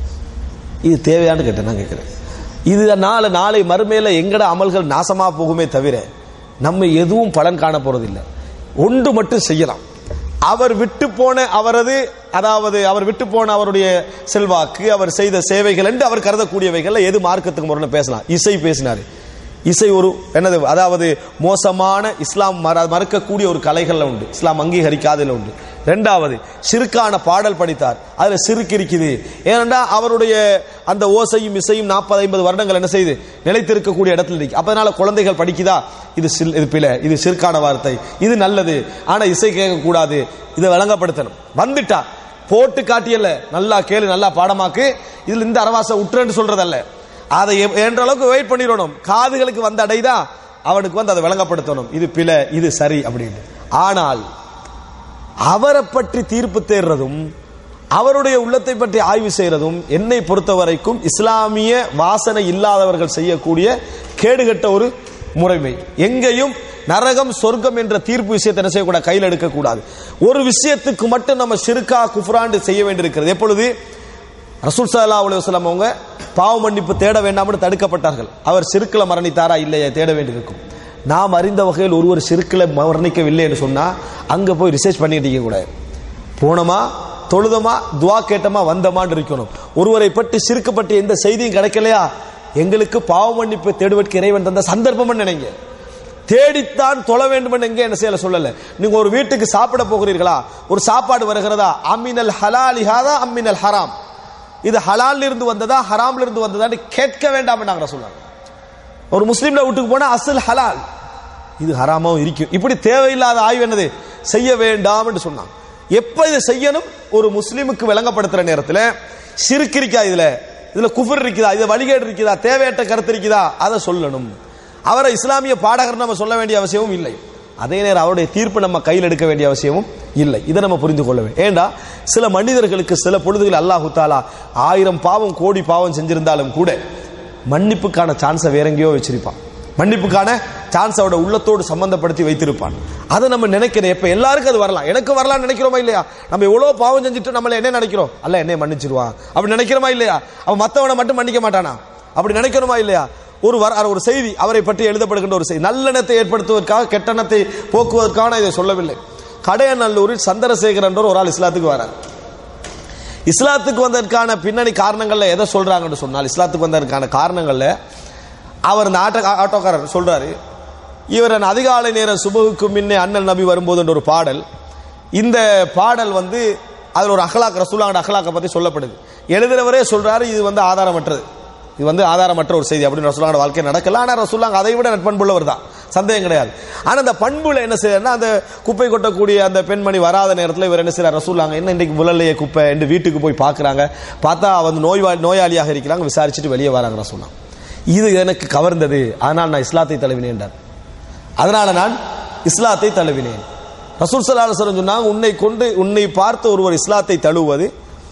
இது தேவையான்னு கேட்டேன் நான் கேட்கிறேன் இது நாளை நாளை மறுமையில எங்கட அமல்கள் நாசமா போகுமே தவிர நம்ம எதுவும் பலன் காண போறதில்லை ஒன்று மட்டும் செய்யலாம் அவர் விட்டு போன அவரது அதாவது அவர் விட்டு போன அவருடைய செல்வாக்கு அவர் செய்த சேவைகள் என்று அவர் கருதக்கூடியவைகள் எது மார்க்கத்துக்கு முரணு பேசலாம் இசை பேசினாரு இசை ஒரு என்னது அதாவது மோசமான இஸ்லாம் மற- மறுக்கக்கூடிய ஒரு கலைகள்ல உண்டு இஸ்லாம் அங்கீகரிக்காததுல உண்டு ரெண்டாவது சிறுக்கான பாடல் படித்தார் அதுல சிறுக்கு இருக்குது ஏனென்றா அவருடைய அந்த ஓசையும் இசையும் நாற்பது ஐம்பது வருடங்கள் என்ன செய்து நிலைத்திருக்கக்கூடிய இடத்துல இருக்கு அப்ப அதனால குழந்தைகள் படிக்குதா இது சில் இது பிழை இது சிறுக்கான வார்த்தை இது நல்லது ஆனா இசை கேட்க கூடாது இதை விளங்கப்படுத்தணும் வந்துட்டா போட்டு காட்டியல்ல நல்லா கேளு நல்லா பாடமாக்கு இதுல இந்த அரவாசை உற்றுன்னு சொல்றதல்ல அதை எ- என்ற அளவுக்கு வெயிட் பண்ணிடணும் காதுகளுக்கு வந்த அடைதா அவனுக்கு வந்து அதை விளங்கப்படுத்தணும் இது பிழை இது சரி அப்படின்னு ஆனால் அவரை பற்றி தீர்ப்பு தேடுறதும் அவருடைய உள்ளத்தை பற்றி ஆய்வு செய்யறதும் என்னை பொறுத்த வரைக்கும் இஸ்லாமிய வாசனை இல்லாதவர்கள் செய்யக்கூடிய கேடுகட்ட ஒரு முறைமை எங்கேயும் நரகம் சொர்க்கம் என்ற தீர்ப்பு விஷயத்தை என்ன செய்யக்கூடாது கையில் எடுக்கக்கூடாது ஒரு விஷயத்துக்கு மட்டும் நம்ம ஷிருக்கா குஃப்ராண்டு செய்ய வேண்டியிருக்கிறது எப்பொழுது ரசூல் சல்லா அலுவலம் அவங்க பாவ மன்னிப்பு தேட வேண்டாம்னு தடுக்கப்பட்டார்கள் அவர் சிறுக்கில் மரணித்தாரா இல்லையா தேட வேண்டியிருக்கும் நாம் அறிந்த வகையில் ஒருவர் சிறுக்கில் மரணிக்கவில்லை என்று சொன்னா அங்க போய் ரிசர்ச் பண்ணிட்டு இருக்க கூடாது போனோமா தொழுதமா துவா கேட்டமா வந்தமான்னு இருக்கணும் ஒருவரை பற்றி சிறுக்கு பற்றி எந்த செய்தியும் கிடைக்கலையா எங்களுக்கு பாவ மன்னிப்பு தேடுவதற்கு இறைவன் தந்த சந்தர்ப்பம் நினைங்க தேடித்தான் தொழ வேண்டும் எங்க என்ன செய்யல சொல்லல நீங்க ஒரு வீட்டுக்கு சாப்பிட போகிறீர்களா ஒரு சாப்பாடு வருகிறதா அம்மினல் ஹலாலிஹாதா அம்மினல் ஹராம் இது ஹலால்ல இருந்து வந்ததா ஹராம்ல இருந்து வந்ததான்னு கேட்க வேண்டாம் நாங்க சொல்லுவாங்க ஒரு முஸ்லீம்ல வீட்டுக்கு போனா அசல் ஹலால் இது ஹராமாவும் இருக்கும் இப்படி தேவையில்லாத ஆய்வு என்னது செய்ய வேண்டாம் என்று சொன்னான் எப்ப இதை செய்யணும் ஒரு முஸ்லீமுக்கு விளங்கப்படுத்துற நேரத்தில் சிறுக்கு இருக்கா இதுல இதுல குஃபர் இருக்குதா இது வழிகேடு இருக்குதா தேவையற்ற கருத்து இருக்குதா அதை சொல்லணும் அவரை இஸ்லாமிய பாடகர் நம்ம சொல்ல வேண்டிய அவசியமும் இல்லை அதே நேரம் அவருடைய தீர்ப்பு நம்ம கையில் எடுக்க வேண்டிய அவசியமும் இல்லை இதை நம்ம புரிந்து கொள்ள வேண்டும் ஏண்டா சில மனிதர்களுக்கு சில பொழுதுகள் அல்லாஹு தாலா ஆயிரம் பாவம் கோடி பாவம் செஞ்சிருந்தாலும் கூட மன்னிப்புக்கான சான்ஸை வேற எங்கேயோ வச்சிருப்பான் மன்னிப்புக்கான சான்ஸ் அவட உள்ளத்தோடு சம்பந்தப்படுத்தி வைத்திருப்பான் அதை நம்ம நினைக்கிறேன் எப்ப எல்லாருக்கும் அது வரலாம் எனக்கு வரலாம்னு நினைக்கிறோமா இல்லையா நம்ம எவ்வளவு பாவம் செஞ்சுட்டு நம்மள என்ன நினைக்கிறோம் அல்ல என்ன மன்னிச்சிருவான் அப்படி நினைக்கிறோமா இல்லையா அவன் மத்தவனை மட்டும் மன்னிக்க மாட்டானா அப்படி நினைக்கிறோமா இல்லையா ஒரு வர ஒரு செய்தி அவரை பற்றி எழுதப்படுகின்ற ஒரு செய்தி நல்லெண்ணத்தை ஏற்படுத்துவதற்காக கெட்டெண்ணத்தை போக்குவதற்கான இதை சொல்லவில்லை கடையநல்லூரில் சந்திரசேகர் என்ற ஒரு ஆள் இஸ்லாத்துக்கு வரார் இஸ்லாத்துக்கு வந்ததற்கான பின்னணி காரணங்கள்ல எதை சொல்றாங்கன்னு சொன்னால் இஸ்லாத்துக்கு வந்ததற்கான காரணங்கள்ல அவர் இந்த ஆட்டோ ஆட்டோக்காரர் சொல்றாரு இவர் அதிகாலை நேர சுபகுக்கு முன்னே அண்ணன் நபி வரும்போது என்ற ஒரு பாடல் இந்த பாடல் வந்து அதில் ஒரு அஹ்லாக் ரசூலாங்கட அஹ்லாக்கை பத்தி சொல்லப்படுது எழுதுறவரே சொல்றாரு இது வந்து ஆதாரமற்றது இது வந்து ஆதாரமற்ற ஒரு செய்தி அப்படின்னு ரசூலாங்கட வாழ்க்கை நடக்கல ஆனா ரசூலாங்க அதை விட நட்பண்புள்ளவர் தான் சந்தேகம் கிடையாது ஆனா அந்த பண்புல என்ன செய்யறா அந்த குப்பை கொட்டக்கூடிய அந்த பெண்மணி வராத நேரத்தில் இவர் என்ன செய்யறார் ரசூலாங்க என்ன இன்னைக்கு முழலையே குப்பை என்று வீட்டுக்கு போய் பார்க்கறாங்க பார்த்தா வந்து நோய்வா நோயாளியாக இருக்கிறாங்க விசாரிச்சுட்டு வெளியே வராங்க ரசூலாங்க இது எனக்கு கவர்ந்தது ஆனால் நான் இஸ்லாத்தை தழுவினேன் என்றார் அதனால நான் இஸ்லாத்தை தழுவினேன் ரசூல் சலாஹ் சொன்னாங்க உன்னை கொண்டு உன்னை பார்த்து ஒருவர் இஸ்லாத்தை தழுவுவது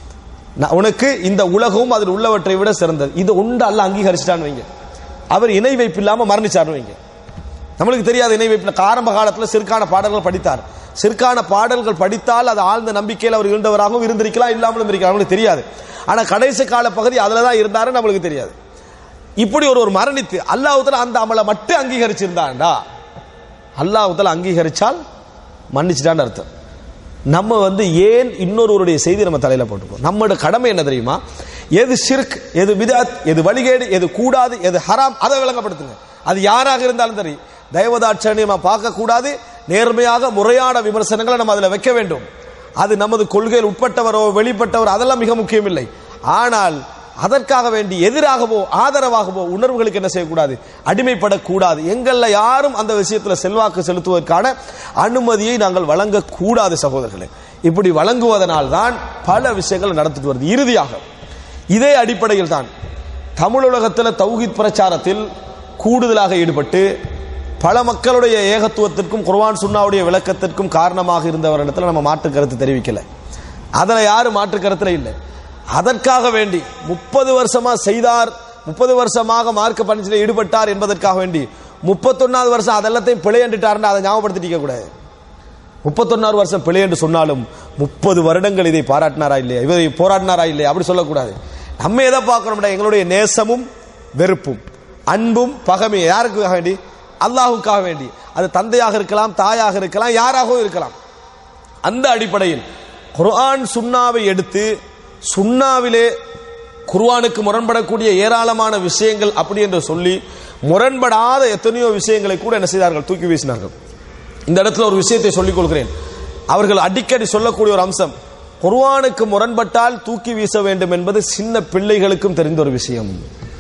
நான் உனக்கு இந்த உலகமும் அதில் உள்ளவற்றை விட சிறந்தது இது உண்டு அல்ல அங்கீகரிச்சிட்டான்னு வைங்க அவர் இணை வைப்பு இல்லாம மரணிச்சார்னு வைங்க நம்மளுக்கு தெரியாது இணை வைப்பு ஆரம்ப காலத்தில் சிற்கான பாடல்கள் படித்தார் சிற்கான பாடல்கள் படித்தால் அது ஆழ்ந்த நம்பிக்கையில் அவர் இருந்தவராகவும் இருந்திருக்கலாம் இல்லாமலும் இருக்கலாம் நம்மளுக்கு தெரியாது ஆனா கடைசி கால பகுதி அதுல தான் இருந்தாரு நம்மளுக்கு தெரியாது இப்படி ஒரு ஒரு மரணித்து அல்லாஹுத்தல அந்த அமலை மட்டும் அங்கீகரிச்சிருந்தாண்டா அல்லாஹுத்தல அங்கீகரிச்சால் மன்னிச்சிட்டான்னு அர்த்தம் நம்ம வந்து ஏன் இன்னொருவருடைய செய்தி நம்ம தலையில போட்டுக்கோம் நம்மளோட கடமை என்ன தெரியுமா எது ஷிர்க் எது விதாத் எது வழிகேடு எது கூடாது எது ஹராம் அதை விளங்கப்படுத்துங்க அது யாராக இருந்தாலும் சரி தயவதாட்சணியமா பார்க்க கூடாது நேர்மையாக முறையான விமர்சனங்களை நம்ம அதுல வைக்க வேண்டும் அது நமது கொள்கையில் உட்பட்டவரோ வெளிப்பட்டவரோ அதெல்லாம் மிக முக்கியம் இல்லை ஆனால் அதற்காக வேண்டி எதிராகவோ ஆதரவாகவோ உணர்வுகளுக்கு என்ன செய்யக்கூடாது அடிமைப்படக்கூடாது எங்கள்ல யாரும் அந்த விஷயத்துல செல்வாக்கு செலுத்துவதற்கான அனுமதியை நாங்கள் வழங்கக்கூடாது சகோதரர்களே இப்படி வழங்குவதனால் தான் பல விஷயங்கள் நடந்துட்டு வருது இறுதியாக இதே அடிப்படையில் தான் தமிழுலகத்தில் தௌஹீத் பிரச்சாரத்தில் கூடுதலாக ஈடுபட்டு பல மக்களுடைய ஏகத்துவத்திற்கும் குர்ஆன் சுன்னாவுடைய விளக்கத்திற்கும் காரணமாக இருந்தவரிடத்துல நம்ம மாற்று கருத்து தெரிவிக்கல அதுல யாரும் மாற்று கருத்துல இல்லை அதற்காக வேண்டி முப்பது வருஷமா செய்தார் முப்பது வருஷமாக மார்க்க பணிச்சில் ஈடுபட்டார் என்பதற்காக வேண்டி முப்பத்தொன்னாவது வருஷம் அதெல்லாத்தையும் பிழையண்டுட்டாருன்னு அதை ஞாபகப்படுத்திக்க கூடாது முப்பத்தொன்னாறு வருஷம் பிழை என்று சொன்னாலும் முப்பது வருடங்கள் இதை பாராட்டினாரா இல்லையா இவரை போராடினாரா இல்லையா அப்படி சொல்லக்கூடாது நம்ம எதை பார்க்கிறோம்டா எங்களுடைய நேசமும் வெறுப்பும் அன்பும் பகமையும் யாருக்காக வேண்டி அல்லாஹுக்காக வேண்டி அது தந்தையாக இருக்கலாம் தாயாக இருக்கலாம் யாராகவும் இருக்கலாம் அந்த அடிப்படையில் குர்ஆன் சுன்னாவை எடுத்து சுன்னாவிலே குர்ஆனுக்கு முரண்படக்கூடிய ஏராளமான விஷயங்கள் அப்படி என்று சொல்லி முரண்படாத எத்தனையோ விஷயங்களை கூட என்ன செய்தார்கள் தூக்கி வீசினார்கள் இந்த இடத்துல ஒரு விஷயத்தை சொல்லிக் கொள்கிறேன் அவர்கள் அடிக்கடி சொல்லக்கூடிய ஒரு அம்சம் குர்ஆனுக்கு முரண்பட்டால் தூக்கி வீச வேண்டும் என்பது சின்ன பிள்ளைகளுக்கும் தெரிந்த ஒரு விஷயம்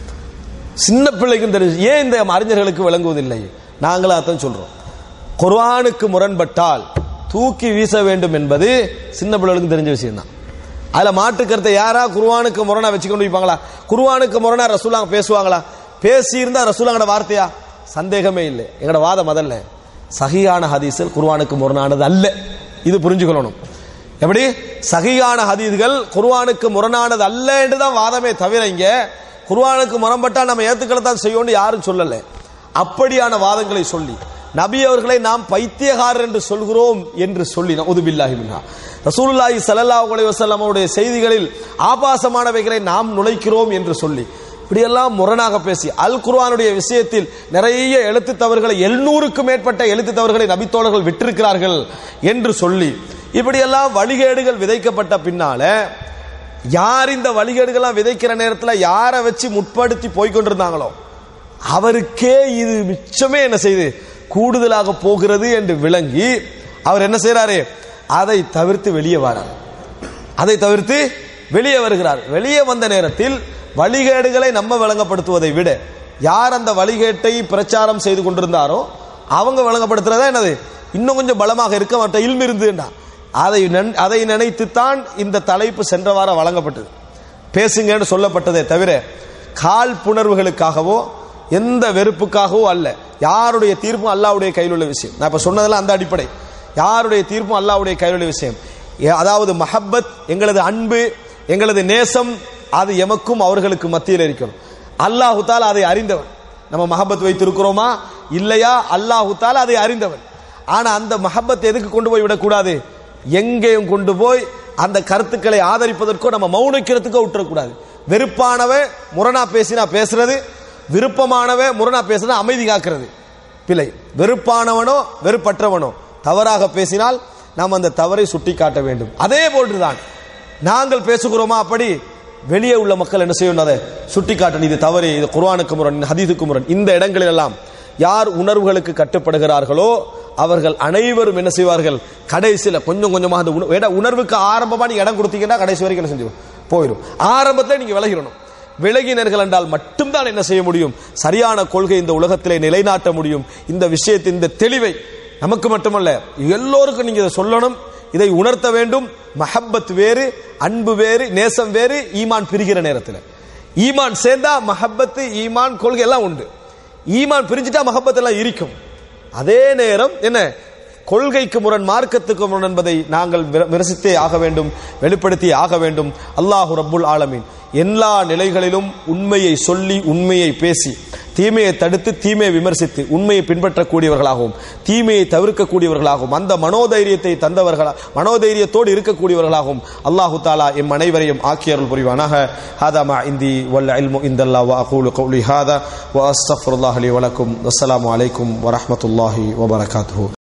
சின்ன பிள்ளைக்கும் தெரிஞ்சு ஏன் இந்த அறிஞர்களுக்கு விளங்குவதில்லை நாங்களா தான் சொல்றோம் குர்ஆனுக்கு முரண்பட்டால் தூக்கி வீச வேண்டும் என்பது சின்ன பிள்ளைகளுக்கு தெரிஞ்ச விஷயம் தான் அதுல மாட்டு கருத்தை யாரா குர்ஆனுக்கு முரணா வச்சுக்கொண்டு வைப்பாங்களா குர்ஆனுக்கு முரணா ரசூலாங்க பேசுவாங்களா பேசி இருந்தா ரசூலாங்கட வார்த்தையா சந்தேகமே இல்லை எங்கட வாதம் அதல்ல சகியான ஹதீஸில் குர்ஆனுக்கு முரணானது அல்ல இது புரிஞ்சுக்கொள்ளணும் எப்படி சகியான ஹதீஸ்கள் குர்ஆனுக்கு முரணானது அல்ல என்று தான் வாதமே தவிர இங்க குர்ஆனுக்கு முரண்பட்டா நம்ம ஏத்துக்கலத்தான் செய்யணும்னு யாரும் சொல்லல அப்படியான வாதங்களை சொல்லி நபி அவர்களை நாம் பைத்தியகாரர் என்று சொல்கிறோம் என்று சொல்லி உதுபில்லாஹி மின்ஹா ரசூலுல்லாஹி ஸல்லல்லாஹு அலைஹி வஸல்லம் அவருடைய செய்திகளில் ஆபாசமானவைகளை நாம் நுழைக்கிறோம் என்று சொல்லி இப்படியெல்லாம் முரணாக பேசி அல் குர்ஆனுடைய விஷயத்தில் நிறைய எழுத்து தவறுகளை எழுநூறுக்கும் மேற்பட்ட எழுத்து தவறுகளை நபித்தோழர்கள் விட்டிருக்கிறார்கள் என்று சொல்லி இப்படியெல்லாம் வழிகேடுகள் விதைக்கப்பட்ட பின்னால யார் இந்த வழிகேடுகள்லாம் விதைக்கிற நேரத்தில் யாரை வச்சு முற்படுத்தி போய்கொண்டிருந்தாங்களோ அவருக்கே இது மிச்சமே என்ன செய்து கூடுதலாக போகிறது என்று விளங்கி அவர் என்ன செய்யறாரு அதை தவிர்த்து வெளியே வரார் அதை தவிர்த்து வெளியே வருகிறார் வெளியே வந்த நேரத்தில் வழிகேடுகளை நம்ம விளங்கப்படுத்துவதை விட யார் அந்த வழிகேட்டை பிரச்சாரம் செய்து கொண்டிருந்தாரோ அவங்க விளங்கப்படுத்துறதா என்னது இன்னும் கொஞ்சம் பலமாக இருக்க மாட்ட இல்மி இருந்துண்டா அதை நன்- அதை நினைத்துத்தான் இந்த தலைப்பு சென்ற வாரம் வழங்கப்பட்டது பேசுங்கன்னு சொல்லப்பட்டதே தவிர கால் புணர்வுகளுக்காகவோ எந்த வெறுப்புக்காகவோ அல்ல யாருடைய தீர்ப்பும் அல்லாவுடைய கையில் உள்ள விஷயம் நான் இப்ப சொன்னதெல்லாம் அந்த அடிப்படை யாருடைய தீர்ப்பும் அல்லாவுடைய கையில் உள்ள விஷயம் ஏ- அதாவது மஹப்பத் எங்களது அன்பு எங்களது நேசம் அது எமக்கும் அவர்களுக்கு மத்தியில் இருக்கணும் அல்லாஹு தாலா அதை அறிந்தவன் நம்ம மஹப்பத் வைத்திருக்கிறோமா இல்லையா அல்லாஹு தாலா அதை அறிந்தவன் ஆனா அந்த மஹப்பத் எதுக்கு கொண்டு போய் விடக்கூடாது எங்கேயும் கொண்டு போய் அந்த கருத்துக்களை ஆதரிப்பதற்கோ நம்ம மௌனிக்கிறதுக்கோ விட்டுறக்கூடாது வெறுப்பானவன் முரணா பேசினா பேசுறது விருப்பமானவன் முரணா பேசினா அமைதி காக்கிறது பிழை வெறுப்பானவனோ வெறுப்பற்றவனோ தவறாக பேசினால் நாம் அந்த தவறை சுட்டி காட்ட வேண்டும் அதே போன்றுதான் நாங்கள் பேசுகிறோமா அப்படி வெளியே உள்ள மக்கள் என்ன செய்யணும் அதை சுட்டி காட்டணும் இது தவறு இது குர்ஆனுக்கு முரண் ஹதீஸுக்கு முரண் இந்த இடங்களில் எல்லாம் யார் உணர்வுகளுக்கு கட்டுப்படுகிறார்களோ அவர்கள் அனைவரும் என்ன செய்வார்கள் கடைசியில் கொஞ்சம் கொஞ்சமாக அந்த உண- ஏடா, உணர்வுக்கு ஆரம்பமா நீங்க இடம் கொடுத்தீங்கன்னா கடைசி வரைக்கும் என்ன செஞ்சு போயிடும் ஆரம்பத்தில் நீங்க விலகிடணும் விலகினர்கள் என்றால் மட்டும்தான் என்ன செய்ய முடியும் சரியான கொள்கை இந்த உலகத்திலே நிலைநாட்ட முடியும் இந்த விஷயத்தின் இந்த தெளிவை நமக்கு மட்டுமல்ல எல்லோருக்கும் நீங்க இதை சொல்லணும் இதை உணர்த்த வேண்டும் மஹப்பத் வேறு அன்பு வேறு நேசம் வேறு ஈமான் பிரிகிற நேரத்தில் ஈமான் சேர்ந்தா மஹப்பத்து ஈமான் கொள்கை எல்லாம் உண்டு ஈமான் பிரிஞ்சுட்டா மஹப்பத் எல்லாம் இருக்கும் அதே நேரம் என்ன கொள்கைக்கு முரண் மார்க்கத்துக்கு முரண் என்பதை நாங்கள் விர- விமர்சித்தே ஆக வேண்டும் வெளிப்படுத்தியே ஆக வேண்டும் அல்லாஹு ரப்புல் ஆலமீன் எல்லா நிலைகளிலும் உண்மையை சொல்லி உண்மையை பேசி தீமையை தடுத்து தீமையை விமர்சித்து உண்மையை பின்பற்றக்கூடியவர்களாகவும் தீமையை தவிர்க்கக்கூடியவர்களாகவும் அந்த மனோதைரியத்தை தந்தவர்களா மனோதைரியத்தோடு இருக்கக்கூடியவர்களாகவும் அல்லாஹு தாலா எம் அனைவரையும் ஆக்கியருள் புரிவானாக ஹாதா மா இந்தி வல்ல இல்மு இந்தல்லா வ அகூலு கௌலி ஹாதா வ அஸ்தஃபுல்லாஹ் லி வலக்கும் அஸ்ஸலாமு அலைக்கும் வரஹ்மத்துல்லாஹி வபரகாத்துஹு